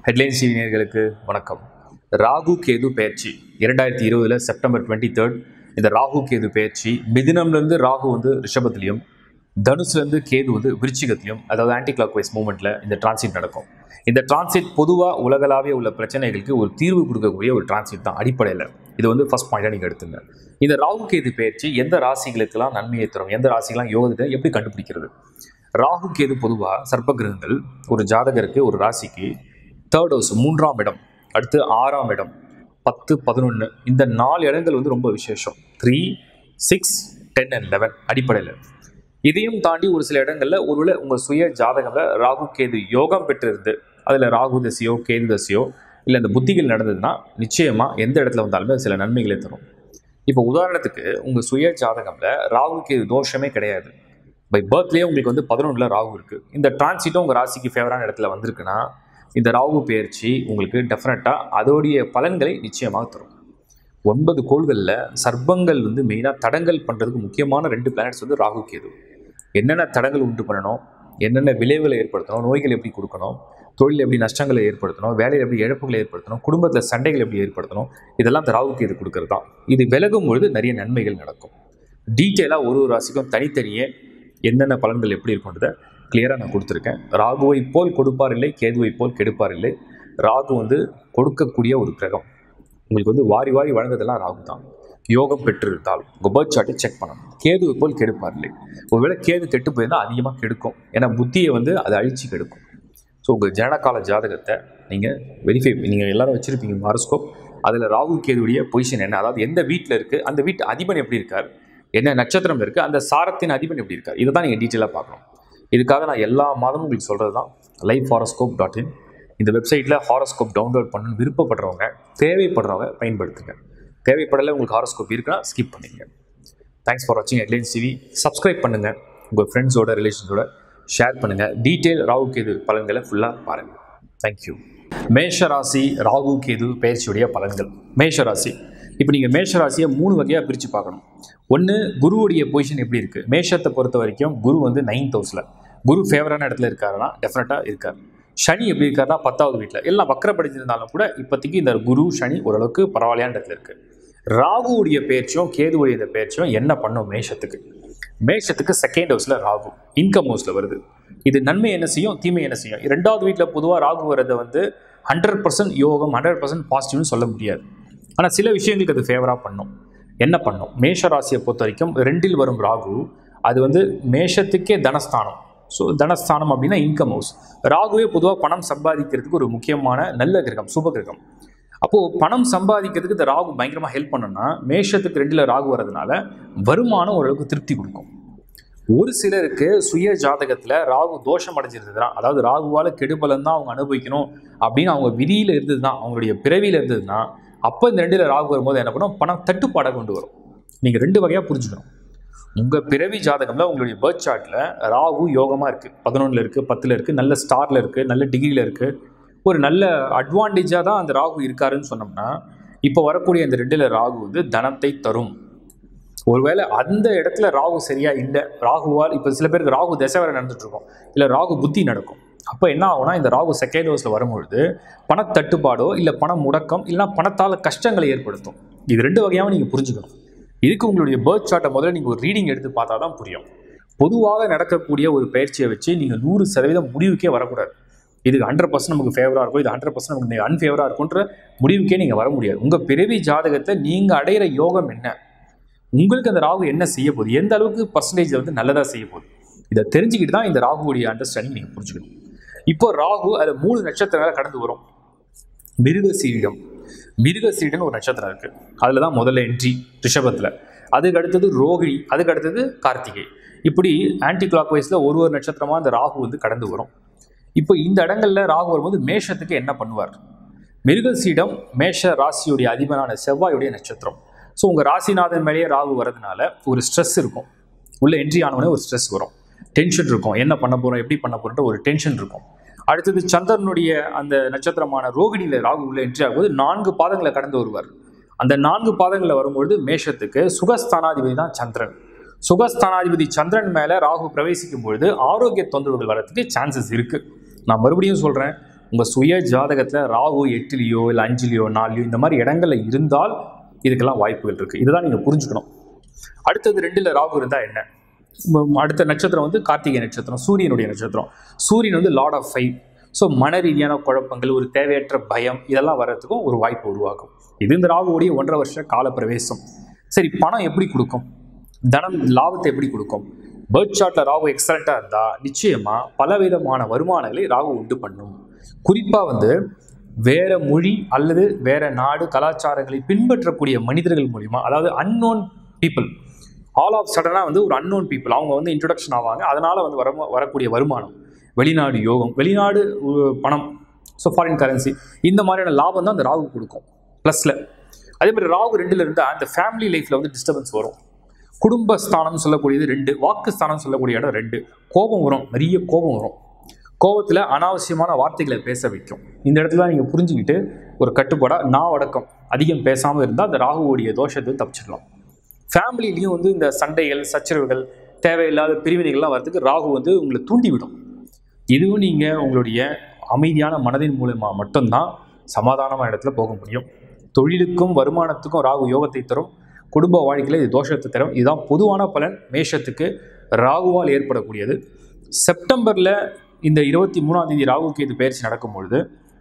Headlines TV நேயர்களுக்கு வணக்கம் ராகு கேது பயிற்சி இரண்டாயிரத்தி இருபதுல செப்டம்பர் டுவெண்ட்டி தேர்ட் இந்த ராகு கேது பயிற்சி மிதினம்லேருந்து ராகு வந்து ரிஷபத்துலையும் தனுசுலேருந்து கேது வந்து விருச்சிகத்திலையும் அதாவது ஆன்டி கிளாக் வைஸ் மூமெண்ட்டில் இந்த டிரான்சிட் நடக்கும் இந்த டிரான்சிட் பொதுவாக உலகளாவிய உள்ள பிரச்சனைகளுக்கு ஒரு தீர்வு கொடுக்கக்கூடிய ஒரு டிரான்சிட் தான் அடிப்படையில் இது வந்து ஃபர்ஸ்ட் பாயிண்டாக நீங்கள் எடுத்துங்க இந்த ராகு கேது பயிற்சி எந்த ராசிகளுக்கெல்லாம் நன்மையை தரும் எந்த ராசிகளாம் யோகத்தை எப்படி கண்டுபிடிக்கிறது ராகு கேது பொதுவாக சர்ப்ப கிரகங்கள் ஒரு ஜாதகருக்கு ஒரு ராசிக்கு தேர்ட் ஹவுஸ் மூன்றாம் இடம் அடுத்து ஆறாம் இடம் பத்து பதினொன்று இந்த நாலு இடங்கள் வந்து ரொம்ப விசேஷம் three six ten and eleven அடிப்படையில் இதையும் தாண்டி ஒரு சில இடங்களில் ஒருவேளை உங்கள் சுய ஜாதகம்ல ராகு கேது யோகம் பெற்றிருந்து அதில் ராகு தசையோ கேது தசையோ இல்லை அந்த புத்திகள் நடந்ததுன்னா நிச்சயமாக எந்த இடத்துல வந்தாலுமே அது சில நன்மைகளை தரும் இப்போ உதாரணத்துக்கு உங்கள் சுய ஜாதகம்ல ராகு கேது தோஷமே கிடையாது பை பர்த்லேயே உங்களுக்கு வந்து பதினொன்றில் ராகு இருக்குது இந்த டிரான்சிட்டும் உங்கள் ராசிக்கு ஃபேவரான இடத்துல வந்திருக்குன்னா இந்த ராகு பயிற்சி உங்களுக்கு டெஃபினட்டாக அதோடைய பலன்களை நிச்சயமாக தரும் ஒன்பது கோள்களில் சர்ப்பங்கள் வந்து மெயினாக தடங்கல் பண்ணுறதுக்கு முக்கியமான ரெண்டு பிளானட்ஸ் வந்து ராகு கேது என்னென்ன தடங்கள் உண்டு பண்ணணும் என்னென்ன விளைவுகளை ஏற்படுத்தணும் நோய்கள் எப்படி கொடுக்கணும் தொழில் எப்படி நஷ்டங்களை ஏற்படுத்தணும் வேலையில் எப்படி இழப்புகளை ஏற்படுத்தணும் குடும்பத்தில் சண்டைகள் எப்படி ஏற்படுத்தணும் இதெல்லாம் இந்த ராகு கேது கொடுக்கறது தான் இது விலகும் பொழுது நிறைய நன்மைகள் நடக்கும் டீட்டெயிலாக ஒரு ஒரு ராசிக்கும் தனித்தனியே என்னென்ன பலன்கள் எப்படி இருக்குன்றத கிளியராக நான் கொடுத்துருக்கேன் ராகுவை போல் கொடுப்பார் இல்லை கேதுவை போல் கெடுப்பார் இல்லை ராகு வந்து கொடுக்கக்கூடிய ஒரு கிரகம் உங்களுக்கு வந்து வாரி வாரி வழங்குறதெல்லாம் ராகு தான் யோகம் பெற்றிருந்தால் உங்கள் பேர்த் சார்ட்டை செக் பண்ணணும் கேதுவை போல் கெடுப்பார் இல்லை ஒருவேளை கேது கெட்டு போயிருந்தால் அதிகமாக கெடுக்கும் ஏன்னா புத்தியை வந்து அதை அழிச்சு கெடுக்கும் ஸோ உங்கள் ஜனகால ஜாதகத்தை நீங்கள் வெரிஃபை நீங்கள் எல்லாரும் வச்சுருப்பீங்க மாரோஸ்கோப் அதில் ராகு கேதுடைய பொசிஷன் என்ன அதாவது எந்த வீட்டில் இருக்குது அந்த வீட்டு அதிபன் எப்படி இருக்கார் என்ன நட்சத்திரம் இருக்குது அந்த சாரத்தின் அதிபன் எப்படி இருக்கார் இதை தான் நீங்கள் டீட்டெயிலாக பார்க்கணும் இதுக்காக நான் எல்லா மாதமும் உங்களுக்கு சொல்கிறது தான் லைஃப் ஹாரோஸ்கோப் டாட் இன் இந்த வெப்சைட்டில் ஹாரோஸ்கோப் டவுன்லோட் பண்ணணும்னு விருப்பப்படுறவங்க தேவைப்படுறவங்க பயன்படுத்துங்க தேவைப்படலை உங்களுக்கு ஹாரோஸ்கோப் இருக்குன்னா ஸ்கிப் பண்ணிங்க தேங்க்ஸ் ஃபார் வாட்சிங் ஹெட்லைன்ஸ் டிவி சப்ஸ்கிரைப் பண்ணுங்கள் உங்கள் ஃப்ரெண்ட்ஸோட ரிலேஷன்ஸோட ஷேர் பண்ணுங்கள் டீட்டெயில் ராகு கேது பலன்களை ஃபுல்லாக பாருங்கள் தேங்க்யூ மேஷ ராசி ராகு கேது பயிற்சியுடைய பலன்கள் மேஷ ராசி இப்போ நீங்கள் மேஷ ராசியை மூணு வகையாக பிரித்து பார்க்கணும் ஒன்று குருவுடைய பொசிஷன் எப்படி இருக்குது மேஷத்தை பொறுத்த வரைக்கும் குரு வந்து நைன்த் ஹவுஸில் குரு ஃபேவரான இடத்துல இருக்காருன்னா டெஃபினட்டாக இருக்கார் சனி எப்படி இருக்காருன்னா பத்தாவது வீட்டில் எல்லாம் வக்கரப்படுத்தியிருந்தாலும் கூட இப்போதைக்கு இந்த குரு சனி ஓரளவுக்கு பரவாயில்லையான இடத்துல இருக்குது ராகுவுடைய பேச்சும் கேதுவுடைய இந்த பேச்சும் என்ன பண்ணும் மேஷத்துக்கு மேஷத்துக்கு செகண்ட் ஹவுஸில் ராகு இன்கம் ஹவுஸில் வருது இது நன்மை என்ன செய்யும் தீமை என்ன செய்யும் ரெண்டாவது வீட்டில் பொதுவாக ராகு வர்றதை வந்து ஹண்ட்ரட் பர்சன்ட் யோகம் ஹண்ட்ரட் பர்சன்ட் பாசிட்டிவ்னு சொல்ல முடியாது ஆனால் சில விஷயங்களுக்கு அது ஃபேவராக பண்ணும் என்ன பண்ணும் மேஷ ராசியை பொறுத்த வரைக்கும் ரெண்டில் வரும் ராகு அது வந்து மேஷத்துக்கே தனஸ்தானம் ஸோ தனஸ்தானம் அப்படின்னா இன்கம் ஹவுஸ் ராகுவே பொதுவாக பணம் சம்பாதிக்கிறதுக்கு ஒரு முக்கியமான நல்ல கிரகம் சுப கிரகம் அப்போது பணம் சம்பாதிக்கிறதுக்கு இந்த ராகு பயங்கரமாக ஹெல்ப் பண்ணணும்னா மேஷத்துக்கு ரெண்டில் ராகு வர்றதுனால வருமானம் ஓரளவுக்கு திருப்தி கொடுக்கும் ஒரு சிலருக்கு சுய ஜாதகத்தில் ராகு தோஷம் அடைஞ்சிருந்ததுன்னா அதாவது ராகுவால் கெடுபலன் தான் அவங்க அனுபவிக்கணும் அப்படின்னு அவங்க விதியில் இருந்ததுன்னா அவங்களுடைய பிறவியில் இருந்ததுன்னா அப்போ இந்த ரெண்டில் ராகு வரும்போது என்ன பண்ணும் பணம் தட்டுப்பாடை கொண்டு வரும் நீங்கள் ரெண்டு வகையாக புரிஞ்சுக்கணும் உங்கள் பிறவி ஜாதகம்ல உங்களுடைய பேர்த் சார்ட்டில் ராகு யோகமாக இருக்குது பதினொன்றில் இருக்குது பத்தில் இருக்குது நல்ல ஸ்டாரில் இருக்குது நல்ல டிகிரியில் இருக்குது ஒரு நல்ல அட்வான்டேஜாக தான் அந்த ராகு இருக்காருன்னு சொன்னோம்னா இப்போ வரக்கூடிய அந்த ரெண்டில் ராகு வந்து தனத்தை தரும் ஒருவேளை அந்த இடத்துல ராகு சரியா இல்லை ராகுவால் இப்போ சில பேருக்கு ராகு திசை வரை நடந்துட்டு இருக்கும் இல்லை ராகு புத்தி நடக்கும் அப்போ என்ன ஆகும்னா இந்த ராகு செகண்ட் ஹவுஸில் வரும்பொழுது பணத்தட்டுப்பாடோ இல்லை பணம் முடக்கம் இல்லைனா பணத்தால் கஷ்டங்களை ஏற்படுத்தும் இது ரெண்டு வகையாகவும் நீங்கள் புரிஞ்சுக்கணும் இதுக்கு உங்களுடைய பேர்த் சார்ட்டை முதல்ல நீங்கள் ஒரு ரீடிங் எடுத்து பார்த்தா தான் புரியும் பொதுவாக நடக்கக்கூடிய ஒரு பயிற்சியை வச்சு நீங்கள் நூறு சதவீதம் முடிவுக்கே வரக்கூடாது இது ஹண்ட்ரட் பர்சன்ட் நமக்கு ஃபேவராக இருக்கும் இது ஹண்ட்ரட் பர்சன்ட் நமக்கு அன்ஃபேவராக இருக்குன்ற முடிவுக்கே நீங்கள் வர முடியாது உங்கள் பிறவி ஜாதகத்தை நீங்கள் அடையிற யோகம் என்ன உங்களுக்கு அந்த ராகு என்ன செய்ய போகுது எந்த அளவுக்கு பர்சன்டேஜ் வந்து நல்லதாக செய்ய போகுது இதை தெரிஞ்சுக்கிட்டு தான் இந்த ராகுவுடைய அண்டர்ஸ்டாண்டிங் நீங்கள் புரிஞ்சுக்கணும் இப்போ ராகு அதில் மூணு நட்சத்திரங்களை கடந்து வரும் மிருகசீரிடம் மிருகசீடன் ஒரு நட்சத்திரம் இருக்குது அதில் தான் முதல்ல என்ட்ரி ரிஷபத்தில் அதுக்கு அடுத்தது ரோகிணி அதுக்கு அடுத்தது கார்த்திகை இப்படி ஆன்டி கிளாக் வைஸில் ஒரு ஒரு நட்சத்திரமாக அந்த ராகு வந்து கடந்து வரும் இப்போ இந்த இடங்களில் ராகு வரும்போது மேஷத்துக்கு என்ன பண்ணுவார் மிருகசீடம் மேஷ ராசியுடைய அதிபனான செவ்வாயுடைய நட்சத்திரம் ஸோ உங்கள் ராசிநாதன் மேலேயே ராகு வரதுனால ஒரு ஸ்ட்ரெஸ் இருக்கும் உள்ள என்ட்ரி ஆனவொடனே ஒரு ஸ்ட்ரெஸ் வரும் டென்ஷன் இருக்கும் என்ன பண்ண போகிறோம் எப்படி பண்ண போகிறோன்ற ஒரு டென்ஷன் இருக்கும் அடுத்தது சந்திரனுடைய அந்த நட்சத்திரமான ரோகிணியில் ராகு உள்ள என்ட்ரி ஆகும்போது நான்கு பாதங்களை கடந்து வருவார் அந்த நான்கு பாதங்களில் வரும்பொழுது மேஷத்துக்கு சுகஸ்தானாதிபதி தான் சந்திரன் சுகஸ்தானாதிபதி சந்திரன் மேலே ராகு பிரவேசிக்கும் பொழுது ஆரோக்கிய தொந்தரவுகள் வரதுக்கு சான்சஸ் இருக்குது நான் மறுபடியும் சொல்கிறேன் உங்கள் சுய ஜாதகத்தில் ராகு எட்டுலேயோ இல்லை அஞ்சுலேயோ நாலுலையோ இந்த மாதிரி இடங்கள்ல இருந்தால் இதுக்கெல்லாம் வாய்ப்புகள் இருக்குது இதுதான் நீங்கள் புரிஞ்சுக்கணும் அடுத்தது ரெண்டில் ராகு இருந்தால் என்ன உம், அடுத்த நட்சத்திரம் வந்து கார்த்திகை நட்சத்திரம் சூரியனுடைய நட்சத்திரம் சூரியன் வந்து லார்ட் ஆஃப் ஃபைவ் ஸோ மன ரீதியான குழப்பங்கள் ஒரு தேவையற்ற பயம் இதெல்லாம் வர்றதுக்கும் ஒரு வாய்ப்பு உருவாகும் இது இந்த ராகுவுடைய ஒன்றரை வருஷ கால பிரவேசம் சரி பணம் எப்படி கொடுக்கும் தனம் லாபத்தை எப்படி கொடுக்கும் பேர்த் சார்ட்டில் ராகு எக்ஸலண்ட்டாக இருந்தால் நிச்சயமாக பலவிதமான வருமானங்களை ராகு உண்டு பண்ணும் குறிப்பாக வந்து வேற மொழி அல்லது வேற நாடு கலாச்சாரங்களை பின்பற்றக்கூடிய மனிதர்கள் மூலிமா அதாவது அன்னோன் பீப்புள் ஆல் ஆஃப் சடனாக வந்து ஒரு அன்னோன் பீப்புள் அவங்க வந்து இன்ட்ரொடக்ஷன் ஆவாங்க அதனால் வந்து வர வரக்கூடிய வருமானம் வெளிநாடு யோகம் வெளிநாடு உ- பணம் ஸோ ஃபாரின் கரன்சி இந்த மாதிரியான லாபம் தான் அந்த ராகு கொடுக்கும் ப்ளஸில் அதே மாதிரி ராகு ரெண்டில் இருந்தால் அந்த ஃபேமிலி லைஃப்பில் வந்து டிஸ்டர்பன்ஸ் வரும் குடும்பஸ்தானம் சொல்லக்கூடியது ரெண்டு வாக்குஸ்தானம் சொல்லக்கூடிய இடம் ரெண்டு கோபம் வரும் நிறைய கோபம் வரும் கோபத்தில் அனாவசியமான வார்த்தைகளை பேச வைக்கும் இந்த இடத்துல நீங்கள் புரிஞ்சுக்கிட்டு ஒரு கட்டுப்பாடாக நான் அடக்கம் அதிகம் பேசாமல் இருந்தால் அந்த ராகுவோடைய தோஷத்தை தப்பிச்சிடலாம் ஃபேமிலிலையும் வந்து இந்த சண்டைகள் சச்சரவுகள் தேவையில்லாத பிரிவினைகள்லாம் வரதுக்கு ராகு வந்து உங்களை தூண்டிவிடும் இதுவும் நீங்கள் உங்களுடைய அமைதியான மனதின் மூலமாக மட்டும்தான் சமாதானமான இடத்துல போக முடியும் தொழிலுக்கும் வருமானத்துக்கும் ராகு யோகத்தை தரும் குடும்ப வாழ்க்கையில் இது தோஷத்தை தரும் இதுதான் பொதுவான பலன் மேஷத்துக்கு ராகுவால் ஏற்படக்கூடியது செப்டம்பரில் இந்த இருபத்தி மூணாம் தேதி ராகுக்கு இது பயிற்சி நடக்கும் பொழுது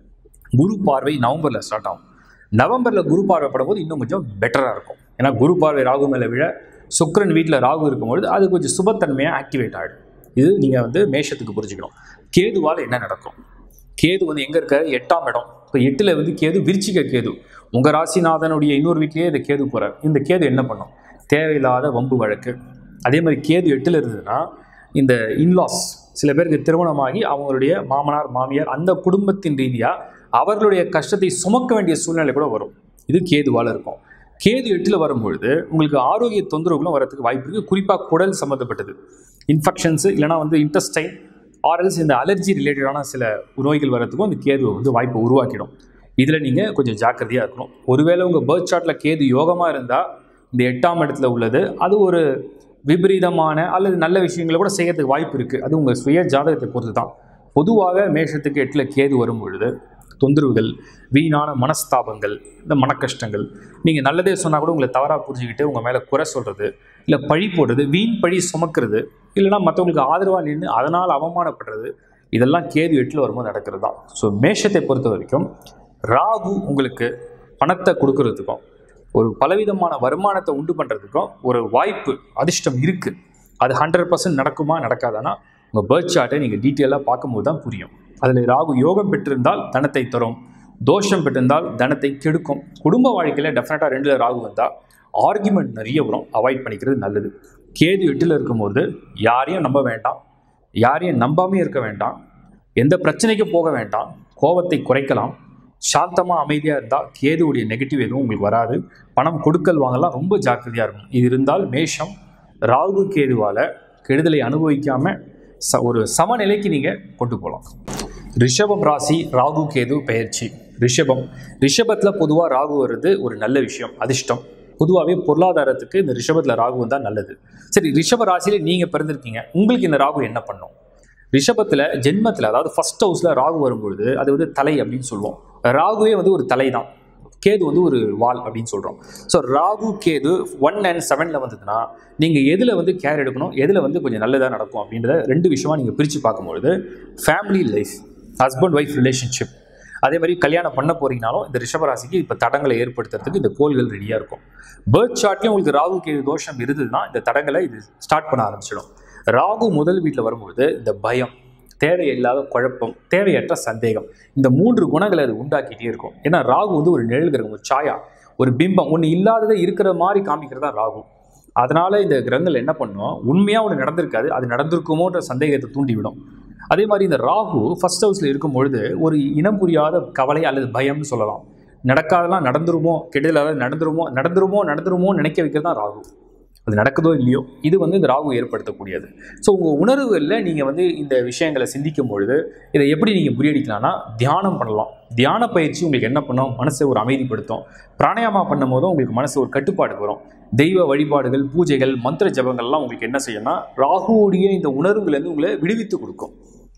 குரு பார்வை நவம்பரில் ஸ்டார்ட் ஆகும் நவம்பரில் குரு பார்வை படும்போது இன்னும் கொஞ்சம் பெட்டராக இருக்கும் ஏன்னா குரு பார்வை ராகு மேலே விழ சுக்கிரன் வீட்டில் ராகு இருக்கும்பொழுது அது கொஞ்சம் சுபத்தன்மையாக ஆக்டிவேட் ஆகிடும் இது நீங்கள் வந்து மேஷத்துக்கு புரிஞ்சுக்கணும் கேதுவால் என்ன நடக்கும் கேது வந்து எங்கே இருக்காரு எட்டாம் இடம் இப்போ எட்டில் வந்து கேது விருச்சிக கேது உங்கள் ராசிநாதனுடைய இன்னொரு வீட்லேயே இந்த கேது போகிறார் இந்த கேது என்ன பண்ணும் தேவையில்லாத வம்பு வழக்கு அதே மாதிரி கேது எட்டில் இருந்ததுன்னா இந்த இன்லாஸ் சில பேருக்கு திருமணமாகி அவங்களுடைய மாமனார் மாமியார் அந்த குடும்பத்தின் ரீதியாக அவர்களுடைய கஷ்டத்தை சுமக்க வேண்டிய சூழ்நிலை கூட வரும் இது கேதுவால் இருக்கும் கேது எட்டில் வரும்பொழுது உங்களுக்கு ஆரோக்கிய தொந்தரவுகளும் வரதுக்கு வாய்ப்பு இருக்குது குறிப்பாக குடல் சம்மந்தப்பட்டது இன்ஃபெக்ஷன்ஸு இல்லைனா வந்து இன்டெஸ்டைன் ஆர்எல்ஸ் இந்த அலர்ஜி ரிலேட்டடான சில நோய்கள் வரதுக்கும் அந்த கேது வந்து வாய்ப்பை உருவாக்கிடும் இதில் நீங்கள் கொஞ்சம் ஜாக்கிரதையாக இருக்கணும் ஒருவேளை உங்கள் பேர்த் சார்ட்டில் கேது யோகமாக இருந்தால் இந்த எட்டாம் இடத்துல உள்ளது அது ஒரு விபரீதமான அல்லது நல்ல விஷயங்களை கூட செய்யறதுக்கு வாய்ப்பு இருக்குது அது உங்கள் சுய ஜாதகத்தை பொறுத்து தான் பொதுவாக மேஷத்துக்கு எட்டில் கேது வரும் பொழுது தொந்தரவுகள் வீணான மனஸ்தாபங்கள் இந்த மனக்கஷ்டங்கள் நீங்கள் நல்லதே சொன்னால் கூட உங்களை தவறாக புரிஞ்சுக்கிட்டு உங்கள் மேலே குறை சொல்கிறது இல்லை பழி போடுறது வீண் பழி சுமக்கிறது இல்லைனா மற்றவங்களுக்கு ஆதரவாக நின்று அதனால் அவமானப்படுறது இதெல்லாம் கேது எட்டில் வரும்போது நடக்கிறது தான் ஸோ மேஷத்தை பொறுத்த வரைக்கும் ராகு உங்களுக்கு பணத்தை கொடுக்கறதுக்கும் ஒரு பலவிதமான வருமானத்தை உண்டு பண்ணுறதுக்கும் ஒரு வாய்ப்பு அதிர்ஷ்டம் இருக்குது அது ஹண்ட்ரட் பர்சன்ட் நடக்குமா நடக்காதானா உங்கள் பேர்த் சார்ட்டை நீங்கள் டீட்டெயிலாக பார்க்கும்போது தான் புரியும் அதில் ராகு யோகம் பெற்றிருந்தால் தனத்தை தரும் தோஷம் பெற்றிருந்தால் தனத்தை கெடுக்கும் குடும்ப வாழ்க்கையில் டெஃபினட்டாக ரெண்டில் ராகு வந்தால் ஆர்குமெண்ட் நிறைய வரும் அவாய்ட் பண்ணிக்கிறது நல்லது கேது எட்டில் இருக்கும்போது யாரையும் நம்ப வேண்டாம் யாரையும் நம்பாமே இருக்க வேண்டாம் எந்த பிரச்சனைக்கும் போக வேண்டாம் கோபத்தை குறைக்கலாம் சாந்தமாக அமைதியாக இருந்தால் கேதுவுடைய நெகட்டிவ் எதுவும் உங்களுக்கு வராது பணம் கொடுக்கல் வாங்கலாம் ரொம்ப ஜாக்கிரதையாக இருக்கும் இது இருந்தால் மேஷம் ராகு கேதுவால் கெடுதலை அனுபவிக்காமல் ச ஒரு சமநிலைக்கு நீங்கள் கொண்டு போகலாம் ரிஷபம் ராசி ராகு கேது பெயர்ச்சி ரிஷபம் ரிஷபத்தில் பொதுவாக ராகு வர்றது ஒரு நல்ல விஷயம் அதிர்ஷ்டம் பொதுவாகவே பொருளாதாரத்துக்கு இந்த ரிஷபத்தில் ராகு வந்தால் நல்லது சரி ரிஷப ராசியில் நீங்கள் பிறந்திருக்கீங்க உங்களுக்கு இந்த ராகு என்ன பண்ணும் ரிஷபத்தில் ஜென்மத்தில் அதாவது ஃபர்ஸ்ட் ஹவுஸில் ராகு வரும்பொழுது அது வந்து தலை அப்படின்னு சொல்லுவோம் ராகுவே வந்து ஒரு தலை தான் கேது வந்து ஒரு வால் அப்படின்னு சொல்கிறோம் so Rahu Ketu one and செவனில் வந்ததுன்னா நீங்கள் எதில் வந்து கேர் எடுக்கணும் எதில் வந்து கொஞ்சம் நல்லதாக நடக்கும் அப்படின்றத ரெண்டு விஷயமா நீங்கள் பிரித்து பார்க்கும்பொழுது family life husband wife relationship அதே மாதிரி கல்யாணம் பண்ண போறீங்கனாலும் இந்த ரிஷபராசிக்கு இப்போ தடங்களை ஏற்படுத்துறதுக்கு இந்த கோள்கள் ரெடியாக இருக்கும் பேர்த் சார்ட்லேயும் உங்களுக்கு ராகு கேது தோஷம் இருந்ததுன்னா இந்த தடங்களை இது ஸ்டார்ட் பண்ண ஆரம்பிச்சிடும் ராகு முதல் வீட்டில் வரும்பொழுது இந்த பயம் தேவையில்லாத குழப்பம் தேவையற்ற சந்தேகம் இந்த மூன்று குணங்களை அது உண்டாக்கிட்டே இருக்கும் ஏன்னா ராகு வந்து ஒரு நிழல் கிரகம் ஒரு சாயா ஒரு பிம்பம் ஒன்று இல்லாததை இருக்கிற மாதிரி காமிக்கிறதா ராகு அதனால இந்த கிரகங்கள் என்ன பண்ணும் உண்மையாக ஒன்று நடந்திருக்காது அது நடந்திருக்குமோன்ற சந்தேகத்தை தூண்டிவிடும் அதே மாதிரி இந்த ராகு ஃபர்ஸ்ட் ஹவுஸில் இருக்கும் பொழுது ஒரு இனம் புரியாத கவலை அல்லது பயம்னு சொல்லலாம் நடக்காதெல்லாம் நடந்துருமோ கெடுதலாக நடந்துருமோ நடந்துருமோ நடந்துருமோ நினைக்க வைக்கிறது தான் ராகு அது நடக்குதோ இல்லையோ இது வந்து இந்த ராகு ஏற்படுத்தக்கூடியது ஸோ உங்கள் உணர்வுகளில் நீங்கள் வந்து இந்த விஷயங்களை சிந்திக்கும் பொழுது இதை எப்படி நீங்கள் முறியடிக்கலாம்னா தியானம் பண்ணலாம் தியான பயிற்சி உங்களுக்கு என்ன பண்ணும் மனசை ஒரு அமைதிப்படுத்தும் பிராணாயாமா பண்ணும் போதும் உங்களுக்கு மனசு ஒரு கட்டுப்பாடுக்கு வரும் தெய்வ வழிபாடுகள் பூஜைகள் மந்திர ஜபங்கள்லாம் உங்களுக்கு என்ன செய்யும்னா ராகுவுடைய இந்த உணர்வுலேருந்து உங்களை விடுவித்து கொடுக்கும்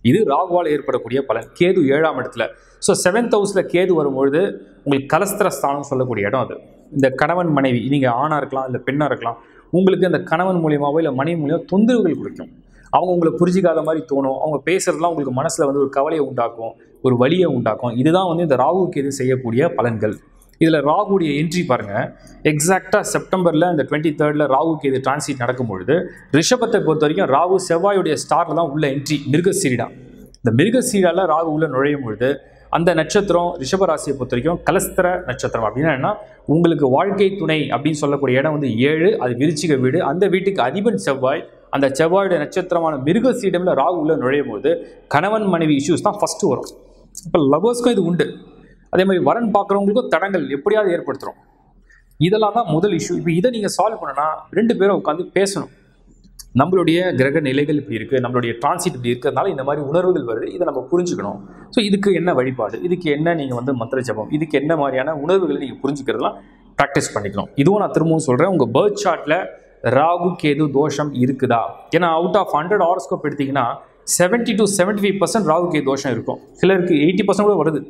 இது ராகுவால் ஏற்படக்கூடிய பலன் கேது ஏழாம் இடத்துல ஸோ செவன்த் ஹவுஸில் கேது வரும்பொழுது உங்களுக்கு கலஸ்திர ஸ்தானம் சொல்லக்கூடிய இடம் அது இந்த கணவன் மனைவி நீங்கள் ஆணாக இருக்கலாம் இல்லை பெண்ணாக இருக்கலாம் உங்களுக்கு அந்த கணவன் மூலியமாவோ இல்லை மனைவி மூலியமாக தொந்தரவுகள் கொடுக்கும் அவங்க உங்களை புரிஞ்சிக்காத மாதிரி தோணும் அவங்க பேசுறதுலாம் உங்களுக்கு மனசில் வந்து ஒரு கவலையை உண்டாக்கும் ஒரு வலியை உண்டாக்கும் இதுதான் வந்து இந்த ராகு கேது செய்யக்கூடிய பலன்கள் இதில் ராகுடைய என்ட்ரி பாருங்கள் எக்ஸாக்டாக செப்டம்பரில் இந்த டுவெண்ட்டி தேர்டில் ராகு கேது டிரான்சிட் நடக்கும்பொழுது ரிஷபத்தை பொறுத்த வரைக்கும் ராகு செவ்வாயுடைய ஸ்டாரில் தான் உள்ள என்ட்ரி மிருகசீரிடா இந்த மிருகசீரிடாவில் ராகு உள்ள நுழையும் பொழுது அந்த நட்சத்திரம் ரிஷபராசியை பொறுத்த வரைக்கும் கலஸ்திர நட்சத்திரம் அப்படின்னா என்ன உங்களுக்கு வாழ்க்கை துணை அப்படின்னு சொல்லக்கூடிய இடம் வந்து ஏழு அது விருச்சிக வீடு அந்த வீட்டுக்கு அதிபன் செவ்வாய் அந்த செவ்வாயுடைய நட்சத்திரமான மிருகசீடமில் ராகு உள்ள நுழையும் போது கணவன் மனைவி இஷ்யூஸ் தான் ஃபஸ்ட்டு வரும் இப்போ லவர்ஸ்க்கும் இது உண்டு அதே மாதிரி வரன் பார்க்குறவங்களுக்கும் தடங்கள் எப்படியாவது ஏற்படுத்துகிறோம் இதெல்லாம் தான் முதல் இஷ்யூ இப்போ இதை நீங்கள் சால்வ் பண்ணனா ரெண்டு பேரும் உட்காந்து பேசணும் நம்மளுடைய கிரக நிலைகள் இப்படி இருக்குது நம்மளுடைய டிரான்சிட் இப்படி இருக்கிறதுனால இந்த மாதிரி உணர்வுகள் வருது இதை நம்ம புரிஞ்சுக்கணும் ஸோ இதுக்கு என்ன வழிபாடு இதுக்கு என்ன நீங்கள் வந்து மந்திர ஜபம் இதுக்கு என்ன மாதிரியான உணர்வுகளை நீங்கள் புரிஞ்சுக்கிறதுலாம் ப்ராக்டிஸ் பண்ணிக்கணும் இதுவும் நான் திரும்பவும் சொல்கிறேன் உங்கள் பேர்த் சார்ட்டில் ராகு கேது தோஷம் இருக்குதா ஏன்னா அவுட் ஆஃப் ஹண்ட்ரட் ஹாரோஸ்கோப் எடுத்தீங்கன்னா seventy to seventy five percent Rahu Ketu தோஷம் இருக்கும் சிலருக்கு எயிட்டி பர்சன்ட் கூட வருது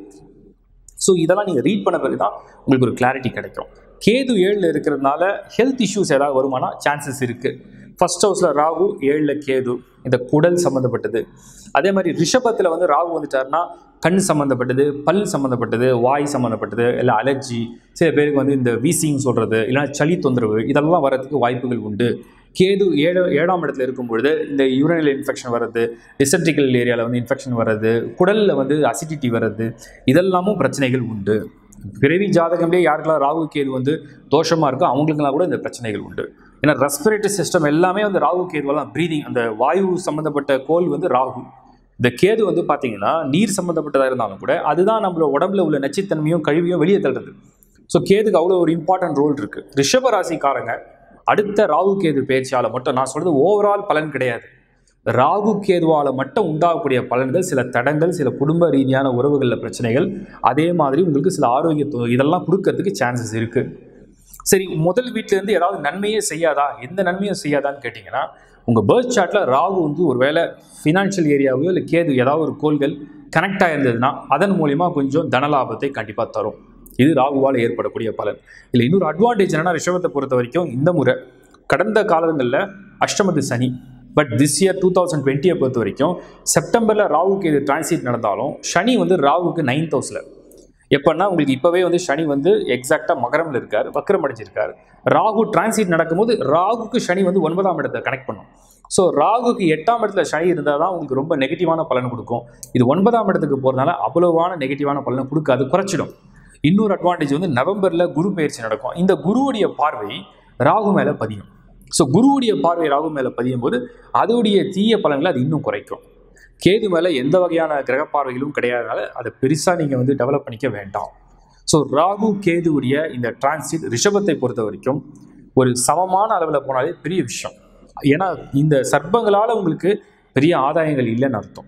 ஸோ இதெல்லாம் நீங்கள் ரீட் பண்ண பிறகு தான் உங்களுக்கு ஒரு கிளாரிட்டி கிடைக்கும் கேது ஏழில் இருக்கிறதுனால ஹெல்த் இஷ்யூஸ் ஏதாவது வருமானா சான்சஸ் இருக்குது ஃபர்ஸ்ட் ஹவுஸில் ராகு ஏழில் கேது இந்த குடல் சம்மந்தப்பட்டது அதே மாதிரி ரிஷபத்தில் வந்து ராகு வந்துட்டாருன்னா கண் சம்மந்தப்பட்டது பல் சம்மந்தப்பட்டது வாய் சம்மந்தப்பட்டது இல்லை அலர்ஜி சில பேருக்கு வந்து இந்த வீசிங் சொல்கிறது இல்லைனா சளி தொந்தரவு இதெல்லாம் வரதுக்கு வாய்ப்புகள் உண்டு கேது ஏழு ஏழாம் இடத்துல இருக்கும் பொழுது இந்த யூரினல் இன்ஃபெக்ஷன் வர்றது டிசென்ட்ரிக்கல் ஏரியாவில் வந்து இன்ஃபெக்ஷன் வர்றது குடலில் வந்து அசிடிட்டி வர்றது இதெல்லாமும் பிரச்சனைகள் உண்டு பிறவி ஜாதகம்லேயே யாருக்கெல்லாம் ராகு கேது வந்து தோஷமாக இருக்கோ அவங்களுக்கெல்லாம் கூட இந்த பிரச்சனைகள் உண்டு ஏன்னா ரெஸ்பிரேட்டரி சிஸ்டம் எல்லாமே வந்து ராகு கேதுவெல்லாம் ப்ரீதிங் அந்த வாயு சம்மந்தப்பட்ட கோல் வந்து ராகு இந்த கேது வந்து பார்த்தீங்கன்னா நீர் சம்மந்தப்பட்டதாக இருந்தாலும் கூட அதுதான் நம்மளோட உடம்புல உள்ள நச்சுத்தன்மையும் கழிவையும் வெளியே தள்ளுறது ஸோ கேதுக்கு அவ்வளோ ஒரு இம்பார்ட்டன்ட் ரோல் இருக்குது ரிஷப ராசிக்காரங்க அடுத்த ராகு கேது பேச்சால் மட்டும் நான் சொல்கிறது ஓவரால் பலன் கிடையாது ராகு கேதுவால் மட்டும் உண்டாகக்கூடிய பலன்கள் சில தடங்கள் சில குடும்ப ரீதியான உறவுகளில் பிரச்சனைகள் அதே மாதிரி உங்களுக்கு சில ஆரோக்கிய தொ- இதெல்லாம் கொடுக்கறதுக்கு சான்சஸ் இருக்குது சரி முதல் வீட்டிலேருந்து ஏதாவது நன்மையே செய்யாதா எந்த நன்மையும் செய்யாதான்னு கேட்டிங்கன்னா உங்கள் பேர்த் சார்ட்டில் ராகு வந்து ஒரு வேளை ஃபினான்ஷியல் ஏரியாவையோ இல்லை கேது ஏதாவது ஒரு கோள்கள் கனெக்ட் ஆயிருந்ததுன்னா அதன் மூலிமா கொஞ்சம் தனலாபத்தை கண்டிப்பாக தரும் இது ராகுவால் ஏற்படக்கூடிய பலன் இல்லை இன்னொரு அட்வான்டேஜ் என்னன்னா ரிஷபத்தை பொறுத்த வரைக்கும் இந்த முறை கடந்த காலங்களில் அஷ்டமத்து Shani but this year two thousand டுவெண்ட்டியை பொறுத்த வரைக்கும் செப்டம்பரில் ராகுக்கு இது டிரான்சிட் நடந்தாலும் சனி வந்து ராகுக்கு நைன்த் ஹவுஸில் எப்படின்னா உங்களுக்கு இப்போவே வந்து சனி வந்து எக்ஸாக்டாக மகரமில் இருக்கார் வக்ரம் அடைஞ்சிருக்கார் ராகு டிரான்சிட் நடக்கும்போது ராகுக்கு சனி வந்து ஒன்பதாம் இடத்தை கனெக்ட் பண்ணும் ஸோ ராகுக்கு எட்டாம் இடத்துல சனி இருந்தால் தான் உங்களுக்கு ரொம்ப நெகட்டிவான பலன் கொடுக்கும் இது ஒன்பதாம் இடத்துக்கு போகிறதுனால அவ்வளவான நெகட்டிவான பலனை கொடுக்காது குறைச்சிடும் இன்னொரு அட்வான்டேஜ் வந்து நவம்பரில் குரு பயிற்சி நடக்கும் இந்த குருவுடைய பார்வை ராகு மேலே பதியும் ஸோ குருவுடைய பார்வை ராகு மேலே பதியும் போது அதோடைய தீய பலன்களை அது இன்னும் குறைக்கும் கேது மேலே எந்த வகையான கிரக பார்வைகளும் கிடையாதனால அதை பெருசாக நீங்கள் வந்து டெவலப் பண்ணிக்க வேண்டாம் ஸோ ராகு கேதுவுடைய இந்த டிரான்சிட் ரிஷபத்தை பொறுத்த வரைக்கும் ஒரு சமமான அளவில் போனாலே பெரிய விஷயம் ஏன்னா இந்த சர்ப்பங்களால் உங்களுக்கு பெரிய ஆதாயங்கள் இல்லைன்னு அர்த்தம்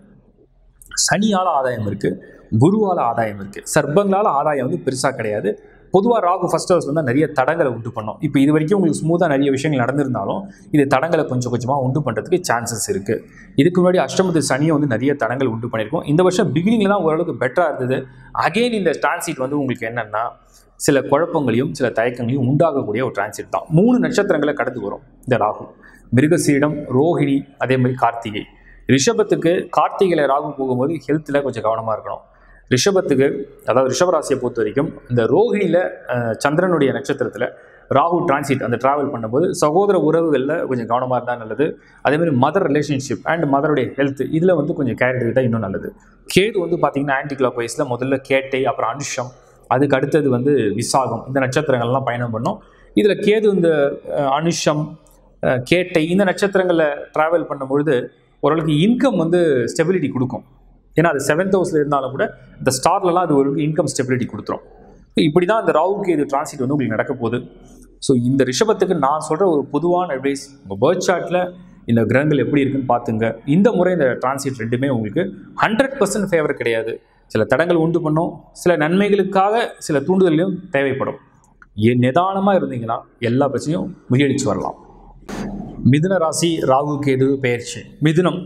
சனியால் ஆதாயம் இருக்குது குருவால் ஆதாயம் இருக்குது சர்ப்பங்களால் ஆதாயம் வந்து பெருசாக கிடையாது பொதுவாக ராகு ஃபர்ஸ்ட் ஹவுஸ் வந்து நிறைய தடங்களை உண்டு பண்ணும் இப்போ இது வரைக்கும் உங்களுக்கு ஸ்மூத்தாக நிறைய விஷயங்கள் நடந்திருந்தாலும் இது தடங்களை கொஞ்சம் கொஞ்சமாக உண்டு பண்ணுறதுக்கு சான்சஸ் இருக்குது இதுக்கு முன்னாடி அஷ்டமத்து சனியை வந்து நிறைய தடங்கள் உண்டு பண்ணியிருக்கோம் இந்த வருஷம் பிகினிங்கில் தான் ஓரளவுக்கு பெட்டராக இருந்தது அகெயின் இந்த டிரான்சிட் வந்து உங்களுக்கு என்னென்னா சில குழப்பங்களையும் சில தயக்கங்களையும் உண்டாகக்கூடிய ஒரு டிரான்சிட் தான் மூணு நட்சத்திரங்களை கடந்து வரும் இந்த ராகு மிருகசீடம் ரோஹிணி அதே மாதிரி கார்த்திகை ரிஷபத்துக்கு கார்த்திகையில் ராகு போகும்போது ஹெல்த்தில் கொஞ்சம் கவனமாக இருக்கணும் ரிஷபத்துக்கு அதாவது ரிஷபராசியை பொறுத்த வரைக்கும் இந்த ரோஹிணியில் சந்திரனுடைய நட்சத்திரத்தில் ராகு டிரான்சிட் அந்த ட்ராவல் பண்ணும்போது சகோதர உறவுகளில் கொஞ்சம் கவனமாக இருந்தால் நல்லது அதேமாதிரி மதர் ரிலேஷன்ஷிப் அண்ட் மதருடைய ஹெல்த் இதில் வந்து கொஞ்சம் கேர் எடுத்துக்கிட்டால் இன்னும் நல்லது கேது வந்து பார்த்திங்கன்னா ஆன்டி கிளாக் வைஸில் முதல்ல கேட்டை அப்புறம் அனுஷம் அதுக்கு அடுத்தது வந்து விசாகம் இந்த நட்சத்திரங்கள்லாம் பயணம் பண்ணோம் இதில் கேது இந்த அஹ், அனுஷம் அஹ், கேட்டை இந்த நட்சத்திரங்களில் ட்ராவல் பண்ணும்பொழுது ஓரளவுக்கு இன்கம் வந்து ஸ்டெபிலிட்டி கொடுக்கும் ஏன்னா அது செவன்த் ஹவுஸில் இருந்தாலும் கூட இந்த ஸ்டார்லலாம் அது ஒரு இன்கம் ஸ்டெபிலிட்டி கொடுத்துரும் இப்படி தான் இந்த ராகுக்கு இது டிரான்சிட் வந்து உங்களுக்கு நடக்க போகுது ஸோ இந்த ரிஷபத்துக்கு நான் சொல்கிற ஒரு பொதுவான அட்வைஸ் உங்கள் பேர்த் சார்ட்டில் இந்த கிரகங்கள் எப்படி இருக்குன்னு பார்த்துங்க இந்த முறை இந்த டிரான்சிட் ரெண்டுமே உங்களுக்கு ஹண்ட்ரட் பர்சன்ட் ஃபேவர் கிடையாது சில தடங்கள் உண்டு பண்ணும் சில நன்மைகளுக்காக சில தூண்டுதலையும் தேவைப்படும் எ- நிதானமாக இருந்தீங்கன்னா எல்லா பிரச்சனையும் முறியடிச்சு வரலாம் மிதுன ராசி ராகு கேது பெயர்ச்சி மிதுனம்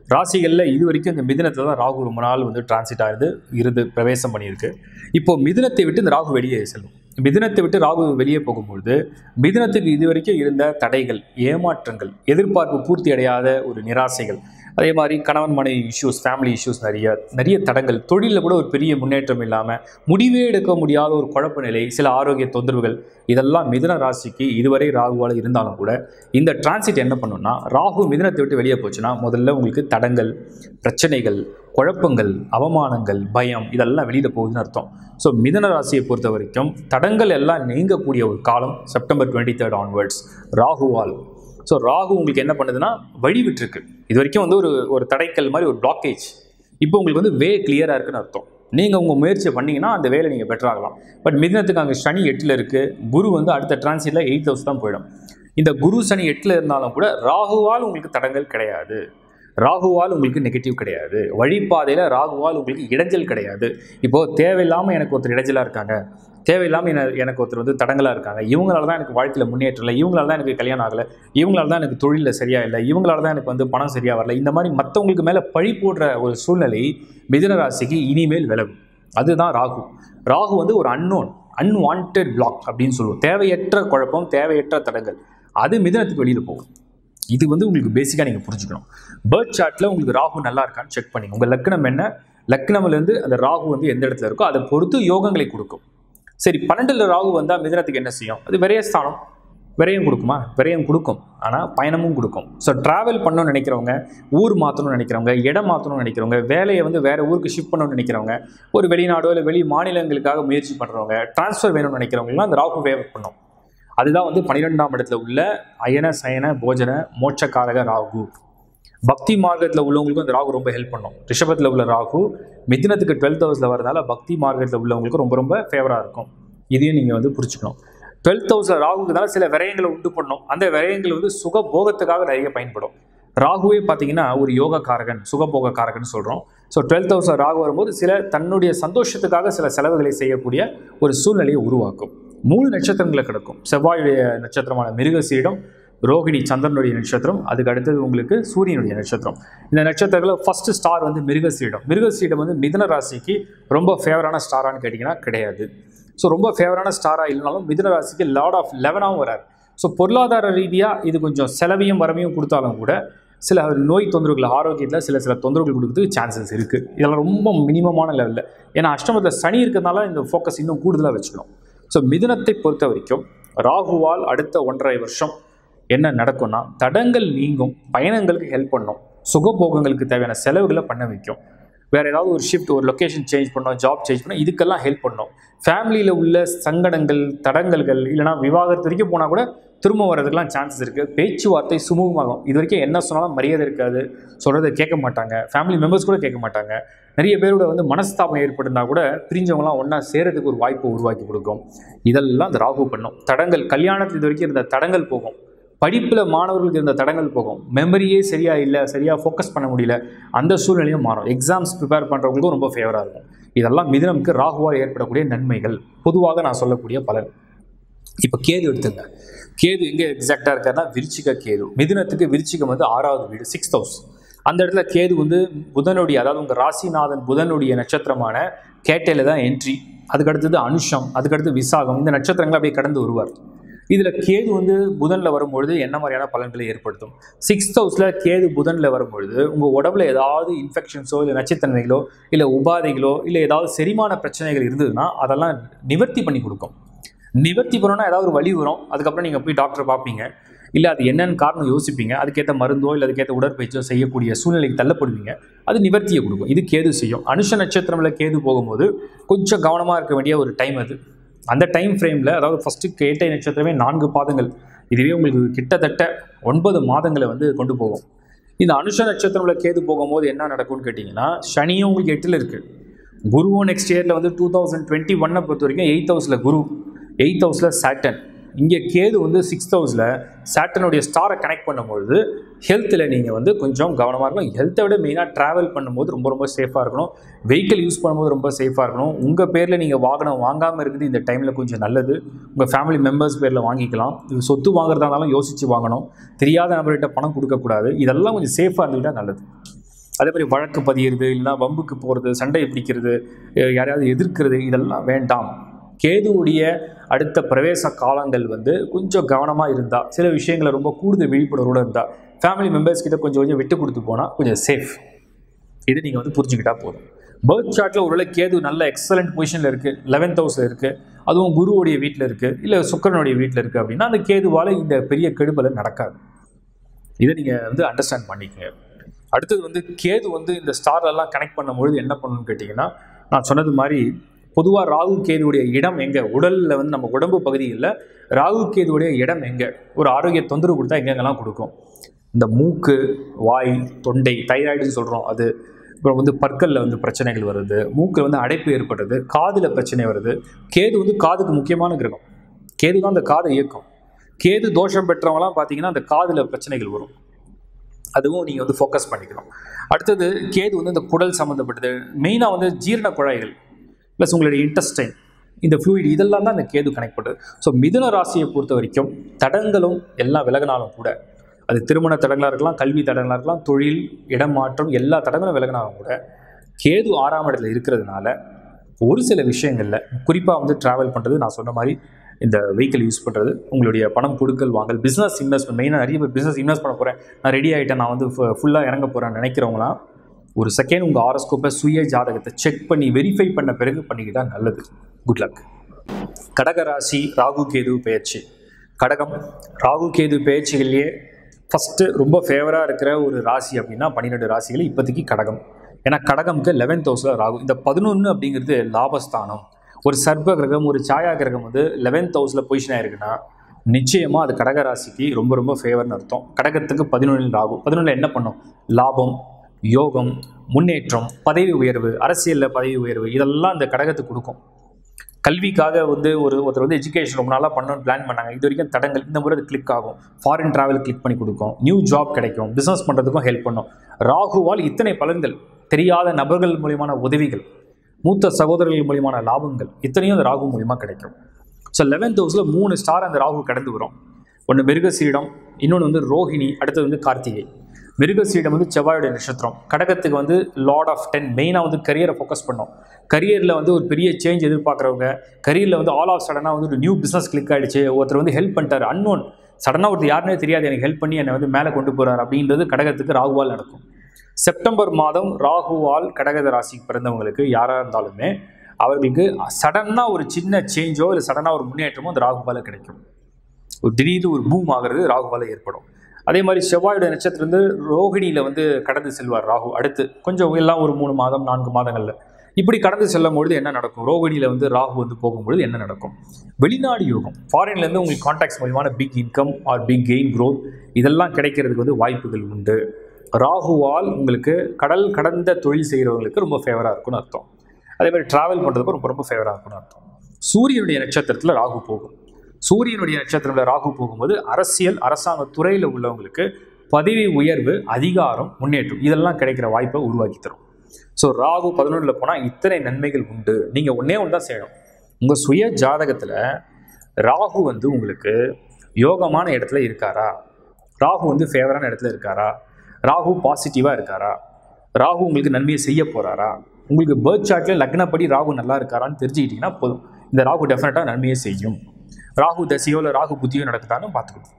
ராசிகளில் இது வரைக்கும் இந்த மிதுனத்தில் தான் ராகு ரொம்ப நாள் வந்து டிரான்சிட் ஆகுது இருந்து பிரவேசம் பண்ணியிருக்கு இப்போ மிதுனத்தை விட்டு இந்த ராகு வெளியே செல்லும் மிதுனத்தை விட்டு ராகு வெளியே போகும்பொழுது மிதுனத்துக்கு இது வரைக்கும் இருந்த தடைகள் ஏமாற்றங்கள் எதிர்பார்ப்பு பூர்த்தி அடையாத ஒரு நிராசைகள் அதே மாதிரி கணவன் மனைவி இஷ்யூஸ் ஃபேமிலி இஷ்யூஸ் நிறைய நிறைய தடங்கள் தொழிலில் கூட ஒரு பெரிய முன்னேற்றம் இல்லாமல் முடிவே எடுக்க முடியாத ஒரு குழப்ப நிலை சில ஆரோக்கிய தொந்தரவுகள் இதெல்லாம் மிதுன ராசிக்கு இதுவரை ராகுவால் இருந்தாலும் கூட இந்த டிரான்சிட் என்ன பண்ணுன்னா ராகு மிதுனத்தை விட்டு வெளியே போச்சுன்னா முதல்ல உங்களுக்கு தடங்கள் பிரச்சனைகள் குழப்பங்கள் அவமானங்கள் பயம் இதெல்லாம் வெளியில் போகுதுன்னு அர்த்தம் ஸோ மிதுன ராசியை பொறுத்த வரைக்கும் தடங்கள் எல்லாம் நீங்கக்கூடிய ஒரு காலம் செப்டம்பர் டுவெண்ட்டி தேர்ட் ஆன்வர்ட்ஸ் ராகுவால் ஸோ ராகு உங்களுக்கு என்ன பண்ணுதுன்னா வழி விட்டுருக்கு இது வரைக்கும் வந்து ஒரு ஒரு தடைக்கல் மாதிரி ஒரு பிளாக்கேஜ் இப்போ உங்களுக்கு வந்து வே கிளியராக இருக்குன்னு அர்த்தம் நீங்கள் உங்கள் முயற்சியை பண்ணீங்கன்னா அந்த வேலை நீங்கள் பெற்றாகலாம் பட் மிதனத்துக்கு அங்கே சனி எட்டில் இருக்குது குரு வந்து அடுத்த டிரான்சிட்டில் எயிட் ஹவுஸ் தான் போயிடும் இந்த குரு சனி எட்டில் இருந்தாலும் கூட ராகுவால் உங்களுக்கு தடங்கள் கிடையாது ராகுவால் உங்களுக்கு நெகட்டிவ் கிடையாது வழிபாதையில் ராகுவால் உங்களுக்கு இடைஞ்சல் கிடையாது இப்போது தேவையில்லாமல் எனக்கு ஒருத்தர் இடைஞ்சலாக இருக்காங்க தேவையில்லாமல் என எனக்கு ஒருத்தர் வந்து தடங்களாக இருக்காங்க இவங்களால தான் எனக்கு வாழ்க்கையில் முன்னேற்றம் இல்லை இவங்களால தான் எனக்கு கல்யாணம் ஆகலை இவங்களால தான் எனக்கு தொழிலில் சரியா இல்லை இவங்களால தான் எனக்கு வந்து பணம் சரியாக வரல இந்த மாதிரி மற்றவங்களுக்கு மேலே பழி போடுற ஒரு சூழ்நிலை மிதுன ராசிக்கு இனிமேல் விலகும் அதுதான் ராகு ராகு வந்து ஒரு அன்னோன் அன்வான்ட் பிளாக் அப்படின்னு சொல்லுவோம் தேவையற்ற குழப்பம் தேவையற்ற தடங்கள் அது மிதுனத்துக்கு வெளியில் போகும் இது வந்து உங்களுக்கு பேசிக்காக நீங்கள் புரிஞ்சுக்கணும் பேர்த் சார்ட்டில் உங்களுக்கு ராகு நல்லா இருக்கான்னு செக் பண்ணி உங்கள் லக்னம் என்ன லக்னம்லேருந்து அந்த ராகு வந்து எந்த இடத்துல இருக்கோ அதை பொறுத்து யோகங்களை கொடுக்கும் சரி பன்னெண்டில் ராகு வந்தால் மிதனத்துக்கு என்ன செய்யும் அது விரயஸ்தானம் விரயம் கொடுக்குமா விரயம் கொடுக்கும் ஆனால் பயணமும் கொடுக்கும் ஸோ ட்ராவல் பண்ணணும்னு நினைக்கிறவங்க ஊர் மாற்றணும்னு நினைக்கிறவங்க இடம் மாற்றணும்னு நினைக்கிறவங்க வேலையை வந்து வேறு ஊருக்கு ஷிஃப்ட் பண்ணணும்னு நினைக்கிறவங்க ஒரு வெளிநாடோ இல்லை வெளி மாநிலங்களுக்காக முயற்சி பண்ணுறவங்க ட்ரான்ஸ்ஃபர் வேணும்னு நினைக்கிறவங்கலாம் அந்த ராகு ஃபேவர் பண்ணும் அதுதான் வந்து பன்னிரெண்டாம் இடத்துல உள்ள அயன சயன போஜன மோட்சக்காரக ராகு பக்தி மார்க்கத்தில் உள்ளவங்களுக்கும் இந்த ராகு ரொம்ப ஹெல்ப் பண்ணும் ரிஷபத்தில் உள்ள ராகு மிதினத்துக்கு டுவெல்த் ஹவுஸில் வரதால பக்தி மார்க்கத்தில் உள்ளவங்களுக்கு ரொம்ப ரொம்ப ஃபேவராக இருக்கும் இதையும் நீங்கள் வந்து புரிச்சுக்கணும் டுவெல்த் ஹவுஸில் ராகுக்குனால சில விரயங்களை உண்டு பண்ணும் அந்த விரயங்கள் வந்து சுக போகத்துக்காக நிறைய பயன்படும் ராகுவே பார்த்தீங்கன்னா ஒரு யோக காரகன் சுகபோக காரகன் சொல்கிறோம் ஸோ டுவெல்த் ஹவுஸில் ராகு வரும்போது சில தன்னுடைய சந்தோஷத்துக்காக சில செலவுகளை செய்யக்கூடிய ஒரு சூழ்நிலையை உருவாக்கும் மூணு நட்சத்திரங்களை கிடக்கும் செவ்வாயுடைய நட்சத்திரமான மிருகசீடம் ரோகிணி சந்திரனுடைய நட்சத்திரம் அதுக்கு அடுத்தது உங்களுக்கு சூரியனுடைய நட்சத்திரம் இந்த நட்சத்திரங்களில் ஃபர்ஸ்ட் ஸ்டார் வந்து மிருகசீடம் மிருகசீடம் வந்து மிதுன ராசிக்கு ரொம்ப ஃபேவரான ஸ்டாரான்னு கேட்டிங்கன்னா கிடையாது ஸோ ரொம்ப ஃபேவரான ஸ்டாராக இல்லைனாலும் மிதுன ராசிக்கு லார்ட் ஆஃப் லெவனாகவும் வராது ஸோ பொருளாதார ரீதியாக இது கொஞ்சம் செலவையும் வரவையும் கொடுத்தாலும் கூட சில நோய் தொந்தரவுகள் ஆரோக்கியத்தில் சில சில தொந்தரவுகள் கொடுக்கறதுக்கு சான்சஸ் இருக்குது இதெல்லாம் ரொம்ப மினிமமான லெவலில் ஏன்னா அஷ்டமத்தில் சனி இருக்கிறதுனால இந்த ஃபோக்கஸ் இன்னும் கூடுதலாக வச்சுக்கணும் ஸோ மிதுனத்தை பொறுத்த வரைக்கும் ராகுவால் அடுத்த ஒன்றரை வருஷம் என்ன நடக்கும்னா தடங்கள் நீங்கும் பயணங்களுக்கு ஹெல்ப் பண்ணும் சுகபோகங்களுக்கு தேவையான செலவுகளை பண்ண வைக்கும் வேறு ஏதாவது ஒரு ஷிஃப்ட் ஒரு லொக்கேஷன் சேஞ்ச் பண்ணோம் ஜாப் சேஞ்ச் பண்ணோம் இதுக்கெல்லாம் ஹெல்ப் பண்ணும் ஃபேமிலியில் உள்ள சங்கடங்கள் தடங்கல்கள் இல்லைனா விவாகரத்து வரைக்கும் போனால் கூட திரும்ப வர்றதுக்கெலாம் சான்சஸ் இருக்குது பேச்சுவார்த்தை சுமூகமாகும் இது வரைக்கும் என்ன சொன்னாலும் மரியாதை இருக்காது சொல்கிறத கேட்க மாட்டாங்க ஃபேமிலி மெம்பர்ஸ் கூட கேட்க மாட்டாங்க நிறைய பேரோட வந்து மனஸ்தாபம் ஏற்பட்டிருந்தா கூட பிரிஞ்சவங்களாம் ஒன்றா சேரத்துக்கு ஒரு வாய்ப்பை உருவாக்கி கொடுக்கும் இதெல்லாம் அந்த ராகு பண்ணும் தடங்கள் கல்யாணத்தில் இது வரைக்கும் இருந்த தடங்கள் போகும் படிப்பில் மாணவர்களுக்கு இருந்த தடங்கள் போகும் மெமரியே சரியாக இல்லை சரியாக ஃபோக்கஸ் பண்ண முடியல அந்த சூழ்நிலையும் மாறும் எக்ஸாம்ஸ் ப்ரிப்பேர் பண்ணுறவங்களுக்கும் ரொம்ப ஃபேவராக இருக்கும் இதெல்லாம் மிதுனம்க்கு ராகுவால் ஏற்படக்கூடிய நன்மைகள் பொதுவாக நான் சொல்லக்கூடிய பலன் இப்போ கேது எடுத்துங்க கேது எங்கே எக்ஸாக்டாக இருக்காருன்னா விருச்சிக கேது மிதுனத்துக்கு விருச்சிகம் வந்து ஆறாவது வீடு சிக்ஸ்த் ஹவுஸ் அந்த இடத்துல கேது வந்து புதனுடைய அதாவது உங்கள் ராசிநாதன் புதனுடைய நட்சத்திரமான கேட்டையில் தான் என்ட்ரி அதுக்கடுத்தது அனுஷம் அதுக்கடுத்து விசாகம் இந்த நட்சத்திரங்களை அப்படியே கடந்து வருவார் இதில் கேது வந்து புதனில் வரும்பொழுது என்ன மாதிரியான பலன்களை ஏற்படுத்தும் சிக்ஸ்த் ஹவுஸில் கேது புதனில் வரும்பொழுது உங்கள் உடம்புல ஏதாவது இன்ஃபெக்ஷன்ஸோ இல்லை நச்சுத்தன்மைகளோ இல்லை உபாதைகளோ இல்லை ஏதாவது செரிமான பிரச்சனைகள் இருந்ததுன்னா அதெல்லாம் நிவர்த்தி பண்ணி கொடுக்கும் நிவர்த்தி பண்ணணும்னா ஏதாவது ஒரு வழி வரும் அதுக்கப்புறம் நீங்கள் போய் டாக்டரை பார்ப்பீங்க இல்லை அது என்னென்னு காரணம் யோசிப்பீங்க அதுக்கேற்ற மருந்தோ இல்லை அதுக்கேற்ற உடற்பயிற்சியோ செய்யக்கூடிய சூழ்நிலைக்கு தள்ளப்படுவீங்க அது நிவர்த்தியை கொடுக்கும் இது கேது செய்யும் அனுஷ நட்சத்திரமில் கேது போகும்போது கொஞ்சம் கவனமாக இருக்க வேண்டிய ஒரு டைம் அது அந்த டைம் ஃப்ரேமில் அதாவது ஃபஸ்ட்டு கேட்டை நட்சத்திரமே நான்கு பாதங்கள் இதுவே உங்களுக்கு கிட்டத்தட்ட ஒன்பது மாதங்களை வந்து கொண்டு போகும் இந்த அனுஷ நட்சத்திரமில் கேது போகும்போது என்ன நடக்கும்னு கேட்டிங்கன்னா சனியும் உங்களுக்கு எட்டில் இருக்குது குருவும் நெக்ஸ்ட் இயரில் வந்து டூ தௌசண்ட் டுவெண்ட்டி ஒன்னை பொறுத்த வரைக்கும் எயித் ஹவுஸில் குரு எயித் ஹவுஸில் சாட்டன் இங்கே கேது வந்து சிக்ஸ்த் ஹவுஸில் சாட்டனுடைய ஸ்டாரை கனெக்ட் பண்ணும்பொழுது ஹெல்த்தில் நீங்கள் வந்து கொஞ்சம் கவனமாக இருக்கணும் ஹெல்த்தை விட மெயினாக ட்ராவல் பண்ணும்போது ரொம்ப ரொம்ப சேஃபாக இருக்கணும் வெஹிக்கிள் யூஸ் பண்ணும்போது ரொம்ப சேஃபாக இருக்கணும் உங்கள் பேரில் நீங்கள் வாகனம் வாங்காமல் இருக்குது இந்த டைமில் கொஞ்சம் நல்லது உங்கள் ஃபேமிலி மெம்பர்ஸ் பேரில் வாங்கிக்கலாம் இது சொத்து வாங்குறதா இருந்தாலும் யோசித்து வாங்கணும் தெரியாத நபர்கிட்ட பணம் கொடுக்கக்கூடாது இதெல்லாம் கொஞ்சம் சேஃபாக இருந்துக்கிட்டால் நல்லது அதே மாதிரி வழக்கு பதியிறது இல்லைன்னா வம்புக்கு போகிறது சண்டை பிடிக்கிறது அஹ் யாரையாவது எதிர்க்கிறது இதெல்லாம் வேண்டாம் கேதுவுடைய அடுத்த பிரவேச காலங்கள் வந்து கொஞ்சம் கவனமாக இருந்தால் சில விஷயங்களை ரொம்ப கூடுதல் விழிப்புணர்வோடு இருந்தால் ஃபேமிலி மெம்பர்ஸ் கிட்ட கொஞ்சம் கொஞ்சம் விட்டு கொடுத்து போனால் கொஞ்சம் சேஃப் இது நீங்கள் வந்து புரிஞ்சுக்கிட்டா போதும் பேர்த் சார்ட்டில் ஒருவேளை கேது நல்ல எக்ஸலண்ட் பொசிஷனில் இருக்குது லெவன்த் ஹவுஸில் இருக்குது அதுவும் குருவுடைய வீட்டில் இருக்குது இல்லை சுக்கரனுடைய வீட்டில் இருக்குது அப்படின்னா அந்த கேதுவால் இந்த பெரிய கெடுபலை நடக்காது இதை நீங்கள் வந்து அண்டர்ஸ்டாண்ட் பண்ணிக்கங்க அடுத்தது வந்து கேது வந்து இந்த ஸ்டார்லெல்லாம் கனெக்ட் பண்ணும்பொழுது என்ன பண்ணணும்னு கேட்டிங்கன்னா நான் சொன்னது மாதிரி பொதுவாக ராகு கேதுவுடைய இடம் எங்கே உடலில் வந்து நம்ம உடம்பு பகுதியில் ராகு கேதுவுடைய இடம் எங்கே ஒரு ஆரோக்கிய தொந்தரவு கொடுத்தா எங்கெங்கெல்லாம் கொடுக்கும் இந்த மூக்கு வாய் தொண்டை தைராய்டுன்னு சொல்கிறோம் அது அப்புறம் வந்து பற்களில் வந்து பிரச்சனைகள் வருது மூக்கில் வந்து அடைப்பு ஏற்படுறது காதில் பிரச்சனை வருது கேது வந்து காதுக்கு முக்கியமான கிரகம் கேது தான் அந்த காதை இயக்கும் கேது தோஷம் பெற்றவங்களாம் பார்த்தீங்கன்னா அந்த காதில் பிரச்சனைகள் வரும் அதுவும் நீங்கள் வந்து ஃபோக்கஸ் பண்ணிக்கணும் அடுத்தது கேது வந்து இந்த குடல் சம்மந்தப்பட்டது மெயினாக வந்து ஜீரண குழாய்கள் ப்ளஸ் உங்களுடைய இன்டெஸ்டைன் இந்த ஃப்ளூயிட் இதெல்லாம் தான் இந்த கேது கனெக்ட் பண்ணுறது ஸோ மிதுன ராசியை பொறுத்த வரைக்கும் தடங்களும் எல்லாம் விலகினாலும் கூட அது திருமண தடங்களாக இருக்கலாம் கல்வி தடங்களாக இருக்கலாம் தொழில் இடமாற்றம் எல்லா தடங்களும் விலகினாலும் கூட கேது ஆறாம் இடத்துல இருக்கிறதுனால ஒரு சில விஷயங்களில் குறிப்பாக வந்து ட்ராவல் பண்ணுறது நான் சொன்ன மாதிரி இந்த வெஹிக்கிள் யூஸ் பண்ணுறது உங்களுடைய பணம் கொடுக்கல் வாங்கல் பிஸ்னஸ் இன்வெஸ்ட்மெண்ட் மெயினாக நிறைய பேர் பிஸ்னஸ் இன்வெஸ்ட் பண்ண போகிறேன் நான் ரெடி ஆகிட்டேன் நான் வந்து ஃபுல்லாக இறங்க போகிறேன்னு நினைக்கிறவங்களாம் ஒரு செகண்ட் உங்கள் ஆரோஸ்கோப்பை சுய ஜாதகத்தை செக் பண்ணி வெரிஃபை பண்ண பிறகு பண்ணிக்கிட்டா நல்லது குட் லக் கடகராசி ராகு கேது பெயர்ச்சி கடகம் ராகு கேது பெயர்ச்சிகள்லேயே ஃபஸ்ட்டு ரொம்ப ஃபேவராக இருக்கிற ஒரு ராசி அப்படின்னா பன்னிரெண்டு ராசிகள் இப்போதைக்கு கடகம் ஏன்னா கடகம்க்கு லெவன்த் ஹவுஸில் ராகு இந்த பதினொன்று அப்படிங்கிறது லாபஸ்தானம் ஒரு சர்ப்ப கிரகம் ஒரு சாயா கிரகம் வந்து லெவன்த் ஹவுஸில் பொசிஷன் ஆயிருக்குன்னா நிச்சயமாக அது கடக ராசிக்கு ரொம்ப ரொம்ப ஃபேவர்னு அர்த்தம் கடகத்துக்கு பதினொன்றில் ராகு பதினொன்றில் என்ன பண்ணும் லாபம் யோகம் முன்னேற்றம் பதவி உயர்வு அரசியலில் பதவி உயர்வு இதெல்லாம் இந்த கடகத்துக்கு கொடுக்கும் கல்விக்காக வந்து ஒரு ஒருத்தர் வந்து எஜுகேஷன் ரொம்ப நாளாக பண்ணணும்னு பிளான் பண்ணாங்க இது வரைக்கும் தடங்கள் இந்த முறை அது கிளிக் ஆகும் ஃபாரின் டிராவல் கிளிக் பண்ணி கொடுக்கும் நியூ ஜாப் கிடைக்கும் பிஸ்னஸ் பண்ணுறதுக்கும் ஹெல்ப் பண்ணும் ராகுவால் இத்தனை பலன்கள் தெரியாத நபர்கள் மூலியமான உதவிகள் மூத்த சகோதரர்கள் மூலியமான லாபங்கள் இத்தனையும் அந்த ராகு மூலியமா கிடைக்கும் ஸோ லெவன்த் ஹவுஸில் மூணு ஸ்டார் அந்த ராகு கடந்து வரும் ஒன்று மிருகசீடம் இன்னொன்று வந்து ரோஹிணி அடுத்தது வந்து கார்த்திகை மிருகசீடம் வந்து செவ்வாயுடைய நட்சத்திரம் கடகத்துக்கு வந்து லார்ட் ஆஃப் டென் மெயினாக வந்து கரியரை ஃபோக்கஸ் பண்ணோம் கரியரில் வந்து ஒரு பெரிய சேஞ்ச் எதிர்பார்க்குறவங்க கரியரில் வந்து ஆல் ஆஃப் சடனாக வந்து ஒரு நியூ பிஸ்னஸ் கிளிக் ஆகிடுச்சு ஒருத்தர் வந்து ஹெல்ப் பண்ணிட்டார் அன்னோன் சடனாக ஒருத்தர் யாருனே தெரியாது எனக்கு ஹெல்ப் பண்ணி என்னை வந்து மேலே கொண்டு போகிறார் அப்படின்றது கடகத்துக்கு ராகுவால் நடக்கும் செப்டம்பர் மாதம் ராகுவால் கடகத ராசிக்கு பிறந்தவங்களுக்கு யாராக இருந்தாலுமே அவர்களுக்கு சடனாக ஒரு சின்ன சேஞ்சோ இல்லை சடனாக ஒரு முன்னேற்றமோ அந்த ராகுவால் கிடைக்கும் ஒரு திடீர்னு ஒரு பூம் ஆகிறது ராகுவால் ஏற்படும் அதே மாதிரி செவ்வாயுடைய நட்சத்திரம் வந்து ரோகிணியில் வந்து கடந்து செல்வார் ராகு அடுத்து கொஞ்சம் எல்லாம் ஒரு மூணு மாதம் நான்கு மாதங்களில் இப்படி கடந்து செல்லும் பொழுது என்ன நடக்கும் ரோகிணியில் வந்து ராகு வந்து போகும்பொழுது என்ன நடக்கும் வெளிநாடு யோகம் ஃபாரின்லேருந்து உங்களுக்கு கான்டாக்ட்ஸ் மூலியமான big income or big gain growth இதெல்லாம் கிடைக்கிறதுக்கு வந்து வாய்ப்புகள் உண்டு ராகுவால் உங்களுக்கு கடல் கடந்த தொழில் செய்கிறவங்களுக்கு ரொம்ப ஃபேவராக இருக்கும்னு அர்த்தம் அதே மாதிரி ட்ராவல் பண்ணுறதுக்கு ரொம்ப ரொம்ப ஃபேவராக இருக்கும்னு அர்த்தம் சூரியனுடைய நட்சத்திரத்தில் ராகு போகும் சூரியனுடைய நட்சத்திரத்தில் ராகு போகும்போது அரசியல் அரசாங்க துறையில் உள்ளவங்களுக்கு பதவி உயர்வு அதிகாரம் முன்னேற்றம் இதெல்லாம் கிடைக்கிற வாய்ப்பை உருவாக்கி தரும் ஸோ ராகு பதினொன்றில் போனால் இத்தனை நன்மைகள் உண்டு நீங்கள் ஒன்றே ஒன்று தான் செய்யணும் உங்கள் சுய ஜாதகத்தில் ராகு வந்து உங்களுக்கு யோகமான இடத்துல இருக்காரா ராகு வந்து ஃபேவரான இடத்துல இருக்காரா ராகு பாசிட்டிவாக இருக்காரா ராகு உங்களுக்கு நன்மையை செய்ய போகிறாரா உங்களுக்கு பேர்த் சார்ட்டில் லக்னப்படி ராகு நல்லா இருக்காரான்னு தெரிஞ்சுக்கிட்டிங்கன்னா போதும் இந்த ராகு டெஃபினட்டாக நன்மையை செய்யும் ராகு தசையோ இல்லை ராகு புத்தியோ நடக்குதான்னு பார்த்துக்கணும்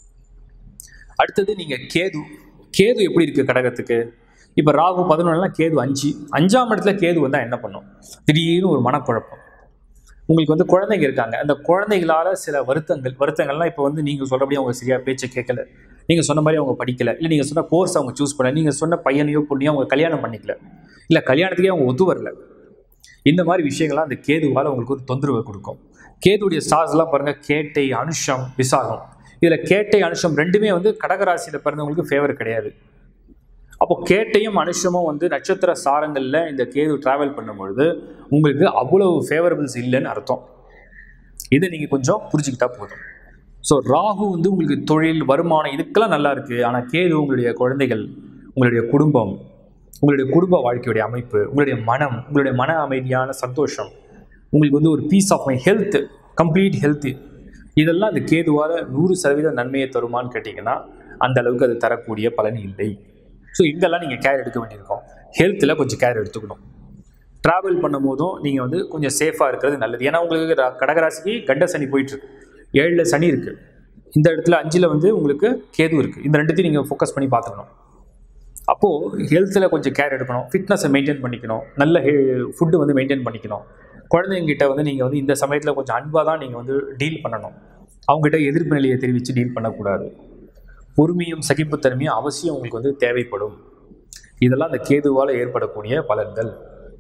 அடுத்தது நீங்கள் கேது கேது எப்படி இருக்குது கடகத்துக்கு இப்போ ராகு பதினொன்றுலாம் கேது அஞ்சு அஞ்சாம் இடத்துல கேது வந்தால் என்ன பண்ணும் திடீர்னு ஒரு மனக்குழப்பம் உங்களுக்கு வந்து குழந்தைங்க இருக்காங்க அந்த குழந்தைகளால் சில வருத்தங்கள் வருத்தங்கள்லாம் இப்போ வந்து நீங்கள் சொல்கிறபடி அவங்க சரியாக பேச்சை கேட்கல நீங்கள் சொன்ன மாதிரி அவங்க படிக்கல இல்லை நீங்கள் சொன்ன கோர்ஸ் அவங்க சூஸ் பண்ணல நீங்கள் சொன்ன பையனையோ பொண்ணையோ அவங்க கல்யாணம் பண்ணிக்கல இல்லை கல்யாணத்துக்கே அவங்க ஒத்து வரல இந்த மாதிரி விஷயங்கள்லாம் அந்த கேதுவால் உங்களுக்கு ஒரு தொந்தரவை கொடுக்கும் கேதுடைய ஸ்டார்ஸ்லாம் பாருங்கள் கேட்டை அனுஷம் விசாகம் இதில் கேட்டை அனுஷம் ரெண்டுமே வந்து கடகராசியில் பிறந்தவங்களுக்கு ஃபேவர் கிடையாது அப்போ கேட்டையும் அனுஷமும் வந்து நட்சத்திர சாரங்களில் இந்த கேது டிராவல் பண்ணும்பொழுது உங்களுக்கு அவ்வளவு ஃபேவரபிள்ஸ் இல்லைன்னு அர்த்தம் இதை நீங்கள் கொஞ்சம் புரிஞ்சுக்கிட்டா போதும் ஸோ ராகு வந்து உங்களுக்கு தொழில் வருமானம் இதுக்கெல்லாம் நல்லா இருக்குது ஆனால் கேது உங்களுடைய குழந்தைகள் உங்களுடைய குடும்பம் உங்களுடைய குடும்ப வாழ்க்கையுடைய அமைப்பு உங்களுடைய மனம் உங்களுடைய மன அமைதியான சந்தோஷம் உங்களுக்கு வந்து ஒரு peace of my health complete health இதெல்லாம் அந்த கேதுவால் நூறு சதவீத நன்மையை தருமான்னு கேட்டிங்கன்னா அந்த அளவுக்கு அது தரக்கூடிய பலன் இல்லை ஸோ இங்கெல்லாம் நீங்கள் கேர் எடுக்க வேண்டியிருக்கும் ஹெல்த்தில் கொஞ்சம் கேர் எடுத்துக்கணும் ட்ராவல் பண்ணும் போதும் நீங்கள் வந்து கொஞ்சம் சேஃபாக இருக்கிறது நல்லது ஏன்னா உங்களுக்கு ர- கடகராசிக்கு கண்ட சனி போயிட்டுருக்கு ஏழில் சனி இருக்குது இந்த இடத்துல அஞ்சில் வந்து உங்களுக்கு கேது இருக்குது இந்த ரெண்டுத்தையும் நீங்கள் ஃபோக்கஸ் பண்ணி பார்த்துக்கணும் அப்போது ஹெல்த்தில் கொஞ்சம் கேர் எடுக்கணும் ஃபிட்னஸை மெயின்டைன் பண்ணிக்கணும் நல்ல ஃபுட்டு வந்து மெயின்டைன் பண்ணிக்கணும் குழந்தைங்கிட்ட வந்து நீங்கள் வந்து இந்த சமயத்தில் கொஞ்சம் அன்பாக தான் நீங்கள் வந்து டீல் பண்ணணும் அவங்ககிட்ட எதிர்ப்பு நிலையை தெரிவித்து டீல் பண்ணக்கூடாது பொறுமையும் சகிப்புத்தன்மையும் அவசியம் உங்களுக்கு வந்து தேவைப்படும் இதெல்லாம் அந்த கேதுவால் ஏற்படக்கூடிய பலன்கள்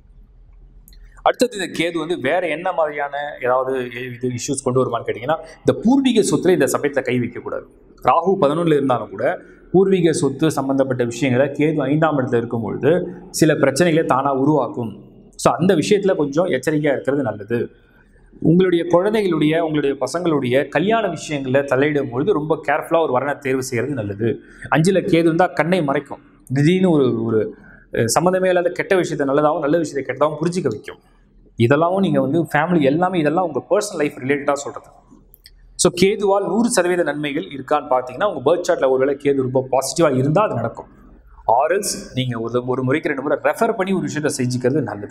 அடுத்தது இந்த கேது வந்து வேற என்ன மாதிரியான ஏதாவது இது இஷ்யூஸ் கொண்டு வருமான்னு கேட்டிங்கன்னா இந்த பூர்வீக சொத்துல இந்த சமயத்தில் கை வைக்கக்கூடாது ராகு பதினொன்றில் இருந்தாலும் கூட பூர்வீக சொத்து சம்பந்தப்பட்ட விஷயங்களை கேது ஐந்தாம் இடத்துல இருக்கும் பொழுது சில பிரச்சனைகளை தானாக உருவாக்கும் ஸோ அந்த விஷயத்தில் கொஞ்சம் எச்சரிக்கையாக இருக்கிறது நல்லது உங்களுடைய குழந்தைகளுடைய உங்களுடைய பசங்களுடைய கல்யாண விஷயங்களில் தலையிடும் பொழுது ரொம்ப கேர்ஃபுல்லாக ஒரு வரணை தேர்வு செய்கிறது நல்லது அஞ்சில் கேது இருந்தால் கண்ணை மறைக்கும் திடீர்னு ஒரு ஒரு அஹ், சம்மந்தமே இல்லாத கெட்ட விஷயத்தை நல்லதாகவும் நல்ல விஷயத்தை கெட்டதாகவும் புரிஞ்சிக்க வைக்கும் இதெல்லாமும் நீங்கள் வந்து ஃபேமிலி எல்லாமே இதெல்லாம் உங்கள் பர்சனல் லைஃப் ரிலேட்டடாக சொல்கிறது ஸோ கேதுவால் நூறு சதவீத நன்மைகள் இருக்கான்னு பார்த்தீங்கன்னா உங்கள் பர்த் சார்ட்டில் ஒருவேளை கேது ரொம்ப பாசிட்டிவாக இருந்தால் அது நடக்கும் ஆர்எல்ஸ் நீங்கள் ஒரு ஒரு முறைக்கு ரெண்டு முறை ரெஃபர் பண்ணி ஒரு விஷயத்தை செஞ்சுக்கிறது நல்லது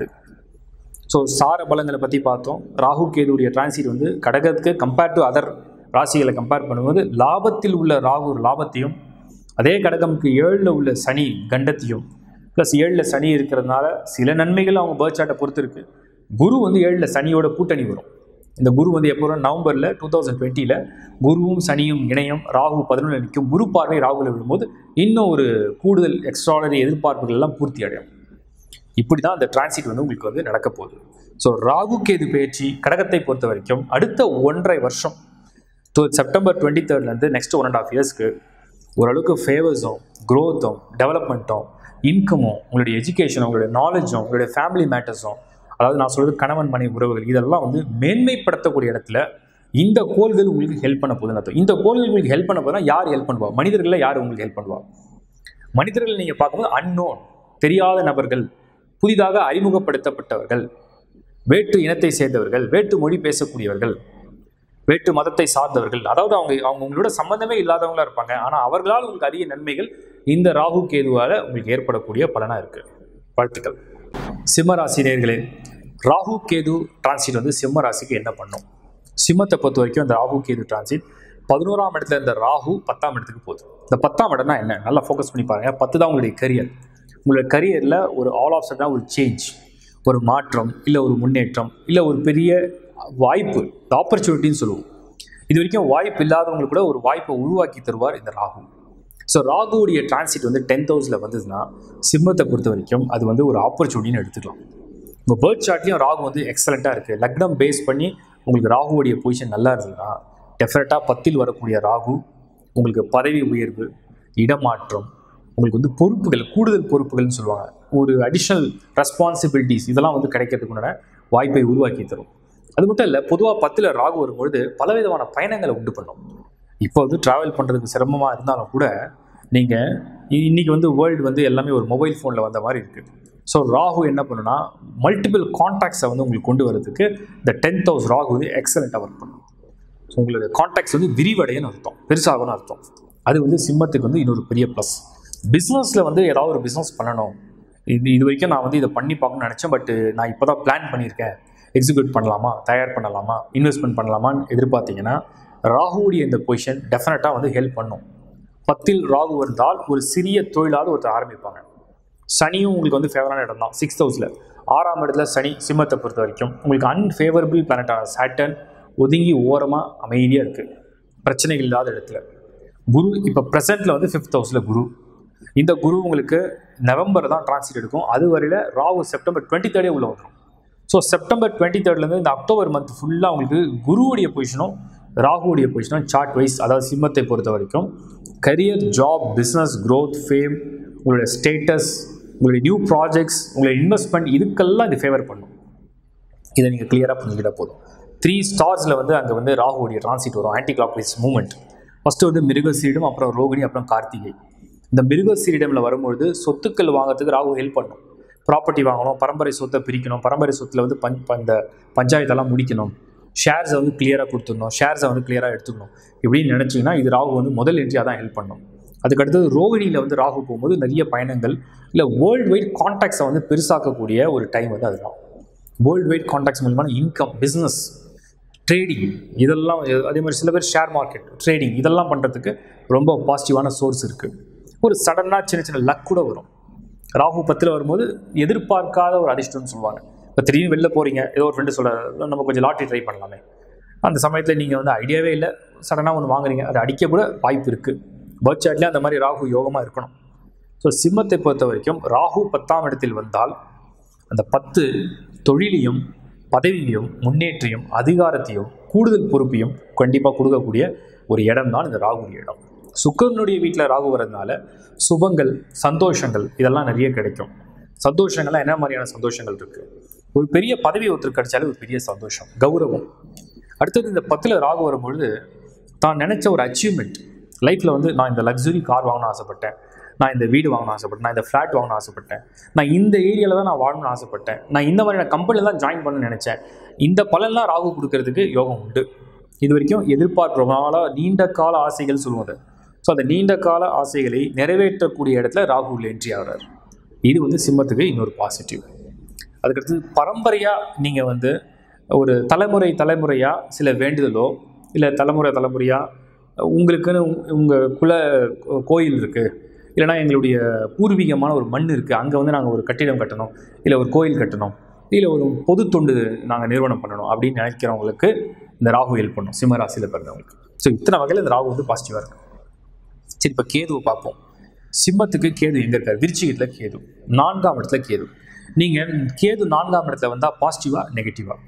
ஸோ சார பலங்களை பற்றி பார்த்தோம் ராகு கேதுடைய டிரான்சிட் வந்து கடகத்துக்கு கம்பேர் டு அதர் ராசிகளை கம்பேர் பண்ணும்போது லாபத்தில் உள்ள ராகு ஒரு லாபத்தையும் அதே கடகமுக்கு ஏழில் உள்ள சனி கண்டத்தையும் ப்ளஸ் ஏழில் சனி இருக்கிறதுனால சில நன்மைகள் அவங்க பேர்த் சார்ட்டை பொறுத்து இருக்கு குரு வந்து ஏழில் சனியோட கூட்டணி வரும் இந்த குரு வந்து எப்போ வரும்? நவம்பரில் டூ தௌசண்ட் டுவெண்ட்டியில் குருவும் சனியும் இணையம் ராகு பதினொன்று நிற்கும் குரு பார்வை ராகுல விழும்போது இன்னும் ஒரு கூடுதல் எக்ஸ்ட்ராடனரி எதிர்பார்ப்புகள் எல்லாம் பூர்த்தி அடையும் இப்படி தான் அந்த டிரான்சிட் வந்து உங்களுக்கு வந்து நடக்க போகுது ஸோ ராகு கேது பயிற்சி கடகத்தை பொறுத்த வரைக்கும் அடுத்த ஒன்றரை வருஷம் டு செப்டம்பர் டுவெண்ட்டி தேர்ட்லேருந்து நெக்ஸ்ட் ஒன் அண்ட் ஆஃப் இயர்ஸ்க்கு ஓரளவுக்கு ஃபேவர்ஸும் க்ரோத்தும் டெவலப்மெண்ட்டும் இன்கமும் உங்களுடைய எஜுகேஷனும் உங்களுடைய நாலேஜும் உங்களுடைய ஃபேமிலி மேட்டர்ஸும் அதாவது நான் சொல்றது கணவன் மனைவி உறவுகள் இதெல்லாம் வந்து மேன்மைப்படுத்தக்கூடிய இடத்துல இந்த கோள்கள் உங்களுக்கு ஹெல்ப் பண்ண போகுதுன்னு அர்த்தம் இந்த கோள்கள் உங்களுக்கு ஹெல்ப் பண்ண போதுனா யார் ஹெல்ப் பண்ணுவா மனிதர்களில் யார் உங்களுக்கு ஹெல்ப் பண்ணுவா மனிதர்கள் நீங்கள் பார்க்கும்போது அன்னோன் தெரியாத நபர்கள் புதிதாக அறிமுகப்படுத்தப்பட்டவர்கள் வேற்று இனத்தை சேர்ந்தவர்கள் வேற்று மொழி பேசக்கூடியவர்கள் வேற்று மதத்தை சார்ந்தவர்கள் அதாவது அவங்க அவங்க உங்களோட சம்பந்தமே இல்லாதவங்களா இருப்பாங்க ஆனால் அவர்களால் உங்களுக்கு அதிக நன்மைகள் இந்த ராகு கேதுவால் உங்களுக்கு ஏற்படக்கூடிய பலனாக இருக்கு வாழ்த்துக்கள் சிம்ம ராசி நேயர்களே ராகு கேது டிரான்சிட் வந்து சிம்ம ராசிக்கு என்ன பண்ணும் சிம்மத்தை பொறுத்த வரைக்கும் இந்த ராகு கேது டிரான்சிட் பதினோராம் இடத்துல இந்த ராகு பத்தாம் இடத்துக்கு போகுது இந்த பத்தாம் இடம்னா என்ன நல்லா ஃபோக்கஸ் பண்ணி பாருங்க பத்து தான் உங்களுடைய கரியர் உங்களுடைய கரியரில் ஒரு ஆல் ஆஃப் சடனாக ஒரு சேஞ்ச் ஒரு மாற்றம் இல்லை ஒரு முன்னேற்றம் இல்லை ஒரு பெரிய வாய்ப்பு இந்த ஆப்பர்ச்சுனிட்டின்னு சொல்லுவோம் இது வரைக்கும் வாய்ப்பு இல்லாதவங்களுக்கு கூட ஒரு வாய்ப்பை உருவாக்கி தருவார் இந்த ராகு ஸோ ராகுவுடைய டிரான்சிட் வந்து டென்த் ஹவுஸில் வந்ததுன்னா சிம்மத்தை பொறுத்த வரைக்கும் அது வந்து ஒரு ஆப்பர்ச்சுனிட்டின்னு எடுத்துக்கலாம் உங்கள் பேர்த் சார்ட்லையும் ராகு வந்து எக்ஸலண்ட்டாக இருக்குது லக்னம் பேஸ் பண்ணி உங்களுக்கு ராகுவுடைய பொசிஷன் நல்லா இருந்ததுன்னா டெஃபினட்டாக பத்தில் வரக்கூடிய ராகு உங்களுக்கு பதவி உயர்வு இடமாற்றம் உங்களுக்கு வந்து பொறுப்புகள் கூடுதல் பொறுப்புகள்னு சொல்லுவாங்க ஒரு அடிஷ்னல் ரெஸ்பான்சிபிலிட்டிஸ் இதெல்லாம் வந்து கிடைக்கிறதுக்கு உண்டான வாய்ப்பை உருவாக்கி தரும் அது மட்டும் இல்லை பொதுவாக பத்தில் ராகு வரும்பொழுது பலவிதமான பயணங்களை உண்டு பண்ணும் இப்போ வந்து ட்ராவல் பண்ணுறதுக்கு சிரமமாக இருந்தாலும் கூட நீங்கள் இன்னைக்கு வந்து வேர்ல்டு வந்து எல்லாமே ஒரு மொபைல் ஃபோனில் வந்த மாதிரி இருக்குது ஸோ ராகு என்ன பண்ணுன்னா மல்டிபிள் கான்டாக்ட்ஸை வந்து உங்களுக்கு கொண்டு வரதுக்கு இந்த டென்த் ஹவுஸ் ராகு வந்து எக்ஸலண்ட்டாக ஒர்க் பண்ணும் ஸோ உங்களுடைய கான்டாக்ட்ஸ் வந்து விரிவடையன்னு அர்த்தம் பெருசாகணும்னு அர்த்தம் அது வந்து சிம்மத்துக்கு வந்து இன்னொரு பெரிய ப்ளஸ் பிஸ்னஸில் வந்து ஏதாவது ஒரு பிஸ்னஸ் பண்ணணும் இது இது வரைக்கும் நான் வந்து இதை பண்ணி பார்க்கணும்னு நினச்சேன் பட் நான் இப்போ தான் பிளான் பண்ணியிருக்கேன் எக்ஸிக்யூட் பண்ணலாமா தயார் பண்ணலாமா இன்வெஸ்ட்மெண்ட் பண்ணலாமான்னு எதிர்பார்த்தீங்கன்னா ராகுவுடைய இந்த பொசிஷன் டெஃபினட்டாக வந்து ஹெல்ப் பண்ணும் பத்தில் ராகு வந்தால் ஒரு சிறிய தொழிலாவது ஒருத்தர் ஆரம்பிப்பாங்க சனியும் உங்களுக்கு வந்து ஃபேவரான இடம் தான் சிக்ஸ்த் ஹவுஸில் ஆறாம் இடத்துல சனி சிம்மத்தை பொறுத்த வரைக்கும் உங்களுக்கு அன்ஃபேவரபிள் பிளானட்டான சாட்டர்ன் ஒதுங்கி ஓரமாக அமைதியாக இருக்குது பிரச்சனைகள் இல்லாத இடத்துல குரு இப்போ ப்ரெசென்ட்டில் வந்து ஃபிஃப்த் ஹவுஸில் குரு இந்த குரு உங்களுக்கு நவம்பர் தான் டிரான்சிட் எடுக்கும் அது வரையில் ராகு செப்டம்பர் டுவெண்ட்டி தேர்டே உள்ள வந்துடும் ஸோ செப்டம்பர் டுவெண்ட்டி தேர்ட்லேருந்து இந்த அக்டோபர் மந்த் ஃபுல்லாக உங்களுக்கு குருவுடைய பொசிஷனும் ராகுவுடைய பொசிஷனும் சார்ட் வைஸ் அதாவது சிம்மத்தை பொறுத்த வரைக்கும் career job business growth fame உங்களுடைய ஸ்டேட்டஸ் உங்களுடைய நியூ ப்ராஜெக்ட்ஸ் உங்களுடைய இன்வெஸ்ட்மெண்ட் இதுக்கெல்லாம் இது ஃபேவர் பண்ணும் இதை நீங்கள் கிளியராக புரிஞ்சுக்கிட்டா போதும் த்ரீ ஸ்டார்ஸில் வந்து அங்கே வந்து ராகுவுடைய டிரான்சிட் வரும் anticlockwise movement first வந்து மிருகசீரிடம் அப்புறம் ரோகிணி அப்புறம் கார்த்திகை இந்த மிருகசீரிடமில் வரும்பொழுது சொத்துக்கள் வாங்குறதுக்கு ராகு ஹெல்ப் பண்ணும் ப்ராப்பர்ட்டி வாங்கணும் பரம்பரை சொத்தை பிரிக்கணும் பரம்பரை சொத்தில் வந்து பஞ் ப- இந்த பஞ்சாயத்தெல்லாம் முடிக்கணும் ஷேர்ஸை வந்து கிளியராக கொடுத்துடணும் ஷேர்ஸை வந்து கிளியராக எடுத்துக்கணும் இப்படின்னு நினச்சிங்கன்னா இது ராகு வந்து முதல் என்ட்ரியாக தான் ஹெல்ப் பண்ணும் அதுக்கடுத்தது ரோகிணியில் வந்து ராகு போகும்போது நிறைய பயணங்கள் இல்லை வேர்ல்டு வைட் கான்டாக்ட்ஸை வந்து பெருசாக்கக்கூடிய ஒரு டைம் வந்து அதுதான் வேர்ல்டு வைட் கான்டாக்ட்ஸ் மூலமான இன்கம் பிஸ்னஸ் ட்ரேடிங் இதெல்லாம் அதே மாதிரி சில பேர் ஷேர் மார்க்கெட் ட்ரேடிங் இதெல்லாம் பண்ணுறதுக்கு ரொம்ப பாசிட்டிவான சோர்ஸ் இருக்குது ஒரு சடனாக சின்ன சின்ன லக் கூட வரும் ராகு பத்தில் வரும்போது எதிர்பார்க்காத ஒரு அதிர்ஷ்டம்னு சொல்லுவாங்க இப்போ திடீர்னு வெளில போகிறீங்க ஏதோ ஒரு ஃப்ரெண்டு சொல்ல நம்ம கொஞ்சம் லாட்ரி ட்ரை பண்ணலாமே அந்த சமயத்தில் நீங்கள் வந்து ஐடியாவே இல்லை சடனாக ஒன்று வாங்குறீங்க அது அடிக்க கூட வாய்ப்பு இருக்குது பர்த் சார்ட்லேயே அந்த மாதிரி ராகு யோகமாக இருக்கணும் ஸோ சிம்மத்தை பொறுத்த வரைக்கும் ராகு பத்தாம் இடத்தில் வந்தால் அந்த பத்து தொழிலையும் பதவியையும் முன்னேற்றியும் அதிகாரத்தையும் கூடுதல் பொறுப்பையும் கண்டிப்பாக கொடுக்கக்கூடிய ஒரு இடம் தான் இந்த ராகுடைய இடம் சுக்கரனுடைய வீட்டில் ராகு வரதுனால சுபங்கள் சந்தோஷங்கள் இதெல்லாம் நிறைய கிடைக்கும் சந்தோஷங்கள்லாம் என்ன மாதிரியான சந்தோஷங்கள் இருக்குது ஒரு பெரிய பதவி ஒருத்தர் கிடைச்சாலே ஒரு பெரிய சந்தோஷம் கௌரவம் அடுத்தது இந்த பத்தில் ராகு வரும்பொழுது தான் நினச்ச ஒரு அச்சீவ்மெண்ட் லைஃப்பில் வந்து நான் இந்த லக்ஸுரி கார் வாங்கணும்னு ஆசைப்பட்டேன் நான் இந்த வீடு வாங்கணும்னு ஆசைப்பட்டேன் நான் இந்த ஃப்ளாட் வாங்கணும்னு ஆசைப்பட்டேன் நான் இந்த ஏரியாவில் தான் நான் வாழணும்னு ஆசைப்பட்டேன் நான் இந்த மாதிரியான கம்பெனியில் தான் ஜாயின் பண்ணணும்னு நினச்சேன் இந்த பலன்லாம் ராகு கொடுக்கறதுக்கு யோகம் உண்டு இது வரைக்கும் எதிர்பார்ப்புறனால நீண்ட கால ஆசைகள் சொல்லுவது ஸோ அந்த நீண்ட கால ஆசைகளை நிறைவேற்றக்கூடிய இடத்துல ராகு உள்ள என்ட்ரி ஆகிறார் இது வந்து சிம்மத்துக்கு இன்னொரு பாசிட்டிவ் அதுக்கடுத்து பரம்பரையாக நீங்கள் வந்து ஒரு தலைமுறை தலைமுறையாக சில வேண்டுதலோ இல்லை தலைமுறை தலைமுறையாக உங்களுக்குன்னு உங்கள் குல கோயில் இருக்குது இல்லைனா எங்களுடைய பூர்வீகமான ஒரு மண் இருக்குது அங்கே வந்து நாங்கள் ஒரு கட்டிடம் கட்டணும் இல்லை ஒரு கோயில் கட்டணும் இல்லை ஒரு பொது தொண்டு நாங்கள் நிறுவனம் பண்ணணும் அப்படின்னு நினைக்கிறவங்களுக்கு இந்த ராகு ஹெல்ப் பண்ணும் சிம்ம ராசியில் பிறந்தவங்களுக்கு ஸோ இத்தனை வகையில் இந்த ராகு வந்து பாசிட்டிவாக இருக்குது சரி இப்போ கேதுவை பார்ப்போம் சிம்மத்துக்கு கேது எங்கே இருக்கார் விருச்சிகத்தில் கேது நான்காம் இடத்துல கேது நீங்கள் கேது நான்காம் இடத்துல வந்தால் பாசிட்டிவாக நெகட்டிவாக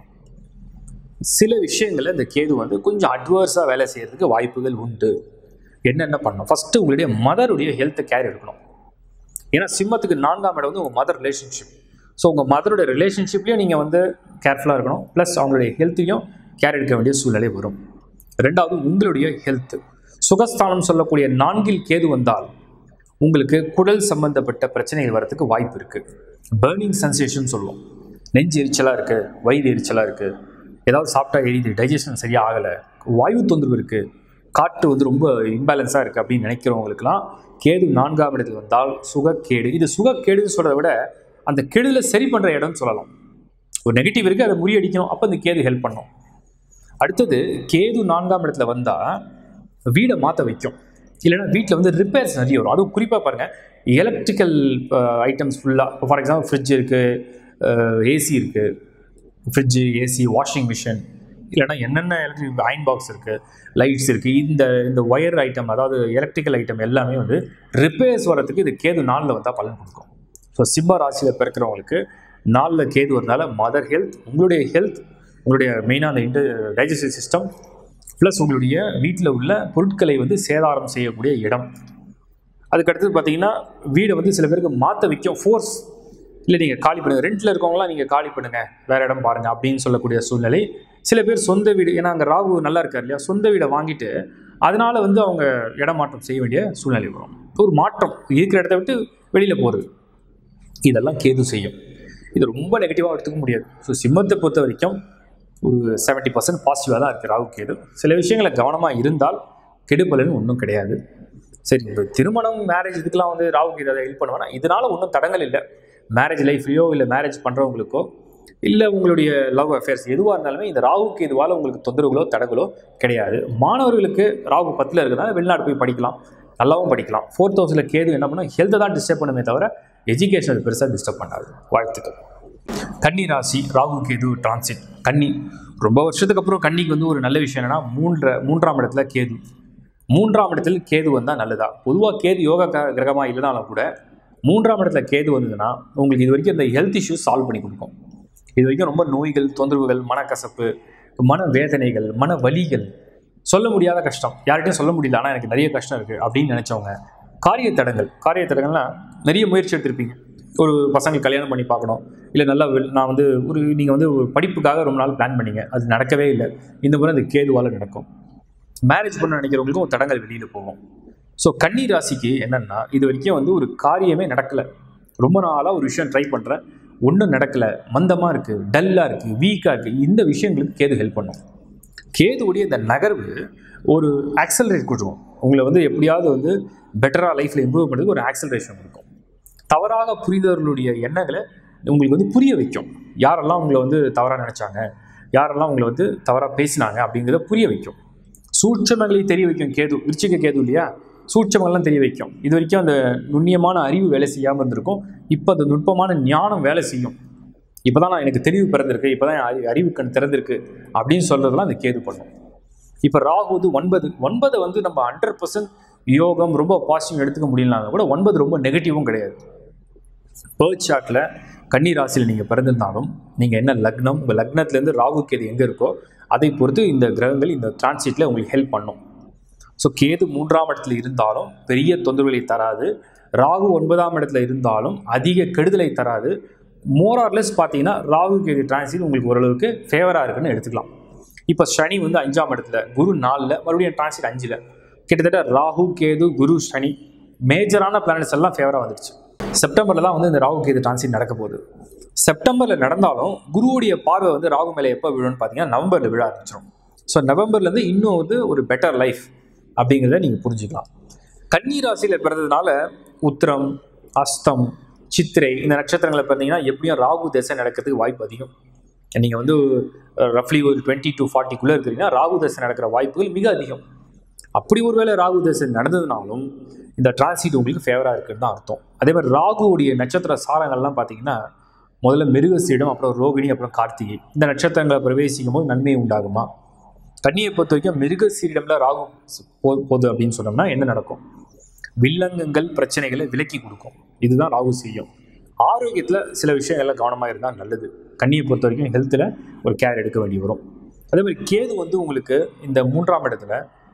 சில விஷயங்களில் இந்த கேது வந்து கொஞ்சம் அட்வர்ஸாக வேலை செய்கிறதுக்கு வாய்ப்புகள் உண்டு என்னென்ன பண்ணணும் ஃபஸ்ட்டு உங்களுடைய மதருடைய ஹெல்த்தை கேர் எடுக்கணும் ஏன்னா சிம்மத்துக்கு நான்காம் இடம் வந்து உங்கள் மதர் ரிலேஷன்ஷிப் ஸோ உங்கள் மதருடைய ரிலேஷன்ஷிப்லேயும் நீங்கள் வந்து கேர்ஃபுல்லாக இருக்கணும் ப்ளஸ் அவங்களுடைய ஹெல்த்தையும் கேர் எடுக்க வேண்டிய சூழ்நிலை வரும் ரெண்டாவது உங்களுடைய ஹெல்த்து சுகஸ்தானம் சொல்லக்கூடிய நான்கில் கேது வந்தால் உங்களுக்கு குடல் சம்பந்தப்பட்ட பிரச்சனைகள் வரதுக்கு வாய்ப்பு இருக்குது பேர்னிங் சென்சேஷன் சொல்லுவோம் நெஞ்சு எரிச்சலாக இருக்குது வயிறு எரிச்சலாக இருக்குது ஏதாவது சாப்பிட்டா எரியுது டைஜஷன் சரியாக ஆகலை வாயு தொந்தரவு இருக்குது காற்று வந்து ரொம்ப இம்பேலன்ஸாக இருக்குது அப்படின்னு நினைக்கிறவங்களுக்குலாம் கேது நான்காம் இடத்தில் வந்தால் சுகக்கேடு இது சுகக்கேடுன்னு சொல்கிறத விட அந்த கெடுதலை சரி பண்ணுற இடம்னு சொல்லலாம் ஒரு நெகட்டிவ் இருக்குது அதை முறியடிக்கணும் அப்போ இந்த கேது ஹெல்ப் பண்ணும் அடுத்தது கேது நான்காம் இடத்துல வந்தால் வீடை மாற்ற வைக்கும் இல்லைன்னா வீட்டில் வந்து ரிப்பேர்ஸ் நிறைய வரும் அதுவும் குறிப்பாக பாருங்கள் எலக்ட்ரிக்கல் ஐட்டம்ஸ் ஃபுல்லாக ஃபார் எக்ஸாம்பிள் ஃப்ரிட்ஜ் இருக்குது ஏசி இருக்குது ஃப்ரிட்ஜு ஏசி வாஷிங் மிஷின் இல்லைனா என்னென்ன எலக்ட்ரிக் அயன் பாக்ஸ் இருக்குது லைட்ஸ் இருக்குது இந்த இந்த ஒயர் ஐட்டம் அதாவது எலக்ட்ரிக்கல் ஐட்டம் எல்லாமே வந்து ரிப்பேர்ஸ் வரதுக்கு இது கேது நாளில் வந்தால் பலன் கொடுக்கும் ஸோ சிம்ம ராசியில் பிறக்கிறவங்களுக்கு நாளில் கேது வரனால மதர் ஹெல்த் உங்களுடைய ஹெல்த் உங்களுடைய மெயினாக அந்த இன்டர் டைஜஸ்டிவ் சிஸ்டம் ப்ளஸ் உங்களுடைய வீட்டில் உள்ள பொருட்களை வந்து சேதாரம் செய்யக்கூடிய இடம் அதுக்கடுத்தது பார்த்தீங்கன்னா வீடை வந்து சில பேருக்கு மாற்ற வைக்கும் ஃபோர்ஸ் இல்லை நீங்கள் காலி பண்ணுங்கள் ரெண்டில் இருக்கவங்களாம் நீங்கள் காலி பண்ணுங்கள் வேறு இடம் பாருங்கள் அப்படின்னு சொல்லக்கூடிய சூழ்நிலை சில பேர் சொந்த வீடு ஏன்னா அங்கே ராகு நல்லா இருக்கார் இல்லையா சொந்த வீடை வாங்கிட்டு அதனால் வந்து அவங்க இடமாற்றம் செய்ய வேண்டிய சூழ்நிலை வரும் ஒரு மாற்றம் இருக்கிற இடத்த விட்டு வெளியில் போகிறது இதெல்லாம் கேது செய்யும் இது ரொம்ப நெகட்டிவாக எடுத்துக்க முடியாது ஸோ சிம்மத்தை பொறுத்த வரைக்கும் ஒரு செவன்ட்டி பர்சன்ட் பாசிட்டிவாக தான் இருக்குது ராகு கேது சில விஷயங்களை கவனமாக இருந்தால் கெடுபலன்னு ஒன்றும் கிடையாது சரி இந்த திருமணம் மேரேஜ் இதுக்கெல்லாம் வந்து ராகு கேது அதை ஹெல்ப் பண்ணுவானா இதனால் ஒன்றும் தடங்கள் இல்லை மேரேஜ் லைஃப்லையோ இல்லை மேரேஜ் பண்ணுறவங்களுக்கோ இல்லை உங்களுடைய லவ் அஃபேர்ஸ் எதுவாக இருந்தாலுமே இந்த ராகு கேதுவால் உங்களுக்கு தொந்தரவுகளோ தடங்களோ கிடையாது மாணவர்களுக்கு ராகு பத்தில் இருக்கிறதால வெளிநாடு போய் படிக்கலாம் நல்லாவும் படிக்கலாம் ஃபோர்த் ஹவுஸில் கேது என்ன பண்ணால் ஹெல்த்தை தான் டிஸ்டர்ப் பண்ணுமே தவிர எஜுகேஷன் அது பெருசாக டிஸ்டர்ப் பண்ணாது வாழ்த்துக்கள் கன்னி ராசி ராகு கேது டிரான்சிட் கன்னி ரொம்ப வருஷத்துக்கு அப்புறம் கன்னிக்கு வந்து ஒரு நல்ல விஷயம் என்னன்னா மூன்ற மூன்றாம் இடத்துல கேது மூன்றாம் இடத்தில் கேது வந்தால் நல்லதா பொதுவாக கேது யோக க- கிரகமா இல்லைனாலும் கூட மூன்றாம் இடத்துல கேது வந்ததுன்னா உங்களுக்கு இது வரைக்கும் இந்த ஹெல்த் இஷ்யூஸ் சால்வ் பண்ணி கொடுக்கும் இது வரைக்கும் ரொம்ப நோய்கள் தொந்தரவுகள் மனக்கசப்பு மன வேதனைகள் மன வலிகள் சொல்ல முடியாத கஷ்டம் யார்கிட்டயும் சொல்ல முடியல ஆனால் எனக்கு நிறைய கஷ்டம் இருக்குது அப்படின்னு நினச்சவங்க காரிய தடங்கள் காரிய தடங்கள்லாம் நிறைய முயற்சி எடுத்திருப்பீங்க ஒரு பசங்களுக்கு கல்யாணம் பண்ணி பார்க்கணும் இல்லை நல்லா வெள்- நான் வந்து ஒரு நீங்கள் வந்து ஒரு படிப்புக்காக ரொம்ப நாள் பிளான் பண்ணீங்க அது நடக்கவே இல்லை இந்த முறை அந்த கேதுவால் நடக்கும் மேரேஜ் பண்ண நினைக்கிறவங்களுக்கும் தடங்கள் வெளியில் போகும் ஸோ கன்னி ராசிக்கு என்னென்னா இது வரைக்கும் வந்து ஒரு காரியமே நடக்கலை ரொம்ப நாளாக ஒரு விஷயம் ட்ரை பண்ணுறேன் ஒன்றும் நடக்கலை மந்தமாக இருக்குது டல்லாக இருக்குது வீக்காக இருக்குது இந்த விஷயங்களுக்கு கேது ஹெல்ப் பண்ணும் கேதுவுடைய இந்த நகர்வு ஒரு ஆக்சலரேட் கொடுக்கும் உங்களை வந்து எப்படியாவது வந்து பெட்டராக லைஃப்பில் இம்ப்ரூவ் பண்ணுறதுக்கு ஒரு ஆக்சலரேஷன் கொடுக்கும் தவறாக புரிந்தவர்களுடைய எண்ணங்களை உங்களுக்கு வந்து புரிய வைக்கும் யாரெல்லாம் உங்களை வந்து தவறாக நினச்சாங்க யாரெல்லாம் உங்களை வந்து தவறாக பேசினாங்க அப்படிங்கிறத புரிய வைக்கும் சூட்சமங்களை தெரிய வைக்கும் கேது விருச்சிக கேது இல்லையா சூட்சமங்கள்லாம் தெரிய வைக்கும் இது வரைக்கும் அந்த நுண்ணியமான அறிவு வேலை செய்யாமல் இருந்திருக்கும் இப்போ அந்த நுட்பமான ஞானம் வேலை செய்யும் இப்போ தான் நான் எனக்கு தெளிவு பிறந்திருக்கு இப்போ தான் அறி அறிவு கண் திறந்திருக்கு அப்படின்னு சொல்கிறதெல்லாம் அந்த கேது பண்ணும் இப்போ ராகு வந்து ஒன்பது ஒன்பதை வந்து நம்ம ஹண்ட்ரட் பர்சன்ட் யோகம் ரொம்ப பாசிட்டிவ் எடுத்துக்க முடியலனாலும் கூட ஒன்பது ரொம்ப நெகட்டிவும் கிடையாது பேர்த் சார்ட்டில் கன்னி ராசியில் நீங்கள் பிறந்திருந்தாலும் நீங்கள் என்ன லக்னம் உங்கள் லக்னத்துலேருந்து ராகு கேது எங்கே இருக்கோ அதை பொறுத்து இந்த கிரகங்கள் இந்த டிரான்சிட்டில் உங்களுக்கு ஹெல்ப் பண்ணும் ஸோ கேது மூன்றாம் இடத்துல இருந்தாலும் பெரிய தொந்தரவுகளை தராது ராகு ஒன்பதாம் இடத்துல இருந்தாலும் அதிக கெடுதலை தராது மோரார்லெஸ் பார்த்தீங்கன்னா ராகு கேது டிரான்சிட் உங்களுக்கு ஓரளவுக்கு ஃபேவராக இருக்குன்னு எடுத்துக்கலாம் இப்போ சனி வந்து அஞ்சாம் இடத்துல குரு நாலில் மறுபடியும் டிரான்சிட் அஞ்சில் கிட்டத்தட்ட ராகு கேது குரு சனி மேஜரான பிளானட்ஸ் எல்லாம் ஃபேவராக வந்துடுச்சு செப்டம்பரில் தான் வந்து இந்த ராகு கேது டிரான்சிட் நடக்க போகுது செப்டம்பரில் நடந்தாலும் குருவுடைய பார்வை வந்து ராகு மேலே எப்போ விழுன்னு பார்த்தீங்கன்னா நவம்பரில் விழ ஆரம்பிச்சிடும் ஸோ நவம்பர்லேருந்து இன்னும் வந்து ஒரு பெட்டர் லைஃப் அப்படிங்கிறத நீங்கள் புரிஞ்சுக்கலாம் கன்னி ராசியில் பிறந்ததுனால உத்திரம் அஸ்தம் சித்திரை இந்த நட்சத்திரங்களை பிறந்தீங்கன்னா எப்படியும் ராகு தசை நடக்கிறதுக்கு வாய்ப்பு அதிகம் நீங்கள் வந்து ரஃப்லி ஒரு டுவெண்ட்டி டு ஃபார்ட்டிக்குள்ளே இருக்கிறீங்கன்னா ராகு தசை நடக்கிற வாய்ப்புகள் மிக அதிகம் அப்படி ஒருவேளை ராகு தசை நடந்ததுனாலும் இந்த டிரான்சிட் உங்களுக்கு ஃபேவராக இருக்குன்னு தான் அர்த்தம் அதே மாதிரி ராகுவுடைய நட்சத்திர சாரங்கள்லாம் பார்த்தீங்கன்னா முதல்ல மிருகசீடம் அப்புறம் ரோகிணி அப்புறம் கார்த்திகை இந்த நட்சத்திரங்களை பிரவேசிக்கும் போது நன்மை உண்டாகுமா கன்னியை பொறுத்த வரைக்கும் மிருகசீரிடம்ல ராகு போ போகுது அப்படின்னு சொன்னோம்னா என்ன நடக்கும் வில்லங்கங்கள் பிரச்சனைகளை விலக்கி கொடுக்கும் இதுதான் ராகு செய்யும் ஆரோக்கியத்தில் சில விஷயங்கள்லாம் கவனமாக இருந்தால் நல்லது கண்ணியை பொறுத்த வரைக்கும் ஹெல்த்தில் ஒரு கேர் எடுக்க வேண்டி வரும் அதே மாதிரி கேது வந்து உங்களுக்கு இந்த மூன்றாம் இடத்துல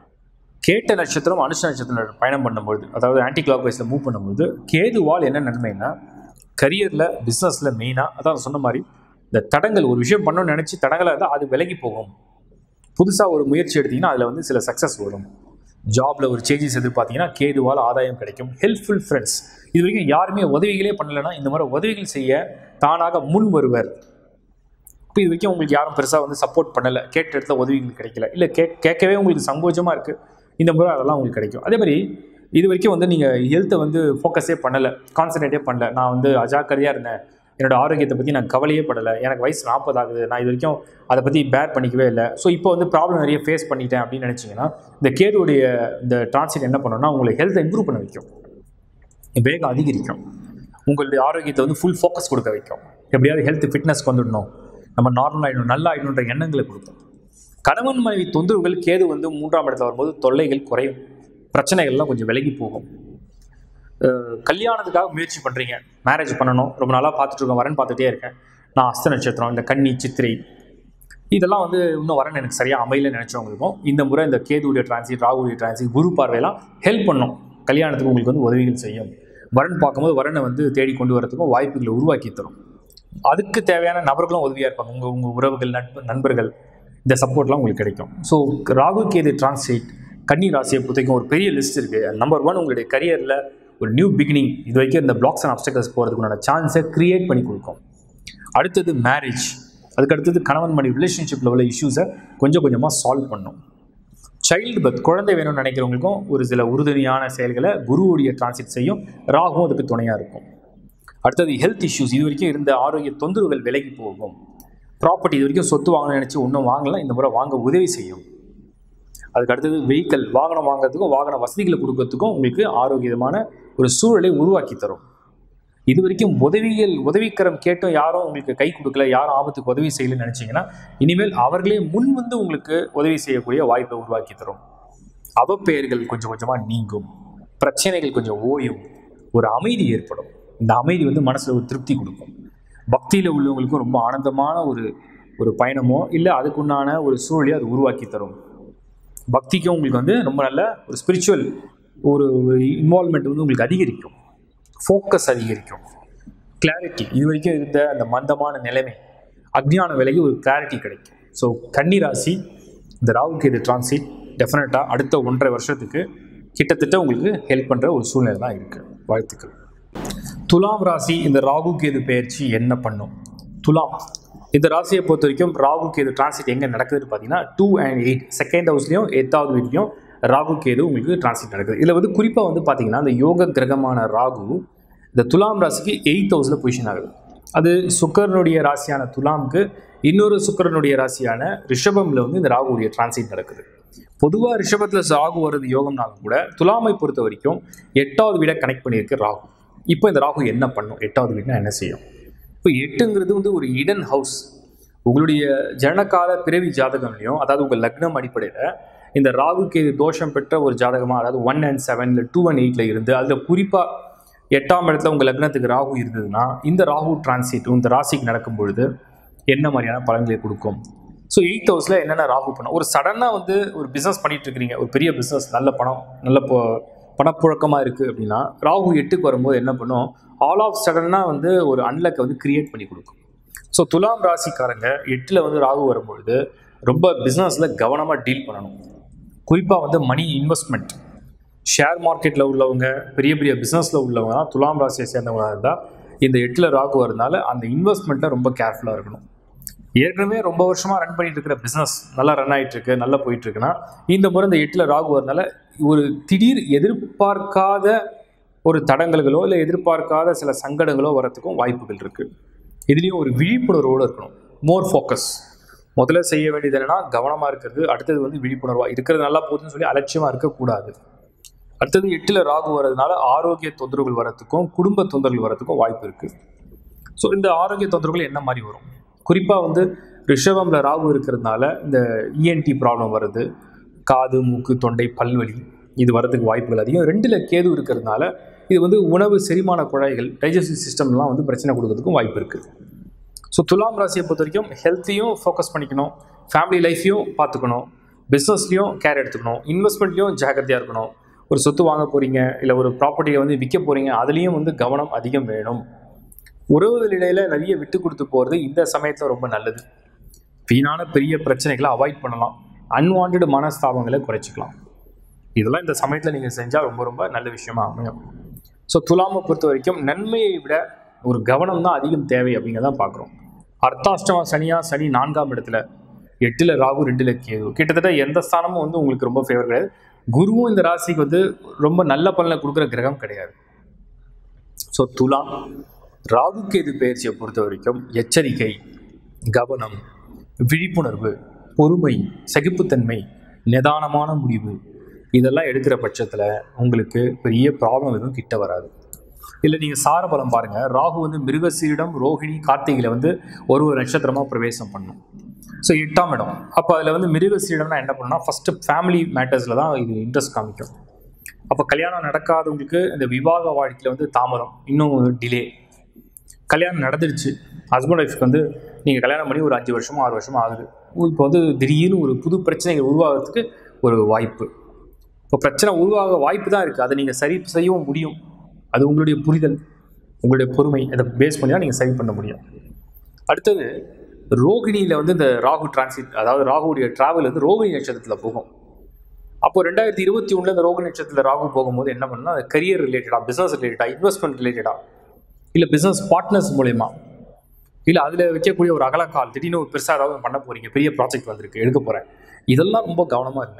கேட்ட நட்சத்திரம் அனுஷ நட்சத்திரம் பயணம் பண்ணும்பொழுது அதாவது ஆன்டி கிளாக் வைஸில் மூவ் பண்ணும்பொழுது கேதுவால் என்ன நன்மைன்னா கரியரில் பிஸ்னஸில் மெயினாக அதான் சொன்ன மாதிரி இந்த தடங்கள் ஒரு விஷயம் பண்ணணும்னு நினச்சி தடங்களாக இருந்தால் அது விலகி போகும் புதுசாக ஒரு முயற்சி எடுத்தீங்கன்னா அதில் வந்து சில சக்ஸஸ் வரும் ஜாபில் ஒரு சேஞ்சஸ் எதிர்பார்த்தீங்கன்னா கேதுவால் ஆதாயம் கிடைக்கும் ஹெல்ப்ஃபுல் ஃப்ரெண்ட்ஸ் இது வரைக்கும் யாருமே உதவிகளே பண்ணலைன்னா இந்த மாதிரி உதவிகள் செய்ய தானாக முன் வருவர் இப்போ இது வரைக்கும் உங்களுக்கு யாரும் பெருசாக வந்து சப்போர்ட் பண்ணலை கேட்ட இடத்துல உதவிகள் கிடைக்கல இல்லை கே கேட்கவே உங்களுக்கு சங்கோஜமாக இருக்குது இந்த முறை அதெல்லாம் உங்களுக்கு கிடைக்கும் அதே மாதிரி இது வரைக்கும் வந்து நீங்கள் ஹெல்த்தை வந்து ஃபோக்கஸே பண்ணலை கான்சன்ட்ரேட்டே பண்ணல நான் வந்து அஜாக்கிரதையாக இருந்தேன் என்னோட ஆரோக்கியத்தை பற்றி நான் கவலையே படலை எனக்கு வயசு நாற்பது ஆகுது நான் இது வரைக்கும் அதை பற்றி பேர் பண்ணிக்கவே இல்லை ஸோ இப்போ வந்து ப்ராப்ளம் நிறைய ஃபேஸ் பண்ணிட்டேன் அப்படின்னு நினச்சிங்கன்னா இந்த கேடுடைய இந்த டிரான்சிட் என்ன பண்ணணும்னா உங்களுக்கு ஹெல்த்தை இம்ப்ரூவ் பண்ண வைக்கும் வேகம் அதிகரிக்கும் உங்களுடைய ஆரோக்கியத்தை வந்து ஃபுல் ஃபோக்கஸ் கொடுக்க வைக்கும் எப்படியாவது ஹெல்த் ஃபிட்னஸ்க்கு வந்துடணும் நம்ம நார்மல் ஆகிடணும் நல்லா ஆகிடணுன்ற எண்ணங்களை கொடுக்கும் கணவன் மனைவி தொந்தரவுகள் கேது வந்து மூன்றாம் இடத்துல வரும்போது தொல்லைகள் குறையும் பிரச்சனைகள்லாம் கொஞ்சம் விலகி போகும் அஹ் கல்யாணத்துக்காக முயற்சி பண்ணுறீங்க மேரேஜ் பண்ணணும் ரொம்ப நாளாக பார்த்துட்டு இருக்கேன் வரேன் பார்த்துட்டே இருக்கேன் நான் அஸ்த நட்சத்திரம் இந்த கன்னி சித்திரை இதெல்லாம் வந்து இன்னும் வரேன் எனக்கு சரியாக அமையல நினச்சவங்களுக்கும் இந்த முறை இந்த கேதுடைய டிரான்சிட் ராகுடைய டிரான்சிட் குரு பார்வையெல்லாம் ஹெல்ப் பண்ணும் கல்யாணத்துக்கு உங்களுக்கு வந்து உதவிகள் செய்யும் வரன் பார்க்கும்போது வரனை வந்து தேடி கொண்டு வரதுக்கும் வாய்ப்புகளை உருவாக்கி தரும் அதுக்கு தேவையான நபர்களும் உதவியாக இருப்பாங்க உங்கள் உங்கள் உறவுகள் நட்பு நண்பர்கள் இந்த சப்போர்ட்லாம் உங்களுக்கு கிடைக்கும் ஸோ ராகு கேது டிரான்ஸ்லேட் கன்னி ராசியை பொறுத்தவரைக்கும் ஒரு பெரிய லிஸ்ட் இருக்குது நம்பர் ஒன் உங்களுடைய கரியரில் ஒரு நியூ பிகினிங் இது வரைக்கும் இந்த பிளாக்ஸ் அண்ட் அப்டக்கல்ஸ் போகிறதுக்குண்டான சான்ஸை க்ரியேட் பண்ணி கொடுக்கும் அடுத்தது மேரேஜ் அதுக்கு அடுத்தது கணவன் மனைவி ரிலேஷன்ஷிப்பில் உள்ள இஷ்யூஸை கொஞ்சம் கொஞ்சமாக சால்வ் பண்ணும் சைல்டு பர்த் குழந்தை வேணும்னு நினைக்கிறவங்களுக்கும் ஒரு சில உறுதுணையான செயல்களை குருவுடைய டிரான்சிட் செய்யும் ராகுவும் அதுக்கு துணையாக இருக்கும் அடுத்தது ஹெல்த் இஷ்யூஸ் இது வரைக்கும் இருந்த ஆரோக்கிய தொந்தரவுகள் விலகி போகும் ப்ராப்பர்ட்டி இது வரைக்கும் சொத்து வாங்கணும்னு நினச்சி ஒன்றும் வாங்கலாம் இந்த முறை வாங்க உதவி செய்யும் அதுக்கு அடுத்தது வெஹிக்கல் வாகனம் வாங்குறதுக்கும் வாகன வசதிகளை கொடுக்கறதுக்கும் உங்களுக்கு ஆரோக்கியமான ஒரு சூழலை உருவாக்கி தரும் இது வரைக்கும் உதவிகள் உதவிக்கரம் கேட்டும் யாரும் உங்களுக்கு கை கொடுக்கல யாரும் ஆபத்துக்கு உதவி செய்யலன்னு நினச்சிங்கன்னா இனிமேல் அவர்களே முன் வந்து உங்களுக்கு உதவி செய்யக்கூடிய வாய்ப்பை உருவாக்கி தரும் அவப்பெயர்கள் கொஞ்சம் கொஞ்சமாக நீங்கும் பிரச்சனைகள் கொஞ்சம் ஓயும் ஒரு அமைதி ஏற்படும் இந்த அமைதி வந்து மனசில் ஒரு திருப்தி கொடுக்கும் பக்தியில் உள்ளவங்களுக்கும் ரொம்ப ஆனந்தமான ஒரு ஒரு பயணமோ இல்லை அதுக்குண்டான ஒரு சூழலையோ அது உருவாக்கி தரும் பக்திக்கும் உங்களுக்கு வந்து ரொம்ப நல்ல ஒரு ஸ்பிரிச்சுவல் ஒரு இன்வால்மெண்ட் வந்து உங்களுக்கு அதிகரிக்கும் ஃபோக்கஸ் அதிகரிக்கும் கிளாரிட்டி இது வரைக்கும் இருந்த அந்த மந்தமான நிலைமை அக்ஞான விலைக்கு ஒரு கிளாரிட்டி கிடைக்கும் ஸோ கன்னி ராசி இந்த ராகுக்கு இது டிரான்சிட் டெஃபினட்டாக அடுத்த ஒன்றரை வருஷத்துக்கு கிட்டத்தட்ட உங்களுக்கு ஹெல்ப் பண்ணுற ஒரு சூழ்நிலை தான் இருக்குது வாழ்த்துக்கள் துலாம் ராசி இந்த ராகு கேது பயிற்சி என்ன பண்ணும் துலாம் இந்த ராசியை பொறுத்த வரைக்கும் ராகு கேது டிரான்சிட் எங்கே நடக்குதுன்னு பார்த்தீங்கன்னா டூ அண்ட் எயிட் செகண்ட் ஹவுஸ்லையும் எட்டாவது வீட்லையும் ராகு கேது உங்களுக்கு டிரான்சிட் நடக்குது இதில் வந்து குறிப்பாக வந்து பார்த்தீங்கன்னா அந்த யோக கிரகமான ராகு இந்த துலாம் ராசிக்கு எயித் ஹவுஸில் பொசிஷன் ஆகுது அது சுக்கரனுடைய ராசியான துலாமுக்கு இன்னொரு சுக்கரனுடைய ராசியான ரிஷபமில் வந்து இந்த ராகுடைய டிரான்சிட் நடக்குது பொதுவாக ரிஷபத்தில் ராகு வர்றது யோகம்னாலும் கூட துலாமை பொறுத்த வரைக்கும் எட்டாவது வீடை கனெக்ட் பண்ணியிருக்கு ராகு இப்போ இந்த ராகு என்ன பண்ணும் எட்டாவது வீடுனா என்ன செய்யும் இப்போ எட்டுங்கிறது வந்து ஒரு இடன் ஹவுஸ் உங்களுடைய ஜனகால பிறவி ஜாதகம்லையும் அதாவது உங்கள் லக்னம் அடிப்படையில் இந்த ராகு கேது தோஷம் பெற்ற ஒரு ஜாதகமாக அதாவது ஒன் அண்ட் செவன் இல்லை டூ அண்ட் எயிட்டில் இருந்து அதில் குறிப்பாக எட்டாம் இடத்துல உங்கள் லக்னத்துக்கு ராகு இருந்ததுன்னா இந்த ராகு டிரான்சிட் இந்த ராசிக்கு நடக்கும் பொழுது என்ன மாதிரியான பலன்களை கொடுக்கும் ஸோ எயித் ஹவுஸில் என்னென்ன ராகு பண்ணும் ஒரு சடனாக வந்து ஒரு பிஸ்னஸ் பண்ணிட்டு இருக்கிறீங்க ஒரு பெரிய பிஸ்னஸ் நல்ல பணம் நல்ல பொ பணப்புழக்கமாக இருக்குது அப்படின்னா ராகு எட்டுக்கு வரும்போது என்ன பண்ணும் ஆல் ஆஃப் சடனாக வந்து ஒரு அன்லக்கை வந்து கிரியேட் பண்ணி கொடுக்கும் ஸோ துலாம் ராசிக்காரங்க எட்டில் வந்து ராகு வரும்பொழுது ரொம்ப பிஸ்னஸில் கவனமாக டீல் பண்ணணும் குறிப்பாக வந்து மணி இன்வெஸ்ட்மெண்ட் ஷேர் மார்க்கெட்டில் உள்ளவங்க பெரிய பெரிய பிஸ்னஸில் உள்ளவங்க தான் துலாம் ராசியை சேர்ந்தவங்களாக இருந்தால் இந்த எட்டில் ராகு வரதுனால அந்த இன்வெஸ்ட்மெண்ட்டில் ரொம்ப கேர்ஃபுல்லாக இருக்கணும் ஏற்கனவே ரொம்ப வருஷமாக ரன் பண்ணிட்டு இருக்கிற பிஸ்னஸ் நல்லா ரன் ஆகிட்டு இருக்கு நல்லா போயிட்டு இருக்குன்னா இந்த முறை இந்த எட்டில் ராகு வரதுனால ஒரு திடீர் எதிர்பார்க்காத ஒரு தடங்கல்களோ இல்லை எதிர்பார்க்காத சில சங்கடங்களோ வரத்துக்கும் வாய்ப்புகள் இருக்குது இதுலேயும் ஒரு விழிப்புணர்வோடு இருக்கணும் மோர் ஃபோக்கஸ் முதல்ல செய்ய வேண்டியது என்னன்னா கவனமாக இருக்கிறது அடுத்தது வந்து விழிப்புணர்வாக இருக்கிறது நல்லா போகுதுன்னு சொல்லி அலட்சியமாக இருக்கக்கூடாது அடுத்தது எட்டில் ராகு வர்றதுனால ஆரோக்கிய தொந்தரவுகள் வரத்துக்கும் குடும்ப தொந்தரவுகள் வரத்துக்கும் வாய்ப்பு இருக்குது ஸோ இந்த ஆரோக்கிய தொந்தரவுகள் என்ன மாதிரி வரும் குறிப்பாக வந்து ரிஷபமில் ராகு இருக்கிறதுனால இந்த இஎன்டி ப்ராப்ளம் வருது காது மூக்கு தொண்டை பல்வலி இது வரதுக்கு வாய்ப்புகள் அதிகம் ரெண்டில் கேது இருக்கிறதுனால இது வந்து உணவு செரிமான குழாய்கள் டைஜஸ்டிவ் சிஸ்டம்லாம் வந்து பிரச்சனை கொடுக்கறதுக்கும் வாய்ப்பு இருக்குது ஸோ துலாம் ராசியை பொறுத்த வரைக்கும் ஹெல்த்தையும் ஃபோக்கஸ் பண்ணிக்கணும் ஃபேமிலி லைஃப்பையும் பார்த்துக்கணும் பிஸ்னஸ்லையும் கேர் எடுத்துக்கணும் இன்வெஸ்ட்மெண்ட்லையும் ஜாக்கிரதையாக இருக்கணும் ஒரு சொத்து வாங்க போகிறீங்க இல்லை ஒரு ப்ராப்பர்ட்டியை வந்து விற்க போகிறீங்க அதுலேயும் வந்து கவனம் அதிகம் வேணும் உறவுகளிடையில் நிறைய விட்டு கொடுத்து போகிறது இந்த சமயத்தில் ரொம்ப நல்லது வீணான பெரிய பிரச்சனைகளை அவாய்ட் பண்ணலாம் அன்வான்ட் மனஸ்தாபங்களை குறைச்சிக்கலாம் இதெல்லாம் இந்த சமயத்தில் நீங்கள் செஞ்சால் ரொம்ப ரொம்ப நல்ல விஷயமா அமையும் ஸோ துலாமை பொறுத்த வரைக்கும் நன்மையை விட ஒரு கவனம் தான் அதிகம் தேவை அப்படிங்கிறதான் பார்க்குறோம் அர்த்தாஷ்டம சனியா சனி நான்காம் இடத்துல எட்டில் ராகு ரெண்டில் கேது கிட்டத்தட்ட எந்த ஸ்தானமும் வந்து உங்களுக்கு ரொம்ப ஃபேவர் கிடையாது குருவும் இந்த ராசிக்கு வந்து ரொம்ப நல்ல பலனை கொடுக்குற கிரகம் கிடையாது ஸோ துலாம் ராகு கேது பயிற்சியை பொறுத்த வரைக்கும் எச்சரிக்கை கவனம் விழிப்புணர்வு பொறுமை சகிப்புத்தன்மை நிதானமான முடிவு இதெல்லாம் எடுக்கிற பட்சத்தில் உங்களுக்கு பெரிய ப்ராப்ளம் எதுவும் கிட்ட வராது இல்லை நீங்கள் சாரபலம் பாருங்கள் ராகு வந்து மிருகசீரிடம் ரோஹிணி கார்த்திகையில் வந்து ஒரு ஒரு நட்சத்திரமாக பிரவேசம் பண்ணும் ஸோ எட்டாம் இடம் அப்போ அதில் வந்து மிருகசீரிடம்னா என்ன பண்ணணும்னா ஃபஸ்ட்டு ஃபேமிலி மேட்டர்ஸில் தான் இது இன்ட்ரெஸ்ட் காமிக்கும் அப்போ கல்யாணம் நடக்காதவங்களுக்கு இந்த விவாக வாழ்க்கையில் வந்து தாமதம் இன்னும் டிலே கல்யாணம் நடந்துடுச்சு ஹஸ்பண்ட் ஒய்ஃப்க்கு வந்து நீங்கள் கல்யாணம் பண்ணி ஒரு அஞ்சு வருஷமோ ஆறு வருஷமோ ஆகுது இப்போ வந்து திடீர்னு ஒரு புது பிரச்சனைகள் உருவாகிறதுக்கு ஒரு வாய்ப்பு இப்போ பிரச்சனை உருவாக வாய்ப்பு தான் இருக்குது அதை நீங்கள் சரி செய்யவும் முடியும் அது உங்களுடைய புரிதல் உங்களுடைய பொறுமை அதை பேஸ் பண்ணி தான் நீங்கள் சரி பண்ண முடியும் அடுத்தது ரோகிணியில் வந்து இந்த ராகு டிரான்சிட் அதாவது ராகுடைய டிராவல் வந்து ரோகிணி நட்சத்திரத்தில் போகும் அப்போ ரெண்டாயிரத்தி இருபத்தி ஒன்றில் இந்த ரோக நட்சத்திரத்தில் ராகு போகும்போது என்ன பண்ணணும் அது கரியர் ரிலேட்டடாக பிஸ்னஸ் ரிலேட்டடாக இன்வெஸ்ட்மெண்ட் ரிலேட்டடாக இல்லை பிஸ்னஸ் பார்ட்னர்ஸ் மூலயமா இல்லை அதில் வைக்கக்கூடிய ஒரு அகலக்கால் திடீர்னு ஒரு பெருசாக ஏதாவது பண்ண போகிறீங்க பெரிய ப்ராஜெக்ட் வந்திருக்கு எடுக்க போகிறேன் இதெல்லாம் ரொம்ப கவனமாக இருங்க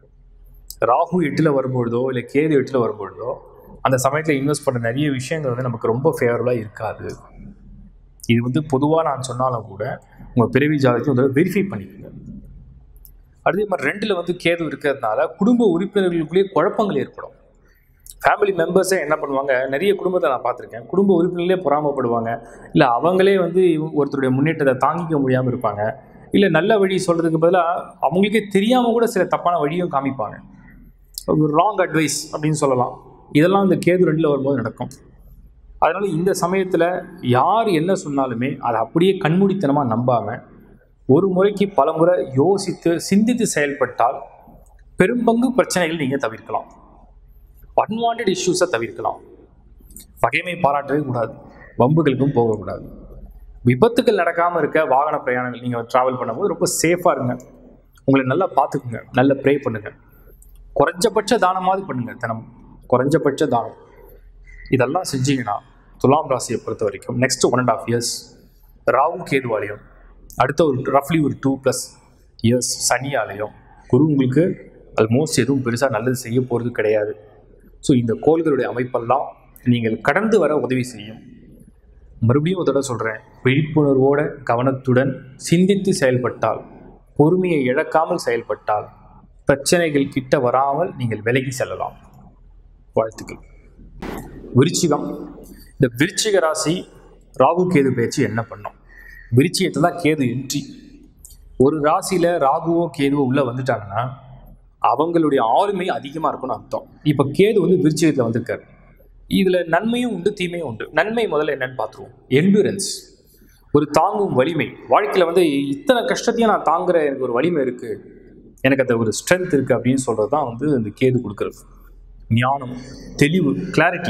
ராகு எட்டில் வரும்பொழுதோ இல்லை கேது எட்டில் வரும்பொழுதோ அந்த சமயத்தில் இன்வெஸ்ட் பண்ண நிறைய விஷயங்கள் வந்து நமக்கு ரொம்ப ஃபேவரபுளாக இருக்காது இது வந்து பொதுவாக நான் சொன்னாலும் கூட உங்கள் பிறவி ஜாதகத்தை வந்து வெரிஃபை பண்ணிக்கோங்க அதே மாதிரி ரெண்டில் வந்து கேது இருக்கிறதுனால குடும்ப உறுப்பினர்களுக்குள்ளேயே குழப்பங்கள் ஏற்படும் ஃபேமிலி மெம்பர்ஸே என்ன பண்ணுவாங்க நிறைய குடும்பத்தை நான் பார்த்துருக்கேன் குடும்ப உறுப்பினர்களே பொறாமப்படுவாங்க இல்லை அவங்களே வந்து இவங்க ஒருத்தருடைய முன்னேற்றத்தை தாங்கிக்க முடியாமல் இருப்பாங்க இல்லை நல்ல வழி சொல்கிறதுக்கு பதிலாக அவங்களுக்கே தெரியாமல் கூட சில தப்பான வழியும் காமிப்பாங்க ஒரு ராங் அட்வைஸ் அப்படின்னு சொல்லலாம் இதெல்லாம் இந்த கேது ரெண்டில் வரும்போது நடக்கும் அதனால் இந்த சமயத்தில் யார் என்ன சொன்னாலுமே அதை அப்படியே கண்மூடித்தனமாக நம்பாமல் ஒரு முறைக்கு பல முறை யோசித்து சிந்தித்து செயல்பட்டால் பெரும்பங்கு பிரச்சனைகள் நீங்கள் தவிர்க்கலாம் அன்வான்ட் இஷ்யூஸை தவிர்க்கலாம் பகைமை பாராட்டவே கூடாது வம்புகளுக்கும் போகக்கூடாது விபத்துகள் நடக்காமல் இருக்க வாகன பிரயாணங்கள் நீங்கள் ட்ராவல் பண்ணும்போது ரொம்ப சேஃபாக இருங்க உங்களை நல்லா பார்த்துக்குங்க நல்ல ப்ரே பண்ணுங்கள் குறைஞ்சபட்ச தானமாவது பண்ணுங்கள் தினம் குறைஞ்சபட்ச தானம் இதெல்லாம் செஞ்சீங்கன்னா துலாம் ராசியை பொறுத்த வரைக்கும் next one and of years Rahu கேதுவாலையும் அடுத்த ஒரு ரஃப்லி ஒரு டூ ப்ளஸ் இயர்ஸ் சனியாலையும் குரு உங்களுக்கு ஆல்மோஸ்ட் எதுவும் பெருசாக நல்லது செய்ய போகிறது கிடையாது ஸோ இந்த கோள்களுடைய அமைப்பெல்லாம் நீங்கள் கடந்து வர உதவி செய்யும் மறுபடியும் ஒரு தடவை சொல்கிறேன் விழிப்புணர்வோட கவனத்துடன் சிந்தித்து செயல்பட்டால் பொறுமையை இழக்காமல் செயல்பட்டால் பிரச்சனைகள் கிட்ட வராமல் நீங்கள் விலகி செல்லலாம் வாழ்த்துக்கள் விருச்சிகம் இந்த விருச்சிக ராசி ராகு கேது பேச்சு என்ன பண்ணும் விருச்சிகத்தை தான் கேது என்ட்ரி ஒரு ராசியில் ராகுவோ கேதுவோ உள்ளே வந்துட்டாங்கன்னா அவங்களுடைய ஆளுமை அதிகமாக இருக்கும்னு அர்த்தம் இப்போ கேது வந்து விருச்சிகத்தில் வந்திருக்காரு இதில் நன்மையும் உண்டு தீமையும் உண்டு நன்மை முதல்ல என்னன்னு பார்த்துருவோம் எண்டூரன்ஸ் ஒரு தாங்கும் வலிமை வாழ்க்கையில் வந்து இத்தனை கஷ்டத்தையும் நான் தாங்குற எனக்கு ஒரு வலிமை இருக்குது எனக்கு அந்த ஒரு ஸ்ட்ரென்த் இருக்குது அப்படின்னு சொல்கிறது தான் வந்து இந்த கேது கொடுக்குறது ஞானம் தெளிவு கிளாரிட்டி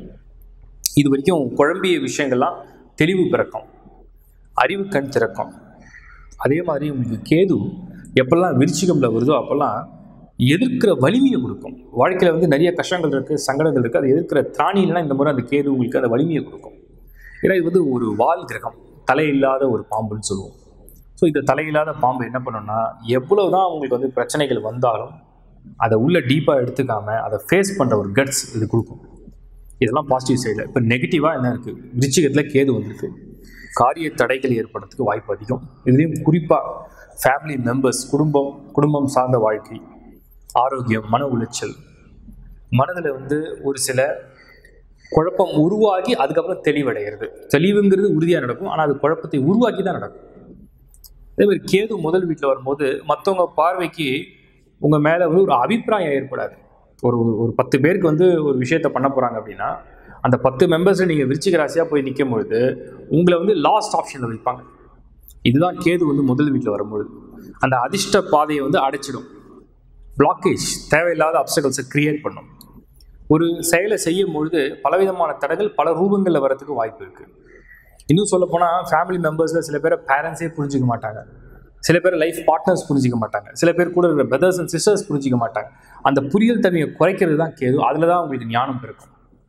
இது வரைக்கும் குழம்பிய விஷயங்கள்லாம் தெளிவு பிறக்கும் அறிவு கண் திறக்கும் அதே மாதிரி உங்களுக்கு கேது எப்பெல்லாம் விருச்சிகமில் வருதோ அப்போல்லாம் எதிர்க்கிற வலிமையை கொடுக்கும் வாழ்க்கையில் வந்து நிறைய கஷ்டங்கள் இருக்குது சங்கடங்கள் இருக்குது அதை எதிர்க்கிற திராணிலாம் இந்த முறை அந்த கேது உங்களுக்கு அந்த வலிமையை கொடுக்கும் ஏன்னா இது வந்து ஒரு வால் கிரகம் தலையில்லாத ஒரு பாம்புன்னு சொல்லுவோம் ஸோ இந்த தலையில்லாத பாம்பு என்ன பண்ணுன்னா எவ்வளோ தான் உங்களுக்கு வந்து பிரச்சனைகள் வந்தாலும் அதை உள்ள டீப்பாக எடுத்துக்காம அதை ஃபேஸ் பண்ணுற ஒரு கட்ஸ் இது கொடுக்கும் இதெல்லாம் பாசிட்டிவ் சைடில் இப்போ நெகட்டிவாக என்ன இருக்குது விருச்சிகத்தில் கேது வந்திருக்கு காரிய தடைகள் ஏற்படுறதுக்கு வாய்ப்பு அதிகம் இதுலேயும் குறிப்பாக ஃபேமிலி மெம்பர்ஸ் குடும்பம் குடும்பம் சார்ந்த வாழ்க்கை ஆரோக்கியம் மன உளைச்சல் மனதில் வந்து ஒரு சில குழப்பம் உருவாகி அதுக்கப்புறம் தெளிவடைகிறது தெளிவுங்கிறது உறுதியாக நடக்கும் ஆனால் அது குழப்பத்தை உருவாக்கி தான் நடக்கும் அதே மாதிரி கேது முதல் வீட்டில் வரும்போது மற்றவங்க பார்வைக்கு உங்கள் மேலே வந்து ஒரு அபிப்பிராயம் ஏற்படாது ஒரு ஒரு பத்து பேருக்கு வந்து ஒரு விஷயத்த பண்ண போகிறாங்க அப்படின்னா அந்த பத்து மெம்பர்ஸை நீங்கள் விருச்சிக ராசியாக போய் நிற்கும் பொழுது உங்களை வந்து லாஸ்ட் ஆப்ஷனில் வைப்பாங்க இதுதான் கேது வந்து முதல் வீட்டில் வரும்பொழுது அந்த அதிர்ஷ்ட பாதையை வந்து அடைச்சிடும் பிளாக்கேஜ் தேவையில்லாத அப்சகல்ஸை கிரியேட் பண்ணும் ஒரு செயலை செய்யும் பொழுது பலவிதமான தடைகள் பல ரூபங்களில் வரதுக்கு வாய்ப்பு இருக்குது இன்னும் சொல்லப்போனால் ஃபேமிலி மெம்பர்ஸில் சில பேரை பேரண்ட்ஸே புரிஞ்சிக்க மாட்டாங்க சில பேர் லைஃப் பார்ட்னர்ஸ் புரிஞ்சிக்க மாட்டாங்க சில பேர் கூட இருக்கிற பிரதர்ஸ் அண்ட் சிஸ்டர்ஸ் புரிஞ்சிக்க மாட்டாங்க அந்த புரியல் தன்மையை குறைக்கிறது தான் கேது அதில் தான் உங்களுக்கு ஞானம் பிறக்கும்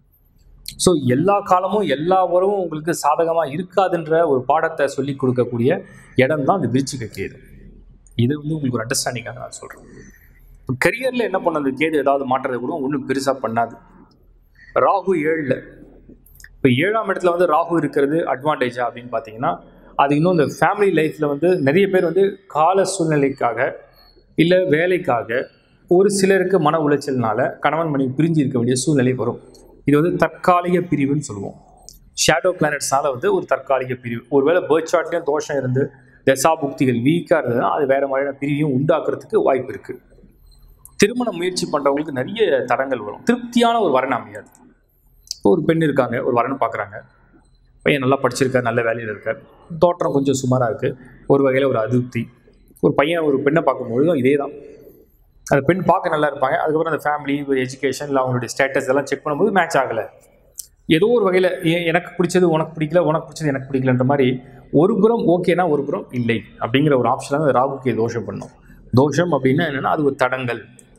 ஸோ எல்லா காலமும் எல்லா உறவும் உங்களுக்கு சாதகமாக இருக்காதுன்ற ஒரு பாடத்தை சொல்லி கொடுக்கக்கூடிய இடம் தான் இந்த விருச்சிக கேது இது வந்து உங்களுக்கு ஒரு அண்டர்ஸ்டாண்டிங்காக நான் சொல்கிறேன் இப்போ கரியரில் என்ன பண்ண அந்த கேது ஏதாவது மாற்றத்தை கூட ஒன்றும் பெருசாக பண்ணாது ராகு ஏழில் இப்போ ஏழாம் இடத்துல வந்து ராகு இருக்கிறது அட்வான்டேஜா அப்படின்னு பார்த்தீங்கன்னா அது இன்னும் இந்த ஃபேமிலி லைஃப்பில் வந்து நிறைய பேர் வந்து கால சூழ்நிலைக்காக இல்லை வேலைக்காக ஒரு சிலருக்கு மன உளைச்சல்னால கணவன் மனைவி பிரிஞ்சு இருக்க வேண்டிய சூழ்நிலை வரும் இது வந்து தற்காலிக பிரிவுன்னு சொல்லுவோம் ஷேடோ பிளானட்ஸ்னால வந்து ஒரு தற்காலிக பிரிவு ஒருவேளை பேர்த் சார்ட்லேயும் தோஷம் இருந்து தசா புக்திகள் வீக்காக இருந்ததுன்னா அது வேறு மாதிரியான பிரிவையும் உண்டாக்குறதுக்கு வாய்ப்பு இருக்குது திருமண முயற்சி பண்ணுறவங்களுக்கு நிறைய தடங்கள் வரும் திருப்தியான ஒரு வரன் அமையாது இப்போ ஒரு பெண் இருக்காங்க ஒரு வரன் பார்க்குறாங்க பையன் நல்லா படிச்சிருக்கார் நல்ல வேலையில் இருக்கார் தோற்றம் கொஞ்சம் சுமாராக இருக்குது ஒரு வகையில் ஒரு அதிருப்தி ஒரு பையன் ஒரு பெண்ணை பார்க்கும்பொழுதும் இதே தான் அந்த பெண் பார்க்க நல்லா இருப்பாங்க அதுக்கப்புறம் அந்த ஃபேமிலி எஜுகேஷன் இல்லை அவங்களுடைய ஸ்டேட்டஸ் எல்லாம் செக் பண்ணும்போது மேட்ச் ஆகலை ஏதோ ஒரு வகையில் எனக்கு பிடிச்சது உனக்கு பிடிக்கல உனக்கு பிடிச்சது எனக்கு பிடிக்கலன்ற மாதிரி ஒரு புறம் ஓகேனா ஒரு புறம் இல்லை அப்படிங்கிற ஒரு ஆப்ஷனாக அந்த ராகுக்கு தோஷம் பண்ணும் தோஷம் அப்படின்னா என்னென்னா அது ஒரு தடங்கள்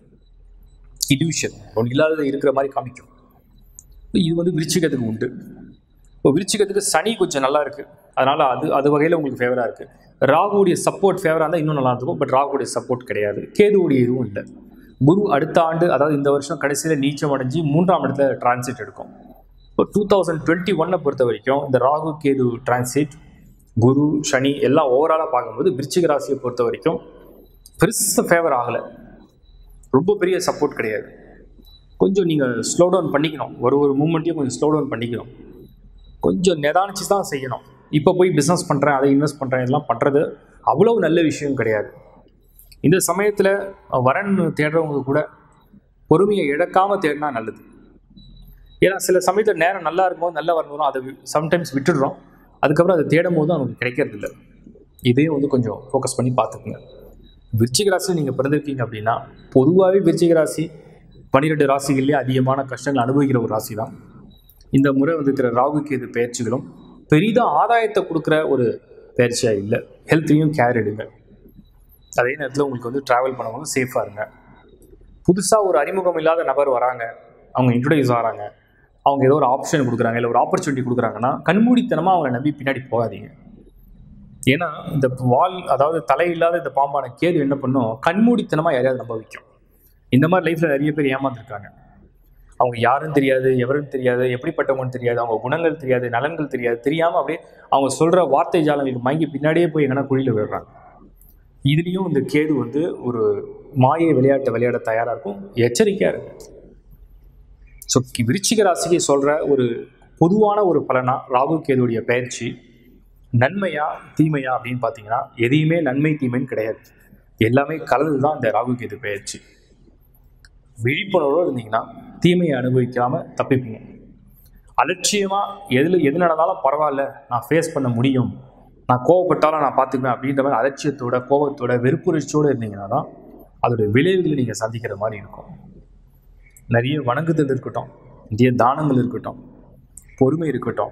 இல்யூஷன் ஒன்று இல்லாதது இருக்கிற மாதிரி காமிக்கும் இது வந்து விருச்சிகத்துக்கு உண்டு இப்போ விருச்சிகத்துக்கு சனி கொஞ்சம் நல்லா இருக்குது அதனால் அது அது வகையில் உங்களுக்கு ஃபேவராக இருக்குது ராகுடைய சப்போர்ட் ஃபேவராக இருந்தால் இன்னும் நல்லா இருக்கும் பட் ராகுடைய சப்போர்ட் கிடையாது கேதுவுடைய இதுவும் இல்லை குரு அடுத்த ஆண்டு அதாவது இந்த வருஷம் கடைசியில் நீச்சம் அடைஞ்சு மூன்றாம் இடத்துல டிரான்சிட் எடுக்கும் இப்போ டூ தௌசண்ட் டுவெண்ட்டி ஒன்னை பொறுத்த வரைக்கும் இந்த ராகு கேது டிரான்சிட் குரு சனி எல்லாம் ஓவராலாக பார்க்கும்போது விருச்சிக ராசியை பொறுத்த வரைக்கும் பெருசாக ஃபேவர் ஆகலை ரொம்ப பெரிய சப்போர்ட் கிடையாது கொஞ்சம் நீங்கள் ஸ்லோ டவுன் பண்ணிக்கணும் ஒரு ஒரு மூமெண்ட்டையும் கொஞ்சம் ஸ்லோ டவுன் பண்ணிக்கணும் கொஞ்சம் நிதானிச்சு தான் செய்யணும் இப்போ போய் பிஸ்னஸ் பண்ணுறேன் அதை இன்வெஸ்ட் பண்ணுறேன் இதெல்லாம் பண்ணுறது அவ்வளோ நல்ல விஷயம் கிடையாது இந்த சமயத்தில் வரன் தேடுறவங்க கூட பொறுமையை இழக்காமல் தேடினா நல்லது ஏன்னா சில சமயத்தில் நேரம் நல்லா இருக்கும்போது நல்லா வரணும் அதை சம்டைம்ஸ் விட்டுடுறோம் அதுக்கப்புறம் அதை தேடும் போது நமக்கு கிடைக்கிறது இல்லை இதையும் வந்து கொஞ்சம் ஃபோக்கஸ் பண்ணி பார்த்துக்குங்க விருச்சிக ராசி நீங்கள் பிறந்திருக்கீங்க அப்படின்னா பொதுவாகவே விருச்சிக ராசி பன்னிரெண்டு ராசிகள்லேயே அதிகமான கஷ்டங்கள் அனுபவிக்கிற ஒரு ராசி தான் இந்த முறை வந்துருக்கிற ராகு கேது பயிற்சிகளும் பெரிதாக ஆதாயத்தை கொடுக்குற ஒரு பயிற்சியாக இல்லை ஹெல்த்தையும் கேர் எடுங்க அதே நேரத்தில் உங்களுக்கு வந்து ட்ராவல் பண்ணும்போது சேஃபாக இருங்க புதுசாக ஒரு அறிமுகம் இல்லாத நபர் வராங்க அவங்க இன்ட்ரடியூஸ் ஆகிறாங்க அவங்க ஏதோ ஒரு ஆப்ஷன் கொடுக்குறாங்க இல்லை ஒரு ஆப்பர்ச்சுனிட்டி கொடுக்குறாங்கன்னா கண்மூடித்தனமாக அவங்கள நம்பி பின்னாடி போகாதீங்க ஏன்னா இந்த வால் அதாவது தலை இல்லாத இந்த பாம்பான கேது என்ன பண்ணும் கண்மூடித்தனமாக யாரையாவது நம்ப வைக்கும் இந்த மாதிரி லைஃப்பில் நிறைய பேர் ஏமாந்துருக்காங்க அவங்க யாரும் தெரியாது எவரும் தெரியாது எப்படிப்பட்டவங்கன்னு தெரியாது அவங்க குணங்கள் தெரியாது நலன்கள் தெரியாது தெரியாமல் அப்படியே அவங்க சொல்கிற வார்த்தை ஜாலங்களுக்கு மயங்கி பின்னாடியே போய் எங்கன்னா குழியில் விடுறாங்க இதுலேயும் இந்த கேது வந்து ஒரு மாயை விளையாட்டை விளையாட தயாராக இருக்கும் எச்சரிக்கையாக இருக்கு ஸோ விருச்சிக ராசிக்கு சொல்கிற ஒரு பொதுவான ஒரு பலனா ராகு கேதுடைய பயிற்சி நன்மையா தீமையா அப்படின்னு பார்த்தீங்கன்னா எதையுமே நன்மை தீமைன்னு கிடையாது எல்லாமே கலந்து தான் இந்த ராகு கேது பயிற்சி விழிப்புணர்வோடு இருந்தீங்கன்னா தீமையை அனுபவிக்காம தப்பிப்பீங்க அலட்சியமாக எதில் எது நடந்தாலும் பரவாயில்ல நான் ஃபேஸ் பண்ண முடியும் நான் கோவப்பட்டாலும் நான் பார்த்துக்குவேன் அப்படின்ற மாதிரி அலட்சியத்தோட கோபத்தோட வெறுப்புணர்ச்சியோடு இருந்தீங்கன்னா தான் அதோடைய விளைவுகளை நீங்கள் சந்திக்கிற மாதிரி இருக்கும் நிறைய வணங்குதல் இருக்கட்டும் நிறைய தானங்கள் இருக்கட்டும் பொறுமை இருக்கட்டும்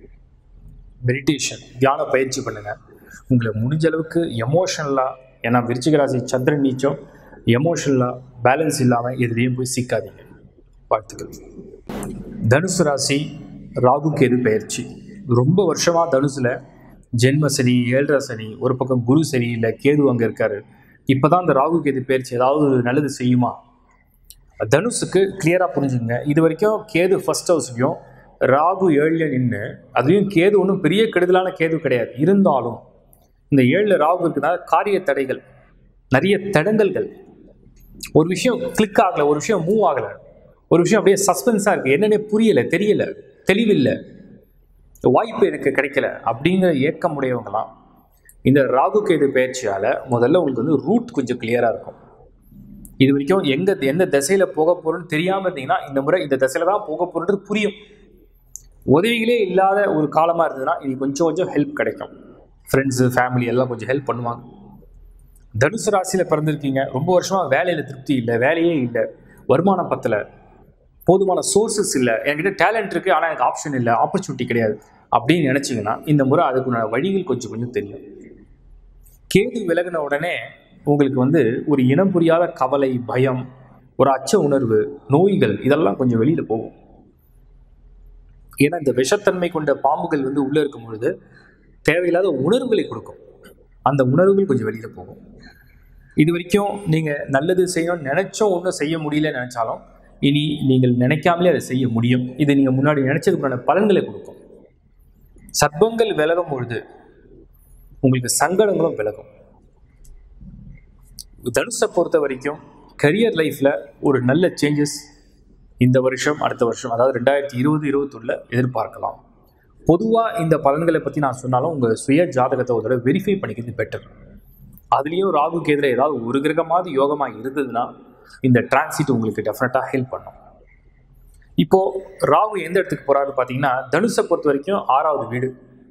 மெடிடேஷன் தியான பயிற்சி பண்ணுங்கள் உங்களை முடிஞ்ச அளவுக்கு எமோஷனலாக ஏன்னா விருச்சிக ராசி சந்திரன் நீச்சம் எமோஷனலாக பேலன்ஸ் இல்லாமல் எதுலேயும் போய் சிக்காதீங்க வாழ்த்துக்கள் தனுசு ராசி ராகு கேது பயிற்சி ரொம்ப வருஷமாக தனுசில் ஜென்ம சனி ஏழரை சனி ஒரு பக்கம் குரு சனி இல்லை கேது அங்கே இருக்காரு இப்போ தான் இந்த ராகு கேது பயிற்சி ஏதாவது ஒரு நல்லது செய்யுமா தனுஷுக்கு கிளியராக புரிஞ்சுங்க இது வரைக்கும் கேது ஃபர்ஸ்ட் ஹவுஸ்லையும் ராகு ஏழில் நின்று அதுலேயும் கேது ஒன்றும் பெரிய கெடுதலான கேது கிடையாது இருந்தாலும் இந்த ஏழில் ராகு இருக்குன்னா காரிய தடைகள் நிறைய தடங்கல்கள் ஒரு விஷயம் கிளிக் ஆகலை ஒரு விஷயம் மூவ் ஆகலை ஒரு விஷயம் அப்படியே சஸ்பென்ஸாக இருக்குது என்னன்னே புரியலை தெரியலை தெளிவில்லை வாய்ப்பு எனக்கு கிடைக்கல அப்படிங்கிற ஏக்கம் உடையவங்களாம் இந்த ராகு கேது பயிற்சியால் முதல்ல உங்களுக்கு வந்து ரூட் கொஞ்சம் கிளியராக இருக்கும் இது வரைக்கும் எங்கே எந்த திசையில் போக போகிறோன்னு தெரியாமல் இருந்தீங்கன்னா இந்த முறை இந்த திசையில் தான் போக போகிறது புரியும் உதவிகளே இல்லாத ஒரு காலமாக இருந்ததுன்னா இது கொஞ்சம் கொஞ்சம் ஹெல்ப் கிடைக்கும் ஃப்ரெண்ட்ஸு ஃபேமிலி எல்லாம் கொஞ்சம் ஹெல்ப் பண்ணுவாங்க தனுசு ராசியில் பிறந்திருக்கீங்க ரொம்ப வருஷமாக வேலையில் திருப்தி இல்லை வேலையே இல்லை வருமானம் பத்தலை போதுமான சோர்சஸ் இல்லை என்கிட்ட டேலண்ட் இருக்குது ஆனால் எனக்கு ஆப்ஷன் இல்லை ஆப்பர்ச்சுனிட்டி கிடையாது அப்படின்னு நினச்சிங்கன்னா இந்த முறை அதுக்குண்டான வழிகள் கொஞ்சம் கொஞ்சம் தெரியும் கேது விலகின உடனே உங்களுக்கு வந்து ஒரு இனம் புரியாத கவலை பயம் ஒரு அச்ச உணர்வு நோய்கள் இதெல்லாம் கொஞ்சம் வெளியில் போகும் ஏன்னா இந்த விஷத்தன்மை கொண்ட பாம்புகள் வந்து உள்ளே இருக்கும் பொழுது தேவையில்லாத உணர்வுகளை கொடுக்கும் அந்த உணர்வுகள் கொஞ்சம் வெளியில் போகும் இது வரைக்கும் நீங்கள் நல்லது செய்யணும்னு நினச்சோம் ஒன்றும் செய்ய முடியல நினச்சாலும் இனி நீங்கள் நினைக்காமலே அதை செய்ய முடியும் இது நீங்கள் முன்னாடி நினச்சதுக்கான பலன்களை கொடுக்கும் சர்ப்பங்கள் விலகும் பொழுது உங்களுக்கு சங்கடங்களும் விலகும் தனுஷை பொறுத்த வரைக்கும் கரியர் லைஃப்பில் ஒரு நல்ல சேஞ்சஸ் இந்த வருஷம் அடுத்த வருஷம் அதாவது ரெண்டாயிரத்தி இருபது இருபத்தொன்னில் எதிர்பார்க்கலாம் பொதுவாக இந்த பலன்களை பற்றி நான் சொன்னாலும் உங்கள் சுய ஜாதகத்தை ஒரு தடவை வெரிஃபை பண்ணிக்கிறது பெட்டர் அதுலேயும் ராகு கேதுல ஏதாவது ஒரு கிரகமாவது யோகமாக இருந்ததுன்னா இந்த டிரான்சிட் உங்களுக்கு டெஃபினட்டாக ஹெல்ப் பண்ணும் இப்போது ராகு எந்த இடத்துக்கு போகிறாரு பார்த்தீங்கன்னா தனுஷை பொறுத்த வரைக்கும் ஆறாவது வீடு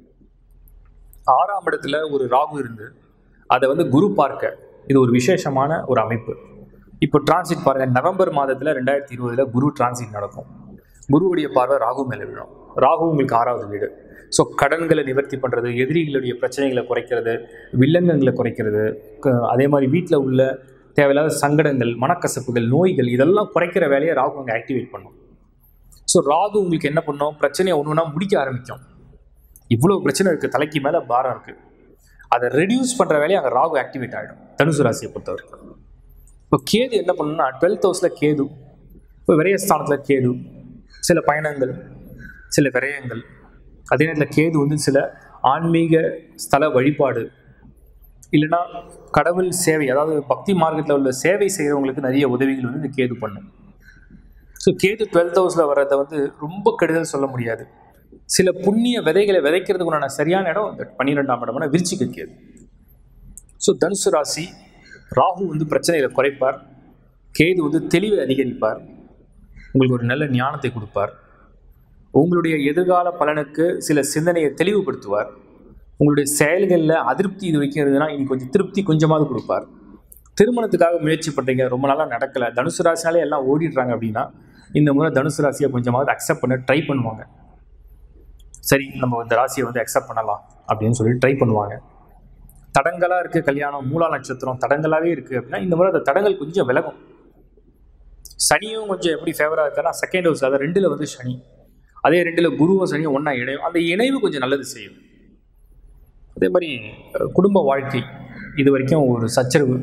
ஆறாம் இடத்துல ஒரு ராகு இருந்து அதை வந்து குரு பார்க்க இது ஒரு விசேஷமான ஒரு அமைப்பு இப்போ டிரான்சிட் பாருங்கள் நவம்பர் மாதத்தில் ரெண்டாயிரத்தி இருபதில் குரு டிரான்சிட் நடக்கும் குருவுடைய பார்வை ராகு மேலே விழும் ராகு உங்களுக்கு ஆறாவது வீடு ஸோ கடன்களை நிவர்த்தி பண்ணுறது எதிரிகளுடைய பிரச்சனைகளை குறைக்கிறது வில்லங்கங்களை குறைக்கிறது க- அதே மாதிரி வீட்டில் உள்ள தேவையில்லாத சங்கடங்கள் மனக்கசப்புகள் நோய்கள் இதெல்லாம் குறைக்கிற வேலையை ராகு அங்கே ஆக்டிவேட் பண்ணும் ஸோ ராகு உங்களுக்கு என்ன பண்ணும் பிரச்சனையை ஒன்று ஒன்றா முடிக்க ஆரம்பிக்கும் இவ்வளோ பிரச்சனை இருக்குது தலைக்கு மேலே பாரம் இருக்குது அதை ரெடியூஸ் பண்ணுற வேலையை அங்கே ராகு ஆக்டிவேட் ஆகிடும் தனுசு ராசியை பொறுத்த வரைக்கும் இப்போ கேது என்ன பண்ணணும்னா டுவெல்த் ஹவுஸில் கேது இப்போ விரயஸ்தானத்தில் கேது சில பயணங்கள் சில விரயங்கள் அதே நேரத்தில் கேது வந்து சில ஆன்மீக ஸ்தல வழிபாடு இல்லைன்னா கடவுள் சேவை அதாவது பக்தி மார்க்கத்தில் உள்ள சேவை செய்கிறவங்களுக்கு நிறைய உதவிகள் வந்து இந்த கேது பண்ணும் ஸோ கேது டுவெல்த் ஹவுஸில் வர்றதை வந்து ரொம்ப கெடுதல் சொல்ல முடியாது சில புண்ணிய விதைகளை விதைக்கிறதுக்குண்டான சரியான இடம் இந்த பன்னிரெண்டாம் இடமான விருச்சிக கேது ஸோ தனுசு ராசி ராகு வந்து பிரச்சனைகளை குறைப்பார் கேது வந்து தெளிவை அதிகரிப்பார் உங்களுக்கு ஒரு நல்ல ஞானத்தை கொடுப்பார் உங்களுடைய எதிர்கால பலனுக்கு சில சிந்தனையை தெளிவுபடுத்துவார் உங்களுடைய செயல்களில் அதிருப்தி இது வரைக்கும் இருந்ததுன்னா இனி கொஞ்சம் திருப்தி கொஞ்சமாவது கொடுப்பார் திருமணத்துக்காக முயற்சி பண்ணுறீங்க ரொம்ப நாளாக நடக்கலை தனுசு ராசினாலே எல்லாம் ஓடிடுறாங்க அப்படின்னா இந்த முறை தனுசு ராசியை கொஞ்சமாவது அக்செப்ட் பண்ண ட்ரை பண்ணுவாங்க சரி நம்ம இந்த ராசியை வந்து அக்செப்ட் பண்ணலாம் அப்படின்னு சொல்லி ட்ரை பண்ணுவாங்க தடங்களாக இருக்குது கல்யாணம் மூலா நட்சத்திரம் தடங்களாகவே இருக்குது அப்படின்னா இந்த முறை அந்த தடங்கள் கொஞ்சம் விலகும் சனியும் கொஞ்சம் எப்படி ஃபேவராக இருக்கான்னா செகண்ட் ஹவுஸ் அதாவது ரெண்டில் வந்து சனி அதே ரெண்டில் குருவும் சனியும் ஒன்றா இணையும் அந்த இணைவு கொஞ்சம் நல்லது செய்யும் அதே மாதிரி அஹ், குடும்ப வாழ்க்கை இது வரைக்கும் ஒரு சச்சரவு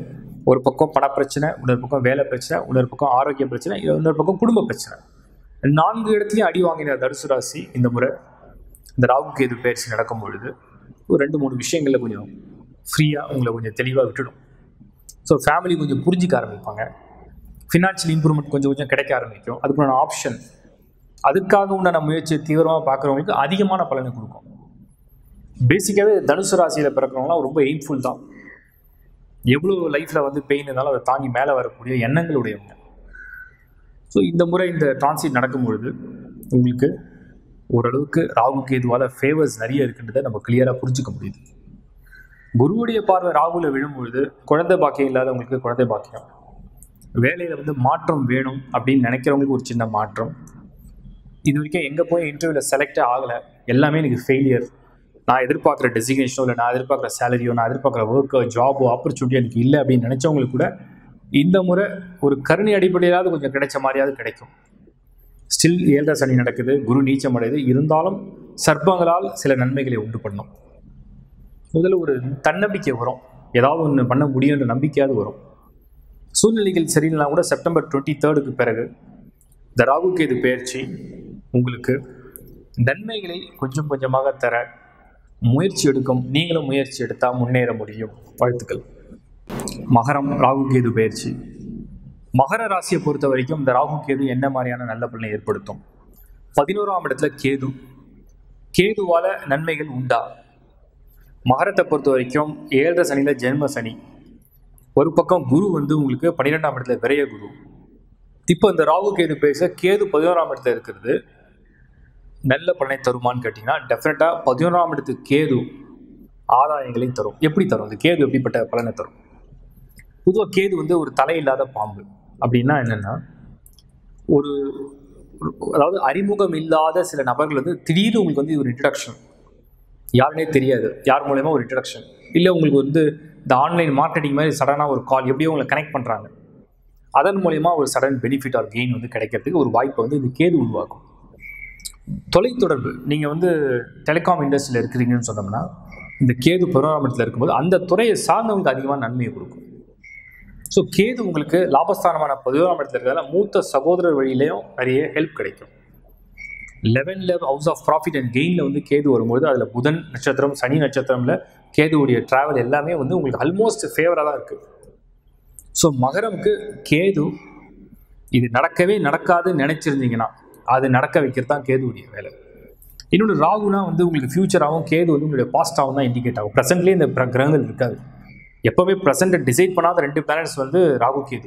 ஒரு பக்கம் பணப்பிரச்சனை இன்னொரு பக்கம் வேலை பிரச்சனை இன்னொரு பக்கம் ஆரோக்கிய பிரச்சனை இன்னொரு பக்கம் குடும்ப பிரச்சனை நான்கு இடத்துலையும் அடி வாங்கின தனுசு ராசி இந்த முறை இந்த ராகு கேது பயிற்சி நடக்கும் பொழுது ஒரு ரெண்டு மூணு விஷயங்களில் கொஞ்சம் ஃப்ரீயாக உங்களை கொஞ்சம் தெளிவாக விட்டுடும் ஸோ ஃபேமிலி கொஞ்சம் புரிஞ்சிக்க ஆரம்பிப்பாங்க ஃபினான்ஷியல் இம்ப்ரூவ்மெண்ட் கொஞ்சம் கொஞ்சம் கிடைக்க ஆரம்பிக்கும் அதுக்குண்டான ஆப்ஷன் அதுக்காக உண்டான முயற்சி தீவிரமாக பார்க்குறவங்களுக்கு அதிகமான பலனை கொடுக்கும் பேசிக்காகவே தனுசு ராசியில் பிறக்கிறவங்களாம் ரொம்ப எய்ம்ஃபுல் தான் எவ்வளோ லைஃப்பில் வந்து பெயின் இருந்தாலும் அதை தாங்கி மேலே வரக்கூடிய எண்ணங்களுடையவங்க ஸோ இந்த முறை இந்த டிரான்சிட் நடக்கும் பொழுது உங்களுக்கு ஓரளவுக்கு ராகு கேதுவால் ஃபேவர்ஸ் நிறைய இருக்குன்றதை நம்ம கிளியராக புரிஞ்சுக்க முடியுது குருவுடைய பார்வை ராகுல விழும்பொழுது குழந்தை பாக்கியம் இல்லாதவங்களுக்கு குழந்தை பாக்கியம் வேலையில் வந்து மாற்றம் வேணும் அப்படின்னு நினைக்கிறவங்களுக்கு ஒரு சின்ன மாற்றம் இது வரைக்கும் எங்கே போய் இன்டர்வியூவில் செலக்டே ஆகலை எல்லாமே எனக்கு ஃபெயிலியர் நான் எதிர்பார்க்குற டெசிக்னேஷனோ இல்லை நான் எதிர்பார்க்குற சேலரியோ நான் எதிர்பார்க்குற ஒர்க்கோ ஜாபோ ஆப்பர்ச்சுனிட்டி எனக்கு இல்லை அப்படின்னு நினச்சவங்களுக்கு கூட இந்த முறை ஒரு கருணை அடிப்படையிலாவது கொஞ்சம் கிடைச்ச மாதிரியாவது கிடைக்கும் ஸ்டில் ஏழரை சனி நடக்குது குரு நீச்சம் அடையுது இருந்தாலும் சர்ப்பங்களால் சில நன்மைகளை உண்டு பண்ணும் முதல்ல ஒரு தன்னம்பிக்கை வரும் ஏதாவது ஒன்று பண்ண முடியுன்ற நம்பிக்கையாவது வரும் சூழ்நிலைகள் சரியில்லைனா கூட செப்டம்பர் டுவெண்ட்டி தேர்டுக்கு பிறகு இந்த ராகு கேது பயிற்சி உங்களுக்கு நன்மைகளை கொஞ்சம் கொஞ்சமாக தர முயற்சி எடுக்கும் நீங்களும் முயற்சி எடுத்தால் முன்னேற முடியும் வாழ்த்துக்கள் மகரம் ராகு கேது பயிற்சி மகர ராசியை பொறுத்த வரைக்கும் இந்த ராகு கேது என்ன மாதிரியான நல்ல பலனை ஏற்படுத்தும் பதினோராம் இடத்துல கேது கேதுவால நன்மைகள் உண்டா மகரத்தை பொறுத்த வரைக்கும் ஏழரை சனியில் ஜென்ம சனி ஒரு பக்கம் குரு வந்து உங்களுக்கு பன்னிரெண்டாம் இடத்துல விரைய குரு இப்போ இந்த ராகு கேது பேச கேது பதினோராம் இடத்துல இருக்கிறது நல்ல பலனை தருமான்னு கேட்டிங்கன்னா டெஃபினட்டாக பதினோராம் இடத்து கேது ஆதாயங்களையும் தரும் எப்படி தரும் இந்த கேது எப்படிப்பட்ட பலனை தரும் பொதுவாக கேது வந்து ஒரு தலையில்லாத பாம்பு அப்படின்னா என்னென்னா ஒரு ஒரு- அதாவது அறிமுகம் இல்லாத சில நபர்கள் வந்து திடீர்னு உங்களுக்கு வந்து ஒரு இன்ட்ரடக்ஷன் யாருனே தெரியாது யார் மூலயமா ஒரு இன்ட்ரடக்ஷன் இல்லை உங்களுக்கு வந்து இந்த ஆன்லைன் மார்க்கெட்டிங் மாதிரி சடனாக ஒரு கால் எப்படியோ உங்களை கனெக்ட் பண்ணுறாங்க அதன் மூலயமா ஒரு சடன் பெனிஃபிட் ஆர் கெயின் வந்து கிடைக்கிறதுக்கு ஒரு வாய்ப்பை வந்து இந்த கேது உருவாக்கும் தொலைத்தொடர்பு நீங்கள் வந்து டெலிகாம் இண்டஸ்ட்ரியில் இருக்கிறீங்கன்னு சொன்னோம்னா இந்த கேது புரோகிராமத்தில் இருக்கும்போது அந்த துறையை சார்ந்தவங்களுக்கு அதிகமாக நன்மையை கொடுக்கும் ஸோ கேது உங்களுக்கு லாபஸ்தானமான பதினோராம் இடத்துல இருக்கிறதால மூத்த சகோதரர் வழியிலையும் நிறைய ஹெல்ப் கிடைக்கும் லெவன் லெவ் ஹவுஸ் ஆஃப் ப்ராஃபிட் அண்ட் கெயினில் வந்து கேது வரும்போது அதில் புதன் நட்சத்திரம் சனி நட்சத்திரம்ல கேதுவுடைய டிராவல் எல்லாமே வந்து உங்களுக்கு ஆல்மோஸ்ட் ஃபேவராக தான் இருக்குது ஸோ மகரம்க்கு கேது இது நடக்கவே நடக்காதுன்னு நினச்சிருந்தீங்கன்னா அது நடக்க வைக்கிறது தான் கேதுவுடைய வேலை இன்னொன்று ராகுனா வந்து உங்களுக்கு ஃபியூச்சராகவும் கேது வந்து உங்களுடைய பாஸ்டாகவும் தான் இண்டிகேட் ஆகும் ப்ரெசென்ட்லேயே இந்த பிர- கிரகங்கள் இருக்காது எப்போவுமே ப்ரெசென்ட்டை டிசைட் பண்ணாத ரெண்டு பிளானட்ஸ் வந்து ராகு கேது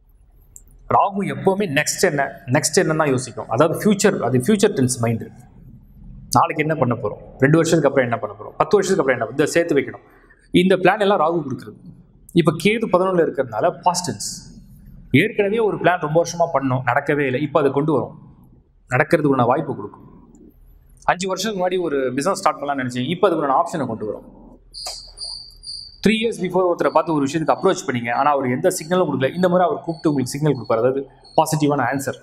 ராகு எப்போவுமே நெக்ஸ்ட் என்ன நெக்ஸ்ட் என்னன்னு தான் யோசிக்கும் அதாவது ஃபியூச்சர் அது ஃபியூச்சர் டென்ஸ் மைண்டு நாளைக்கு என்ன பண்ண போகிறோம் ரெண்டு வருஷத்துக்கு அப்புறம் என்ன பண்ண போகிறோம் பத்து வருஷத்துக்கு அப்புறம் என்ன இந்த சேர்த்து வைக்கணும் இந்த பிளான் எல்லாம் ராகு கொடுக்குறது இப்போ கேது பதினொன்றில் இருக்கிறதுனால பாஸ்டன்ஸ் ஏற்கனவே ஒரு பிளான் ரொம்ப வருஷமாக பண்ணோம் நடக்கவே இல்லை இப்போ அதை கொண்டு வரும் நடக்கிறதுக்கான வாய்ப்பு கொடுக்கும் அஞ்சு வருஷத்துக்கு முன்னாடி ஒரு பிஸ்னஸ் ஸ்டார்ட் பண்ணலாம்னு நினச்சேன் இப்போ அதுக்கான ஆப்ஷனை கொண்டு வரும் த்ரீ இயர்ஸ் பிஃபோர் ஒருத்தரை பார்த்து ஒரு விஷயத்துக்கு அப்ரோச் பண்ணீங்க ஆனால் அவர் எந்த சிக்னலும் கொடுக்கல இந்த முறை அவர் கூப்பிட்டு உங்களுக்கு சிக்னல் கொடுப்பார் அதாவது பாசிட்டிவான ஆன்சர்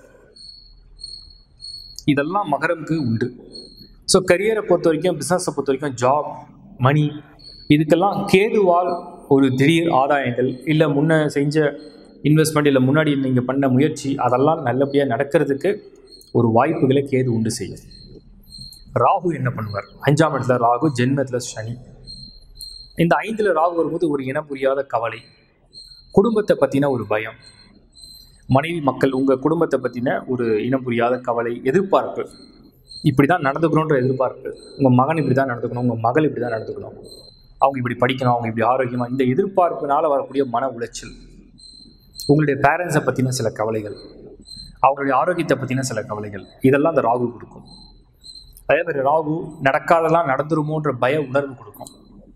இதெல்லாம் மகரம்க்கு உண்டு ஸோ கரியரை பொறுத்த வரைக்கும் பிஸ்னஸை பொறுத்த வரைக்கும் ஜாப் மணி இதுக்கெல்லாம் கேதுவால் ஒரு திடீர் ஆதாயங்கள் இல்லை முன்ன செஞ்ச இன்வெஸ்ட்மெண்ட் இல்லை முன்னாடி நீங்கள் பண்ண முயற்சி அதெல்லாம் நல்லபடியாக நடக்கிறதுக்கு ஒரு வாய்ப்புகளை கேது உண்டு செய்யும் ராகு என்ன பண்ணுவார் அஞ்சாம் இடத்துல ராகு ஜென்மத்தில் சனி இந்த ஐந்தில் ராகு வரும்போது ஒரு இனம் புரியாத கவலை குடும்பத்தை பற்றின ஒரு பயம் மனைவி மக்கள் உங்கள் குடும்பத்தை பற்றின ஒரு இனம் புரியாத கவலை எதிர்பார்ப்பு இப்படி தான் நடந்துக்கணுன்ற எதிர்பார்ப்பு உங்கள் மகன் இப்படி தான் நடந்துக்கணும் உங்கள் மகள் இப்படி தான் நடந்துக்கணும் அவங்க இப்படி படிக்கணும் அவங்க இப்படி ஆரோக்கியமாக இந்த எதிர்பார்ப்புனால வரக்கூடிய மன உளைச்சல் உங்களுடைய பேரண்ட்ஸை பற்றின சில கவலைகள் அவங்களுடைய ஆரோக்கியத்தை பற்றின சில கவலைகள் இதெல்லாம் அந்த ராகு கொடுக்கும் அதே மாதிரி ராகு நடக்காதெல்லாம் நடந்துருமோன்ற பய உணர்வு கொடுக்கும்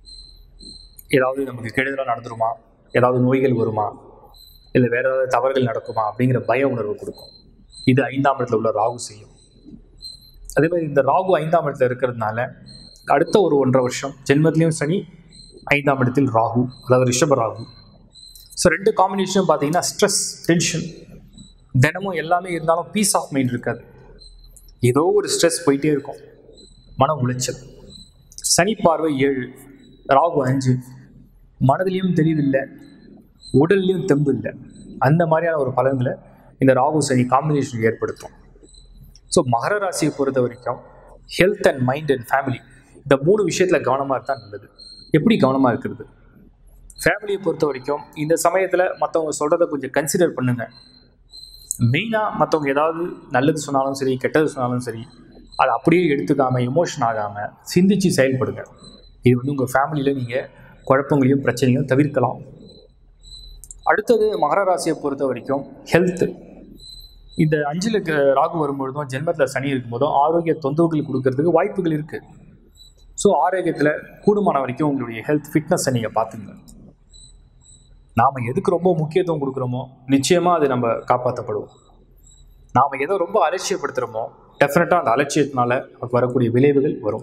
ஏதாவது நமக்கு கெடுதலாக நடந்துருமா ஏதாவது நோய்கள் வருமா இல்லை வேற ஏதாவது தவறுகள் நடக்குமா அப்படிங்கிற பய உணர்வு கொடுக்கும் இது ஐந்தாம் இடத்துல உள்ள ராகு செய்யும் அதே மாதிரி இந்த ராகு ஐந்தாம் இடத்துல இருக்கிறதுனால அடுத்த ஒரு ஒன்றரை வருஷம் ஜென்மத்திலையும் சனி ஐந்தாம் இடத்தில் ராகு அதாவது ரிஷப ராகு ஸோ ரெண்டு காம்பினேஷனும் பார்த்தீங்கன்னா ஸ்ட்ரெஸ் டென்ஷன் தினமும் எல்லாமே இருந்தாலும் பீஸ் ஆஃப் மைண்ட் இருக்காது ஏதோ ஒரு ஸ்ட்ரெஸ் போயிட்டே இருக்கும் மன உளைச்சல் சனி பார்வை ஏழு ராகு அஞ்சு மனதிலையும் தெளிவில்லை உடல்லையும் தெம்பு இல்லை அந்த மாதிரியான ஒரு பலன்களை இந்த ராகு சனி காம்பினேஷன் ஏற்படுத்தும் ஸோ மகர ராசியை பொறுத்த வரைக்கும் health and mind and family இந்த மூணு விஷயத்தில் கவனமாக இருந்தால் நல்லது எப்படி கவனமாக இருக்கிறது ஃபேமிலியை பொறுத்த வரைக்கும் இந்த சமயத்தில் மற்றவங்க சொல்கிறத கொஞ்சம் கன்சிடர் பண்ணுங்க மெயினாக மற்றவங்க ஏதாவது நல்லது சொன்னாலும் சரி கெட்டது சொன்னாலும் சரி அதை அப்படியே எடுத்துக்காமல் எமோஷன் ஆகாமல் சிந்திச்சு செயல்படுங்க இது வந்து உங்கள் ஃபேமிலியில் நீங்கள் குழப்பங்களையும் பிரச்சனையும் தவிர்க்கலாம் அடுத்தது மகர ராசியை பொறுத்த வரைக்கும் ஹெல்த்து இந்த அஞ்சில் ராகு வரும்பொழுதும் ஜென்மத்தில் சனி இருக்கும்போதும் ஆரோக்கிய தொந்தரவுகள் கொடுக்கறதுக்கு வாய்ப்புகள் இருக்குது ஸோ ஆரோக்கியத்தில் கூடுமான வரைக்கும் உங்களுடைய ஹெல்த் ஃபிட்னஸை நீங்கள் பார்த்துங்க நாம் எதுக்கு ரொம்ப முக்கியத்துவம் கொடுக்குறோமோ நிச்சயமாக அது நம்ம காப்பாற்றப்படுவோம் நாம் எதை ரொம்ப அலட்சியப்படுத்துகிறோமோ டெஃபினட்டாக அந்த அலட்சியத்தினால நமக்கு வரக்கூடிய விளைவுகள் வரும்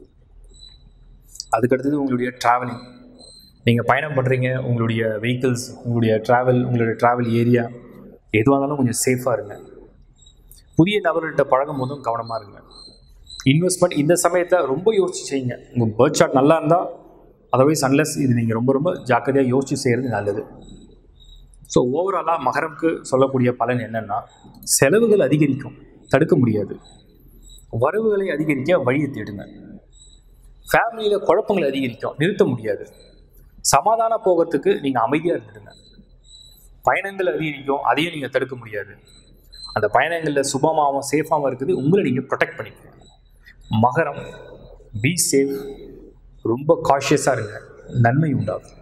அதுக்கடுத்தது உங்களுடைய ட்ராவலிங் நீங்கள் பயணம் பண்ணுறீங்க உங்களுடைய வெஹிக்கிள்ஸ் உங்களுடைய ட்ராவல் உங்களுடைய ட்ராவல் ஏரியா எதுவாக இருந்தாலும் கொஞ்சம் சேஃபாக இருங்க புதிய நபர்கள்ட்ட பழகும் போதும் கவனமாக இருங்க இன்வெஸ்ட்மெண்ட் இந்த சமயத்தில் ரொம்ப யோசிச்சு செய்யுங்க உங்கள் பேர்த் சார்ட் நல்லா இருந்தால் அதர்வைஸ் அன்லெஸ் இது நீங்கள் ரொம்ப ரொம்ப ஜாக்கிரதையாக யோசிச்சு செய்கிறது நல்லது ஸோ ஓவராலாக மகரம்க்கு சொல்லக்கூடிய பலன் என்னென்னா செலவுகள் அதிகரிக்கும் தடுக்க முடியாது வரவுகளை அதிகரிக்க வழியை தேடுங்க ஃபேமிலியில் குழப்பங்கள் அதிகரிக்கும் நிறுத்த முடியாது சமாதானம் போகிறதுக்கு நீங்கள் அமைதியாக இருந்துடுங்க பயணங்கள் அதிகரிக்கும் அதையும் நீங்கள் தடுக்க முடியாது அந்த பயணங்களில் சுபமாகவும் சேஃபாகவும் இருக்குது உங்களை நீங்கள் ப்ரொடெக்ட் பண்ணிக்கணும் மகரம் பி சேஃப் ரொம்ப காஷியஸாக இருங்க நன்மை உண்டாகும்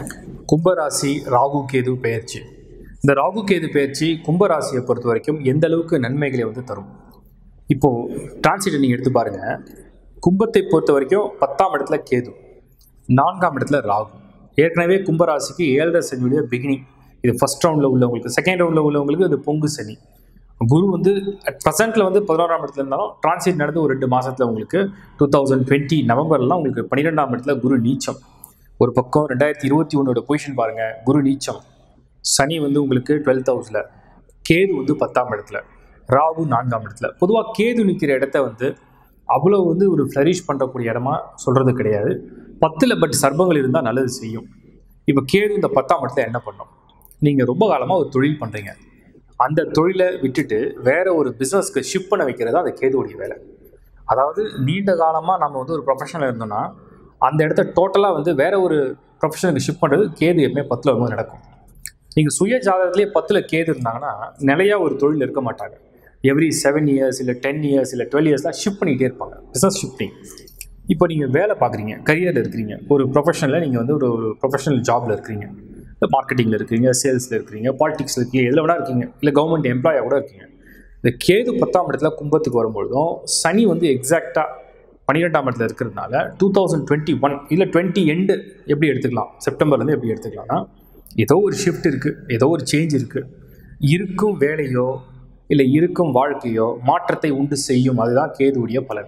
கும்பராசி ராகு கேது பெயர்ச்சி இந்த ராகு கேது பெயர்ச்சி கும்பராசியை பொறுத்த வரைக்கும் எந்த அளவுக்கு நன்மைகளை வந்து தரும் இப்போது டிரான்சிட்டை நீங்கள் எடுத்து பாருங்கள் கும்பத்தை பொறுத்த வரைக்கும் பத்தாம் இடத்துல கேது நான்காம் இடத்துல ராகு ஏற்கனவே கும்பராசிக்கு ஏழரை சனியுடைய பிகினிங் இது ஃபர்ஸ்ட் ரவுண்டில் உள்ளவங்களுக்கு செகண்ட் ரவுண்டில் உள்ளவங்களுக்கு அது பொங்கு சனி குரு வந்து அட் ப்ரெசென்ட்டில் வந்து பதினோராம் இடத்துல இருந்தாலும் டிரான்சிட் நடந்து ஒரு ரெண்டு மாதத்தில் உங்களுக்கு டூ தௌசண்ட் டுவெண்ட்டி நவம்பர்லாம் உங்களுக்கு பன்னிரெண்டாம் இடத்துல குரு நீச்சம் ஒரு பக்கம் ரெண்டாயிரத்தி இருபத்தி ஒன்றோட பொசிஷன் பாருங்கள் குரு நீச்சம் சனி வந்து உங்களுக்கு டுவெல்த் ஹவுஸில் கேது வந்து பத்தாம் இடத்துல ராகு நான்காம் இடத்துல பொதுவாக கேது நிற்கிற இடத்த வந்து அவ்வளோ வந்து ஒரு ஃப்ளரிஷ் பண்ணுறக்கூடிய இடமா சொல்கிறது கிடையாது பத்தில் பட் சர்ப்பங்கள் இருந்தால் நல்லது செய்யும் இப்போ கேது இந்த பத்தாம் இடத்துல என்ன பண்ணும் நீங்கள் ரொம்ப காலமாக ஒரு தொழில் பண்ணுறீங்க அந்த தொழிலை விட்டுட்டு வேற ஒரு பிஸ்னஸ்க்கு ஷிஃப்ட் பண்ண வைக்கிறது அந்த கேதுவோடைய வேலை அதாவது நீண்ட காலமாக நம்ம வந்து ஒரு ப்ரொஃபஷனில் இருந்தோம்னா அந்த இடத்த டோட்டலாக வந்து வேற ஒரு ப்ரொஃபஷனுக்கு ஷிஃப்ட் பண்ணுறது கேது எப்பவுமே பத்தில் வரும்போது நடக்கும் நீங்கள் சுய ஜாதகத்திலே பத்தில் கேது இருந்தாங்கன்னா நிலையா ஒரு தொழில் இருக்க மாட்டாங்க எவ்ரி செவன் இயர்ஸ் இல்லை டென் இயர்ஸ் இல்லை டுவெல் இயர்ஸ்லாம் ஷிஃப்ட் பண்ணிகிட்டே இருப்பாங்க பிஸ்னஸ் ஷிஃப்டிங் இப்போ நீங்கள் வேலை பார்க்குறீங்க கரியரில் இருக்கிறீங்க ஒரு ப்ரொஃபஷனில் நீங்கள் வந்து ஒரு ஒரு ப்ரொஃபஷனல் ஜாபில் இருக்கிறீங்க இல்லை மார்க்கெட்டிங்கில் இருக்கிறீங்க சேல்ஸில் இருக்கிறீங்க பாலிடிக்ஸில் இருக்கீங்க எதில் வேணா இருக்கீங்க இல்லை கவர்மெண்ட் எம்ப்ளாயாக கூட இருக்கீங்க இந்த கேது பத்தாம் இடத்துல கும்பத்துக்கு வரும்பொழுதும் சனி வந்து எக்ஸாக்டாக பன்னிரெண்டாம் இடத்துல இருக்கிறதுனால டூ தௌசண்ட் டுவெண்ட்டி ஒன் இல்லை டுவெண்ட்டி எண்டு எப்படி எடுத்துக்கலாம் செப்டம்பர்லேருந்து எப்படி எடுத்துக்கலாம்னா ஏதோ ஒரு ஷிஃப்ட் இருக்குது ஏதோ ஒரு சேஞ்ச் இருக்குது இருக்கும் வேலையோ இல்லை இருக்கும் வாழ்க்கையோ மாற்றத்தை உண்டு செய்யும் அதுதான் கேதுவுடைய பலன்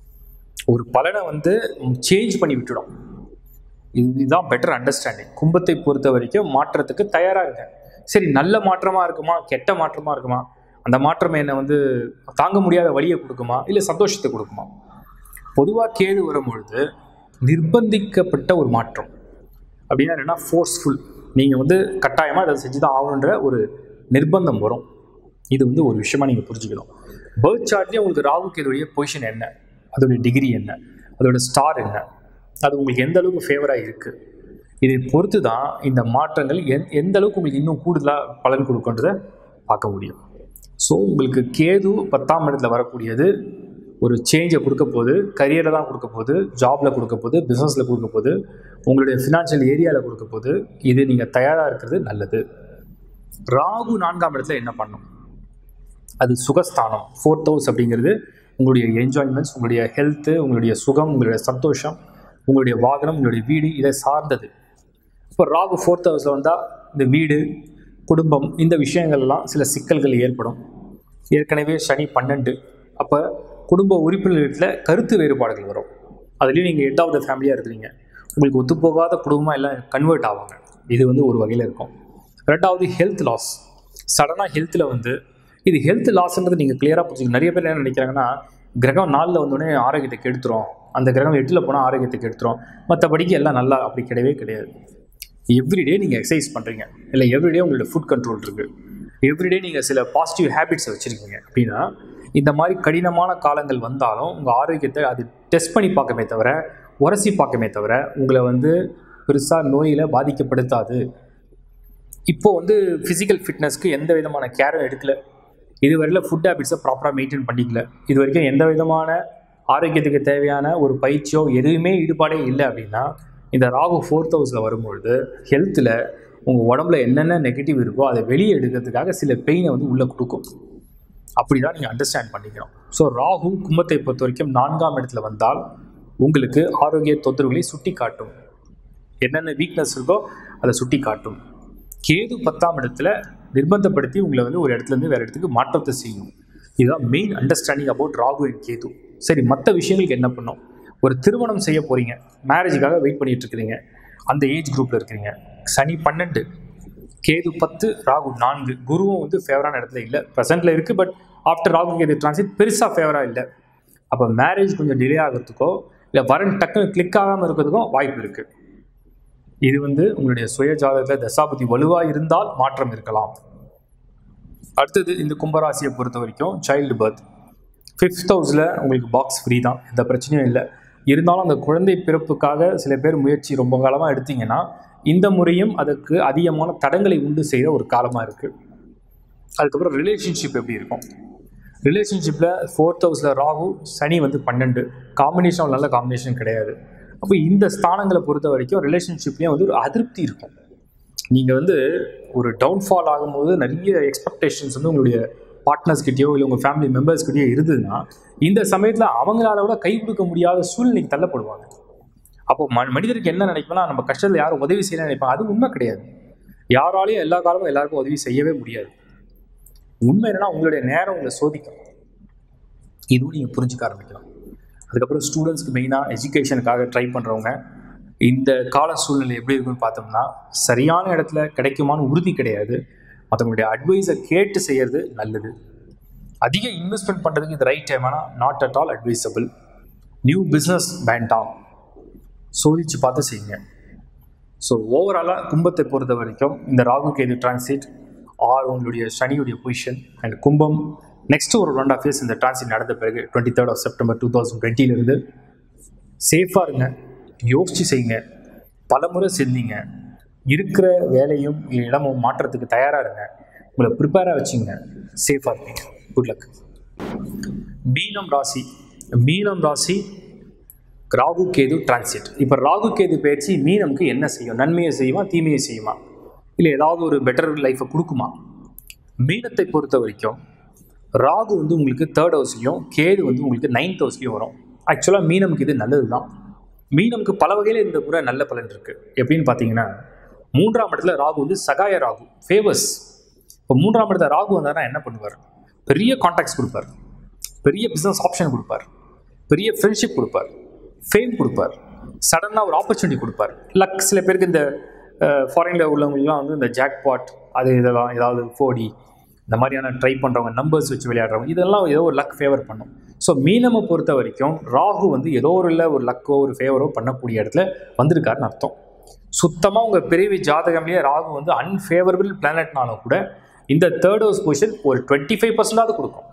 ஒரு பலனை வந்து சேஞ்ச் பண்ணி விட்டுடும் இது இதுதான் பெட்டர் அண்டர்ஸ்டாண்டிங் கும்பத்தை பொறுத்த வரைக்கும் மாற்றத்துக்கு தயாராக இருங்க சரி நல்ல மாற்றமாக இருக்குமா கெட்ட மாற்றமாக இருக்குமா அந்த மாற்றம் என்னை வந்து தாங்க முடியாத வழியை கொடுக்குமா இல்லை சந்தோஷத்தை கொடுக்குமா பொதுவாக கேது வரும்பொழுது நிர்பந்திக்கப்பட்ட ஒரு மாற்றம் அப்படின்னா என்னென்னா ஃபோர்ஸ்ஃபுல் நீங்கள் வந்து கட்டாயமாக அதை செஞ்சு தான் ஆகணுன்ற ஒரு நிர்பந்தம் வரும் இது வந்து ஒரு விஷயமா நீங்கள் புரிஞ்சுக்கணும் பேர்த் சார்ட்லேயே உங்களுக்கு ராகு கேதுடைய பொசிஷன் என்ன அதோடைய டிகிரி என்ன அதோட ஸ்டார் என்ன அது உங்களுக்கு எந்த அளவுக்கு ஃபேவராக இருக்குது இதை பொறுத்து தான் இந்த மாற்றங்கள் எந் எந்த அளவுக்கு உங்களுக்கு இன்னும் கூடுதலாக பலன் கொடுக்குன்றதை பார்க்க முடியும் ஸோ உங்களுக்கு கேது பத்தாம் இடத்துல வரக்கூடியது ஒரு சேஞ்சை கொடுக்க போகுது கரியரில் தான் கொடுக்க போகுது ஜாபில் கொடுக்க போகுது பிஸ்னஸில் கொடுக்க போகுது உங்களுடைய ஃபினான்ஷியல் ஏரியாவில் கொடுக்க போகுது இது நீங்கள் தயாராக இருக்கிறது நல்லது ராகு நான்காம் இடத்துல என்ன பண்ணும் அது சுகஸ்தானம் ஃபோர்த் ஹவுஸ் அப்படிங்கிறது உங்களுடைய என்ஜாய்மெண்ட்ஸ் உங்களுடைய ஹெல்த்து உங்களுடைய சுகம் உங்களுடைய சந்தோஷம் உங்களுடைய வாகனம் உங்களுடைய வீடு இதை சார்ந்தது இப்போ ராகு ஃபோர்த் ஹவுஸில் வந்தால் இந்த வீடு குடும்பம் இந்த விஷயங்கள்லாம் சில சிக்கல்கள் ஏற்படும் ஏற்கனவே சனி பன்னெண்டு அப்போ குடும்ப உறுப்பினர்களில் கருத்து வேறுபாடுகள் வரும் அதுலேயும் நீங்கள் ஹெட் ஆஃப் த ஃபேமிலியாக இருக்கிறீங்க உங்களுக்கு ஒத்துப்போகாத குடும்பமாக எல்லாம் கன்வெர்ட் ஆவாங்க இது வந்து ஒரு வகையில் இருக்கும் ரெண்டாவது ஹெல்த் லாஸ் சடனாக ஹெல்த்தில் வந்து இது ஹெல்த் லாஸ்ன்றது நீங்கள் கிளியராக புரிஞ்சுக்கணும் நிறைய பேர் என்ன நினைக்கிறாங்கன்னா கிரகம் நாளில் வந்தோடனே ஆரோக்கியத்தை கெடுத்துரும் அந்த கிரகம் எட்டில் போனால் ஆரோக்கியத்தை கெடுத்துரும் மற்றபடிக்கு எல்லாம் நல்லா அப்படி கிடையவே கிடையாது எவ்ரிடே நீங்கள் எக்ஸசைஸ் பண்ணுறீங்க இல்லை எவ்ரிடே உங்களோட ஃபுட் கண்ட்ரோல் இருக்குது எவ்ரிடே நீங்கள் சில பாசிட்டிவ் ஹேபிட்ஸை வச்சுருக்கீங்க அப்படின்னா இந்த மாதிரி கடினமான காலங்கள் வந்தாலும் உங்கள் ஆரோக்கியத்தை அது டெஸ்ட் பண்ணி பார்க்கமே தவிர உரசி பார்க்கமே தவிர உங்களை வந்து பெருசாக நோயில் பாதிக்கப்படுத்தாது இப்போ வந்து ஃபிசிக்கல் ஃபிட்னஸ்க்கு எந்த விதமான கேரும் எடுக்கல இதுவரையில் ஃபுட் ஹேபிட்ஸை ப்ராப்பராக மெயின்டைன் பண்ணிக்கல இது வரைக்கும் எந்த விதமான ஆரோக்கியத்துக்கு தேவையான ஒரு பயிற்சியோ எதுவுமே ஈடுபாடே இல்லை அப்படின்னா இந்த ராகு ஃபோர்த் ஹவுஸில் வரும்பொழுது ஹெல்த்தில் உங்கள் உடம்புல என்னென்ன நெகட்டிவ் இருக்கோ அதை வெளியே எடுக்கிறதுக்காக சில பெயினை வந்து உள்ளே கொடுக்கும் அப்படி தான் நீங்கள் அண்டர்ஸ்டாண்ட் பண்ணிக்கணும் ஸோ ராகு கும்பத்தை பொறுத்த வரைக்கும் நான்காம் இடத்துல வந்தால் உங்களுக்கு ஆரோக்கிய தொந்தரவுகளை சுட்டி காட்டும் என்னென்ன வீக்னஸ் இருக்கோ அதை சுட்டி காட்டும் கேது பத்தாம் இடத்துல நிர்பந்தப்படுத்தி உங்களை வந்து ஒரு இடத்துல இருந்து வேறு இடத்துக்கு மாற்றத்தை செய்யும் இதுதான் main understanding about Rahu and Ketu சரி மற்ற விஷயங்களுக்கு என்ன பண்ணும் ஒரு திருமணம் செய்ய போகிறீங்க மேரேஜுக்காக வெயிட் பண்ணிட்டு இருக்கிறீங்க அந்த ஏஜ் குரூப்பில் இருக்கிறீங்க சனி பன்னெண்டு கேது பத்து ராகு நான்கு குருவும் வந்து ஃபேவரான இடத்துல இல்லை ப்ரெசென்ட்டில் இருக்குது but after Rahu Ketu transit பெருசாக ஃபேவராக இல்லை அப்போ மேரேஜ் கொஞ்சம் டிலே ஆகிறதுக்கோ இல்லை வரன் டக்குன்னு கிளிக் ஆகாமல் இருக்கிறதுக்கும் வாய்ப்பு இருக்குது இது வந்து உங்களுடைய சுய ஜாதகத்தில் தசாபதி வலுவாக இருந்தால் மாற்றம் இருக்கலாம் அடுத்தது இந்த கும்பராசியை பொறுத்த வரைக்கும் சைல்டு பர்த் ஃபிஃப்த் ஹவுஸில் உங்களுக்கு பாக்ஸ் ஃப்ரீ தான் எந்த பிரச்சனையும் இல்லை இருந்தாலும் அந்த குழந்தை பிறப்புக்காக சில பேர் முயற்சி ரொம்ப காலமாக எடுத்தீங்கன்னா இந்த முறையும் அதுக்கு அதிகமான தடங்களை உண்டு செய்கிற ஒரு காலமாக இருக்குது அதுக்கப்புறம் ரிலேஷன்ஷிப் எப்படி இருக்கும் ரிலேஷன்ஷிப்பில் ஃபோர்த் ஹவுஸில் ராகு சனி வந்து பன்னெண்டு காம்பினேஷன் நல்ல காம்பினேஷன் கிடையாது அப்போ இந்த ஸ்தானங்களை பொறுத்த வரைக்கும் ரிலேஷன்ஷிப்லேயும் வந்து ஒரு அதிருப்தி இருக்கும் நீங்கள் வந்து ஒரு டவுன்ஃபால் ஆகும்போது நிறைய எக்ஸ்பெக்டேஷன்ஸ் வந்து உங்களுடைய பார்ட்னர்ஸ்கிட்டயோ இல்லை உங்கள் ஃபேமிலி மெம்பர்ஸ்கிட்டயோ இருந்ததுன்னா இந்த சமயத்தில் அவங்களால கூட கை கொடுக்க முடியாத சூழ்நிலைக்கு தள்ளப்படுவாங்க அப்போ ம மனிதருக்கு என்ன நினைப்போம்னா நம்ம கஷ்டத்தில் யாரும் உதவி செய்யணும்னு நினைப்பாங்க அது உண்மை கிடையாது யாராலையும் எல்லா காலமும் எல்லாருக்கும் உதவி செய்யவே முடியாது உண்மை என்னன்னா உங்களுடைய நேரம் உங்களை சோதிக்கும் இதுவும் நீங்கள் புரிஞ்சுக்க ஆரம்பிக்கலாம் அதுக்கப்புறம் ஸ்டூடெண்ட்ஸ்க்கு மெயினாக எஜுகேஷனுக்காக ட்ரை பண்ணுறவங்க இந்த கால சூழ்நிலை எப்படி இருக்குன்னு பார்த்தோம்னா சரியான இடத்துல கிடைக்குமான்னு உறுதி கிடையாது மற்றவங்களுடைய அட்வைஸை கேட்டு செய்யறது நல்லது அதிக இன்வெஸ்ட்மெண்ட் பண்ணுறதுக்கு இது ரைட் டைமானா not at all advisable new business வேண்டாம் சோதிச்சு பார்த்து செய்யுங்க ஸோ ஓவராலாக கும்பத்தை பொறுத்த வரைக்கும் இந்த ராகு கேது டிரான்சிட் ஆர் உங்களுடைய சனியுடைய பொசிஷன் அண்ட் கும்பம் நெக்ஸ்ட் ஒரு ஒன் ஆஃப் இயர்ஸ் இந்த டிரான்சிட் நடந்த பிறகு twenty third of September two thousand டுவெண்ட்டிலிருந்து சேஃபாக இருங்க யோசிச்சு செய்யுங்க பலமுறை செஞ்சீங்க இருக்கிற வேலையும் இடமும் மாற்றத்துக்கு தயாராக இருங்க உங்களை ப்ரிப்பேராக வச்சுங்க சேஃபாக இருப்பீங்க குட் லக் மீனம் ராசி மீனம் ராசி ராகு கேது டிரான்சிட் இப்போ ராகு கேது பயிற்சி மீனம்க்கு என்ன செய்யும் நன்மையை செய்யுமா தீமையை செய்யுமா இல்லை ஏதாவது ஒரு பெட்டர் லைஃப்பை கொடுக்குமா மீனத்தை பொறுத்த வரைக்கும் ராகு வந்து உங்களுக்கு தேர்ட் ஹவுஸ்லையும் கேது வந்து உங்களுக்கு நைன்த் ஹவுஸ்லையும் வரும் ஆக்சுவலாக மீனமுக்கு இது நல்லது தான் மீனமுக்கு பல வகையில் இந்த முறை நல்ல பலன் இருக்குது எப்படின்னு பார்த்தீங்கன்னா மூன்றாம் இடத்துல ராகு வந்து சகாய ராகு ஃபேவர்ஸ் இப்போ மூன்றாம் இடத்துல ராகு வந்தாருன்னா என்ன பண்ணுவார் பெரிய கான்டாக்ட்ஸ் கொடுப்பார் பெரிய பிஸ்னஸ் ஆப்ஷன் கொடுப்பார் பெரிய ஃப்ரெண்ட்ஷிப் கொடுப்பார் ஃபேம் கொடுப்பார் சடனாக ஒரு ஆப்பர்ச்சுனிட்டி கொடுப்பார் லக் சில பேருக்கு இந்த ஃபாரினில் உள்ளவங்களுக்குலாம் வந்து இந்த ஜாக்பாட் அது இதெல்லாம் ஏதாவது ஃபோடி இந்த மாதிரியான ட்ரை பண்ணுறவங்க நம்பர்ஸ் வச்சு விளையாடுறவங்க இதெல்லாம் ஏதோ ஒரு லக் ஃபேவர் பண்ணும் ஸோ மீனமை பொறுத்த வரைக்கும் ராகு வந்து ஏதோ ஒரு இல்லை ஒரு லக்கோ ஒரு ஃபேவரோ பண்ணக்கூடிய இடத்துல வந்திருக்காருன்னு அர்த்தம் சுத்தமாக உங்கள் பிறவி ஜாதகம்லேயே ராகு வந்து அன்ஃபேவரபிள் பிளானட்னாலும் கூட இந்த தேர்ட் ஹவுஸ் பொசிஷன் ஒரு டுவெண்ட்டி ஃபைவ் பர்சன்டாவது கொடுக்கும்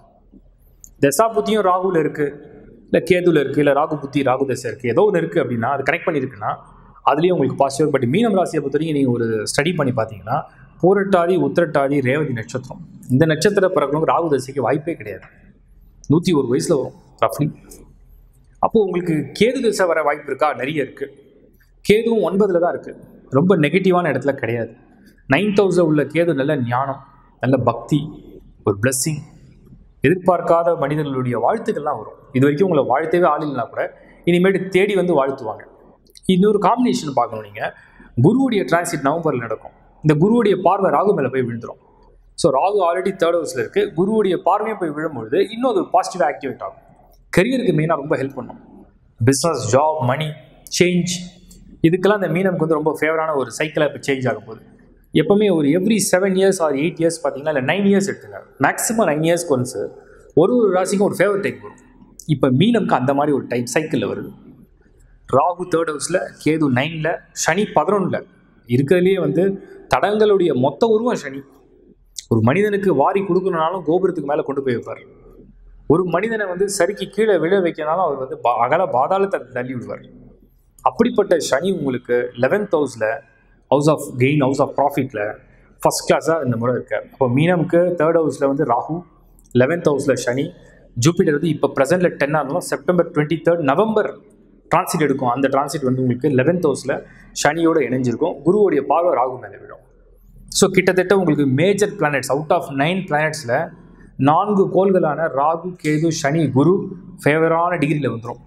தசா புத்தியும் ராகுல இருக்குது இல்லை கேதுல இருக்குது இல்லை ராகு புத்தி ராகு தசை இருக்குது ஏதோ ஒன்று இருக்குது அப்படின்னா அது கனெக்ட் பண்ணியிருக்குன்னா அதுலேயும் உங்களுக்கு பாசிட்டிவ் பட் மீனம் ராசியை பொறுத்த வரைக்கும் நீங்கள் ஒரு ஸ்டடி பண்ணி பார்த்தீங்கன்னா பூரட்டாதி உத்திரட்டாதி ரேவதி நட்சத்திரம் இந்த நட்சத்திர பிறகு ராகு தசைக்கு வாய்ப்பே கிடையாது நூற்றி ஒரு வயசில் வரும் ரஃப்லி அப்போது உங்களுக்கு கேது திசை வர வாய்ப்பு இருக்கா நிறைய இருக்குது கேதுவும் ஒன்பதில் தான் இருக்குது ரொம்ப நெகட்டிவான இடத்துல கிடையாது நைன் தௌசண்ட் உள்ள கேது நல்ல ஞானம் நல்ல பக்தி ஒரு பிளெஸ்ஸிங் எதிர்பார்க்காத மனிதர்களுடைய வாழ்த்துக்கள்லாம் வரும் இது வரைக்கும் உங்களை வாழ்த்தவே ஆள் இல்லைனா கூட இனிமேட்டு தேடி வந்து வாழ்த்துவாங்க இன்னொரு காம்பினேஷன் பார்க்கணும் நீங்கள் குருவுடைய டிரான்சிட் நவம்பரில் நடக்கும் இந்த குருவுடைய பார்வை ராகு மேலே போய் விழுந்துரும் ஸோ ராகு ஆல்ரெடி தேர்ட் ஹவுஸில் இருக்குது குருவுடைய பார்வையும் போய் விழும்பொழுது இன்னும் அது பாசிட்டிவ் ஆக்டிவேட் ஆகும் கரியருக்கு மெயினாக ரொம்ப ஹெல்ப் பண்ணும் பிஸ்னஸ் ஜாப் மணி சேஞ்ச் இதுக்கெல்லாம் இந்த மீனமுக்கு வந்து ரொம்ப ஃபேவரான ஒரு சைக்கிளாக இப்போ சேஞ்ச் ஆகும் போகுது எப்போவுமே ஒரு every seven years or eight years பார்த்தீங்கன்னா இல்லை நைன் இயர்ஸ் எடுத்துங்க மேக்ஸிமம் நைன் இயர்ஸ்க்கு ஒன்ஸ் ஒரு ஒரு ராசிக்கும் ஒரு ஃபேவர் டைம் வரும் இப்போ மீனம்க்கு அந்த மாதிரி ஒரு டைம் சைக்கிளில் வருது ராகு தேர்ட் ஹவுஸில் கேது நைனில் சனி பதினொன்றில் இருக்கிறதுலேயே வந்து தடங்களுடைய மொத்த உருவம் சனி ஒரு மனிதனுக்கு வாரி கொடுக்கணுனாலும் கோபுரத்துக்கு மேலே கொண்டு போய் வைப்பார் ஒரு மனிதனை வந்து சரிக்கு கீழே விழ வைக்கனாலும் அவர் வந்து பா- அகல பாதாளத்தை தள்ளி விடுவார் அப்படிப்பட்ட சனி உங்களுக்கு லெவன்த் ஹவுஸில் house of gain house of ப்ராஃபிட்டில் ஃபஸ்ட் கிளாஸாக இந்த முறை இருக்கார் அப்போ மீனமுக்கு தேர்ட் ஹவுஸில் வந்து ராகு லெவன்த் ஹவுஸில் சனி ஜூபிட்டர் வந்து இப்போ ப்ரெசென்ட்டில் டென்னாக இருந்தாலும் September twenty third November transit எடுக்கும் அந்த டிரான்சிட் வந்து உங்களுக்கு லெவன்த் ஹவுஸில் சனியோடு இணைஞ்சிருக்கும் குருவோடைய பார்வை ராகு மேலே விடும் ஸோ கிட்டத்தட்ட உங்களுக்கு major planets out of nine பிளானட்ஸில் நான்கு கோள்களான ராகு கேது சனி குரு ஃபேவரான டிகிரியில் வந்துடும்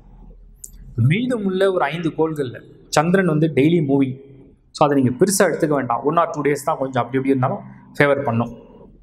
மீதம் உள்ள ஒரு ஐந்து கோள்களில் சந்திரன் வந்து டெய்லி மூவிங் ஸோ அதை நீங்கள் பெருசாக எடுத்துக்க வேண்டாம் ஒன் ஆர் டூ டேஸ் தான் கொஞ்சம் அப்படி இப்படி இருந்தாலும் ஃபேவர் பண்ணும்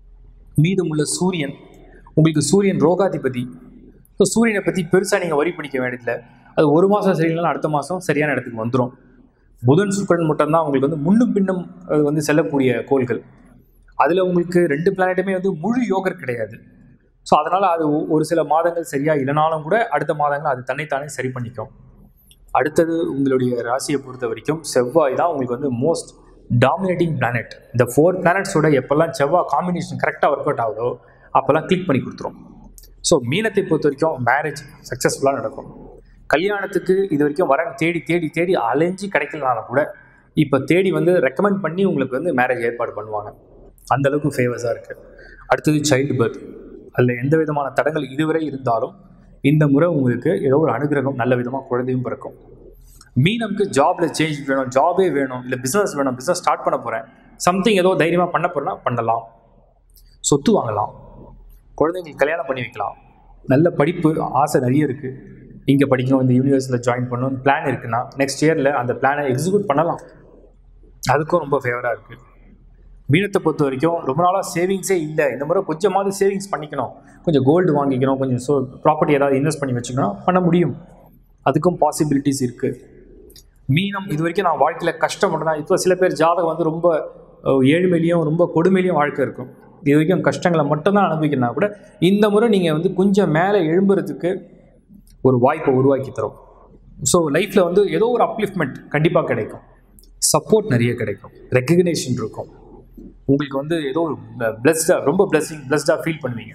மீதம் உள்ள சூரியன் உங்களுக்கு சூரியன் ரோகாதிபதி ஸோ சூரியனை பற்றி பெருசாக நீங்கள் வரி பண்ணிக்க வேண்டியதில்லை அது ஒரு மாதம் சரியில்லைனாலும் அடுத்த மாதம் சரியான இடத்துக்கு வந்துடும் புதன் சுக்கரன் மட்டும்தான் உங்களுக்கு வந்து முன்னும் பின்னும் அது வந்து செல்லக்கூடிய கோள்கள் அதில் உங்களுக்கு ரெண்டு பிளானட்டுமே வந்து முழு யோகர் கிடையாது ஸோ அதனால் அது ஒ- ஒரு சில மாதங்கள் சரியாக இல்லைனாலும் கூட அடுத்த மாதங்கள் அது தன்னைத்தானே சரி பண்ணிக்கும் அடுத்தது உங்களுடைய ராசியை பொறுத்த வரைக்கும் செவ்வாய் தான் உங்களுக்கு வந்து மோஸ்ட் டாமினேட்டிங் பிளானட் இந்த ஃபோர் பிளானட்ஸோட எப்போல்லாம் செவ்வாய் காம்பினேஷன் கரெக்டாக ஒர்க் அவுட் ஆகுதோ அப்போல்லாம் கிளிக் பண்ணி கொடுத்துரும் ஸோ மீனத்தை பொறுத்த வரைக்கும் மேரேஜ் சக்ஸஸ்ஃபுல்லாக நடக்கும் கல்யாணத்துக்கு இது வரைக்கும் வரன் தேடி தேடி தேடி அலைஞ்சு கிடைக்கலனாலும் கூட இப்போ தேடி வந்து ரெக்கமெண்ட் பண்ணி உங்களுக்கு வந்து மேரேஜ் ஏற்பாடு பண்ணுவாங்க அந்த அளவுக்கு ஃபேவர்ஸாக இருக்குது அடுத்தது சைல்டு பர்த் அதில் எந்த விதமான தடங்கள் இதுவரை இருந்தாலும் இந்த முறை உங்களுக்கு ஏதோ ஒரு அனுகிரகம் நல்ல விதமாக குழந்தையும் பிறக்கும் மீனம்க்கு ஜாபில் சேஞ்ச் வேணும் ஜாபே வேணும் இல்லை பிஸ்னஸ் வேணும் பிஸ்னஸ் ஸ்டார்ட் பண்ண போகிறேன் சம்திங் ஏதோ தைரியமாக பண்ண போகிறேன்னா பண்ணலாம் சொத்து வாங்கலாம் குழந்தைங்களுக்கு கல்யாணம் பண்ணி வைக்கலாம் நல்ல படிப்பு ஆசை நிறைய இருக்குது இங்கே படிக்கணும் இந்த யூனிவர்ஸில் ஜாயின் பண்ணணும் பிளான் இருக்குன்னா நெக்ஸ்ட் இயரில் அந்த பிளானை எக்ஸிக்யூட் பண்ணலாம் அதுக்கும் ரொம்ப ஃபேவராக இருக்குது மீனத்தை பொறுத்த வரைக்கும் ரொம்ப நாளாக சேவிங்ஸே இல்லை இந்த முறை கொஞ்சமாவது சேவிங்ஸ் பண்ணிக்கணும் கொஞ்சம் கோல்டு வாங்கிக்கணும் கொஞ்சம் ஸோ ப்ராப்பர்ட்டி ஏதாவது இன்வெஸ்ட் பண்ணி வச்சுக்கணும் பண்ண முடியும் அதுக்கும் பாசிபிலிட்டிஸ் இருக்குது மீனம் இது வரைக்கும் நான் வாழ்க்கையில் கஷ்டப்பட்டு தான் இப்போ சில பேர் ஜாதகம் வந்து ரொம்ப அஹ், ஏழ்மையிலையும் ரொம்ப கொடுமையிலையும் வாழ்க்கை இருக்கும் இது வரைக்கும் கஷ்டங்களை மட்டும்தான் அனுபவிக்கணும்னா கூட இந்த முறை நீங்கள் வந்து கொஞ்சம் மேலே எழும்புறதுக்கு ஒரு வாய்ப்பை உருவாக்கி தரும் ஸோ லைஃப்பில் வந்து ஏதோ ஒரு அப்லிஃப்ட்மெண்ட் கண்டிப்பாக கிடைக்கும் சப்போர்ட் நிறைய கிடைக்கும் ரெக்கக்னேஷன் இருக்கும் உங்களுக்கு வந்து ஏதோ ஒரு பிளஸ்டாக ரொம்ப பிளஸ்ஸிங் பிளஸ்டாக ஃபீல் பண்ணுவீங்க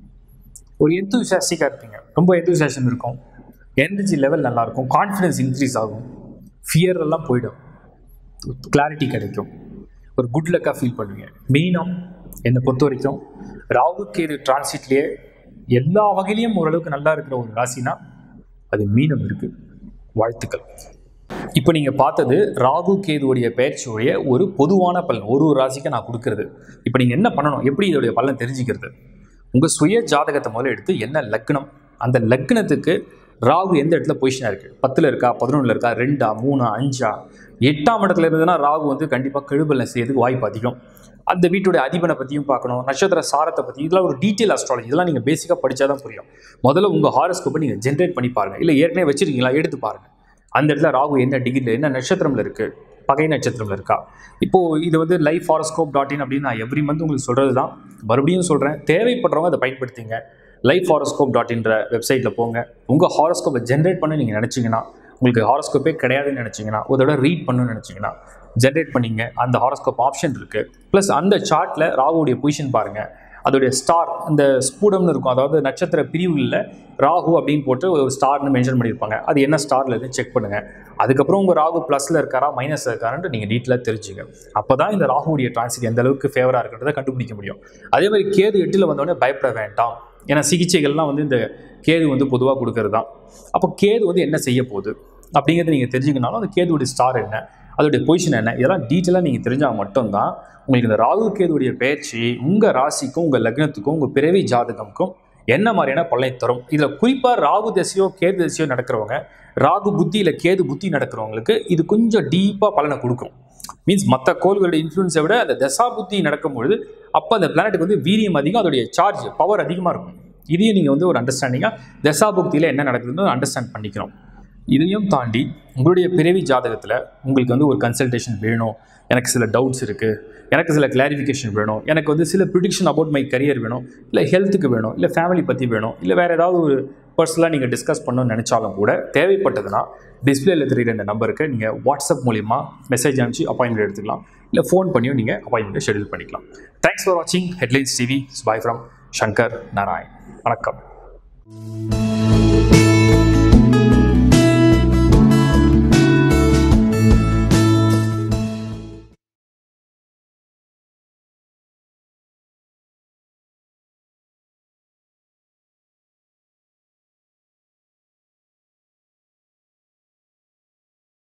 ஒரு எந்தூசியாஸ்டிக்காக இருப்பீங்க ரொம்ப எந்தூசியாசம் இருக்கும் எனர்ஜி லெவல் நல்லாயிருக்கும் கான்ஃபிடன்ஸ் இன்க்ரீஸ் ஆகும் ஃபியர் எல்லாம் போயிடும் கிளாரிட்டி கிடைக்கும் ஒரு குட் லக்காக ஃபீல் பண்ணுவீங்க மெயினாக என்னை பொறுத்த வரைக்கும் ராகு கேது டிரான்சிட்லேயே எல்லா வகையிலையும் ஓரளவுக்கு நல்லா இருக்கிற ஒரு ராசினா அது மீனம் இருக்குது வாழ்த்துக்கள் இப்போ நீங்கள் பார்த்தது ராகு கேதுவுடைய பயிற்சியுடைய ஒரு பொதுவான பலன் ஒரு ஒரு ராசிக்கு நான் கொடுக்கறது இப்போ நீங்கள் என்ன பண்ணணும் எப்படி இதோடைய பலன் தெரிஞ்சுக்கிறது உங்கள் சுய ஜாதகத்தை முதல்ல எடுத்து என்ன லக்னம் அந்த லக்னத்துக்கு ராகு எந்த இடத்துல பொசிஷனாக இருக்குது பத்தில் இருக்கா பதினொன்றில் இருக்கா ரெண்டா மூணா அஞ்சா எட்டாம் இடத்துல இருந்ததுன்னா ராகு வந்து கண்டிப்பாக கெடுபலன் செய்யறதுக்கு வாய்ப்பு அதிகம் அந்த வீட்டுடைய அதிபனை பற்றியும் பார்க்கணும் நட்சத்திர சாரத்தை பற்றி இதெல்லாம் ஒரு டீட்டெயில் அஸ்ட்ராலஜி இதெல்லாம் நீங்கள் பேசிக்காக படித்தா தான் புரியும் முதல்ல உங்கள் ஹாரஸ்கோப்பை நீங்கள் ஜென்ரேட் பண்ணி பாருங்கள் இல்லை ஏற்கனவே வச்சிருக்கீங்களா எடுத்து பாருங்கள் அந்த இடத்துல ராகு என்ன டிகிரியில் என்ன நட்சத்திரம்ல இருக்குது பகை நட்சத்திரம்ல இருக்கா இப்போது இது வந்து லைஃப் ஹாரஸ்கோப் டாட் இன் அப்படின்னு நான் எவ்ரி மந்த் உங்களுக்கு சொல்கிறது தான் மறுபடியும் சொல்கிறேன் தேவைப்படுறவங்க அதை பயன்படுத்திங்க லைஃப் ஹாரஸ்கோப் டாட் இன்ற வெப்சைட்டில் போங்க உங்கள் ஹாரஸ்கோப்பை ஜென்ரேட் பண்ண நீங்கள் நினச்சிங்கன்னா உங்களுக்கு ஹாரஸ்கோப்பே கிடையாதுன்னு நினச்சிங்கன்னா ஒரு தடவை ரீட் பண்ணணும்னு நினச்சிங்கன்னா ஜென்ரேட் பண்ணிங்க அந்த ஹாரஸ்கோப் ஆப்ஷன் இருக்குது ப்ளஸ் அந்த சார்ட்டில் ராகுவுடைய பொசிஷன் பாருங்கள் அதோடைய ஸ்டார் அந்த ஸ்பூடம்னு இருக்கும் அதாவது நட்சத்திர பிரிவுகளில் ராகு அப்படின்னு போட்டு ஒரு ஸ்டார்னு மென்ஷன் பண்ணியிருப்பாங்க அது என்ன ஸ்டாரில் இருந்து செக் பண்ணுங்கள் அதுக்கப்புறம் உங்கள் ராகு ப்ளஸில் இருக்காரா மைனஸில் இருக்காரான்ட்டு நீங்கள் டீட்டெயிலாக தெரிஞ்சுங்க அப்போ தான் இந்த ராகுவுடைய டிரான்சிட் எந்த அளவுக்கு ஃபேவராக இருக்குன்றதை கண்டுபிடிக்க முடியும் அதே மாதிரி கேது எட்டில் வந்தோடனே பயப்பட வேண்டாம் ஏன்னா சிகிச்சைகள்லாம் வந்து இந்த கேது வந்து பொதுவாக கொடுக்கறது தான் அப்போ கேது வந்து என்ன செய்ய போகுது அப்படிங்கிறத நீங்கள் தெரிஞ்சுக்கனாலும் அந்த கேதுவுடைய ஸ்டார் என்ன அதோடைய பொசிஷன் என்ன இதெல்லாம் டீட்டெயிலாக நீங்கள் தெரிஞ்சால் மட்டும்தான் உங்களுக்கு இந்த ராகு கேதுவுடைய பயிற்சி உங்கள் ராசிக்கும் உங்கள் லக்னத்துக்கும் உங்கள் பிறவி ஜாதகம்க்கும் என்ன மாதிரியான பலனை தரும் இதில் குறிப்பாக ராகு தசையோ கேது தசையோ நடக்கிறவங்க ராகு புத்தி இல்லை கேது புத்தி நடக்கிறவங்களுக்கு இது கொஞ்சம் டீப்பாக பலனை கொடுக்கும் மீன்ஸ் மற்ற கோள்களுடைய இன்ஃப்ளூன்ஸை விட அந்த தசா புத்தி நடக்கும்பொழுது அப்போ அந்த பிளானட்டுக்கு வந்து வீரியம் அதிகம் அதோடைய சார்ஜ் பவர் அதிகமாக இருக்கும் இதையும் நீங்கள் வந்து ஒரு அண்டர்ஸ்டாண்டிங்காக தசா புக்தியில் என்ன நடக்குதுன்னு அண்டர்ஸ்டாண்ட் பண்ணிக்கணும் இதையும் தாண்டி உங்களுடைய பிறவி ஜாதகத்தில் உங்களுக்கு வந்து ஒரு கன்சல்டேஷன் வேணும் எனக்கு சில டவுட்ஸ் இருக்குது எனக்கு சில கிளாரிஃபிகேஷன் வேணும் எனக்கு வந்து சில ப்ரிடிக்ஷன் அபவுட் மை கரியர் வேணும் இல்லை ஹெல்த்துக்கு வேணும் இல்லை ஃபேமிலி பற்றி வேணும் இல்லை வேறு ஏதாவது ஒரு பர்சனலாக நீங்கள் டிஸ்கஸ் பண்ணணும்னு நினச்சாலும் கூட தேவைப்பட்டதுன்னா டிஸ்பிளேல தெரியுற இந்த நம்பருக்கு நீங்கள் வாட்ஸ்அப் மூலிமா மெசேஜ் அனுப்பிச்சு அப்பாயின்மெண்ட் எடுத்துக்கலாம் இல்லை ஃபோன் பண்ணியும் நீங்கள் அப்பாயின்மெண்ட்டை ஷெடியூல் பண்ணிக்கலாம் தேங்க்ஸ் ஃபார் வாட்சிங் headlines TV bye from Shankar Narayan வணக்கம்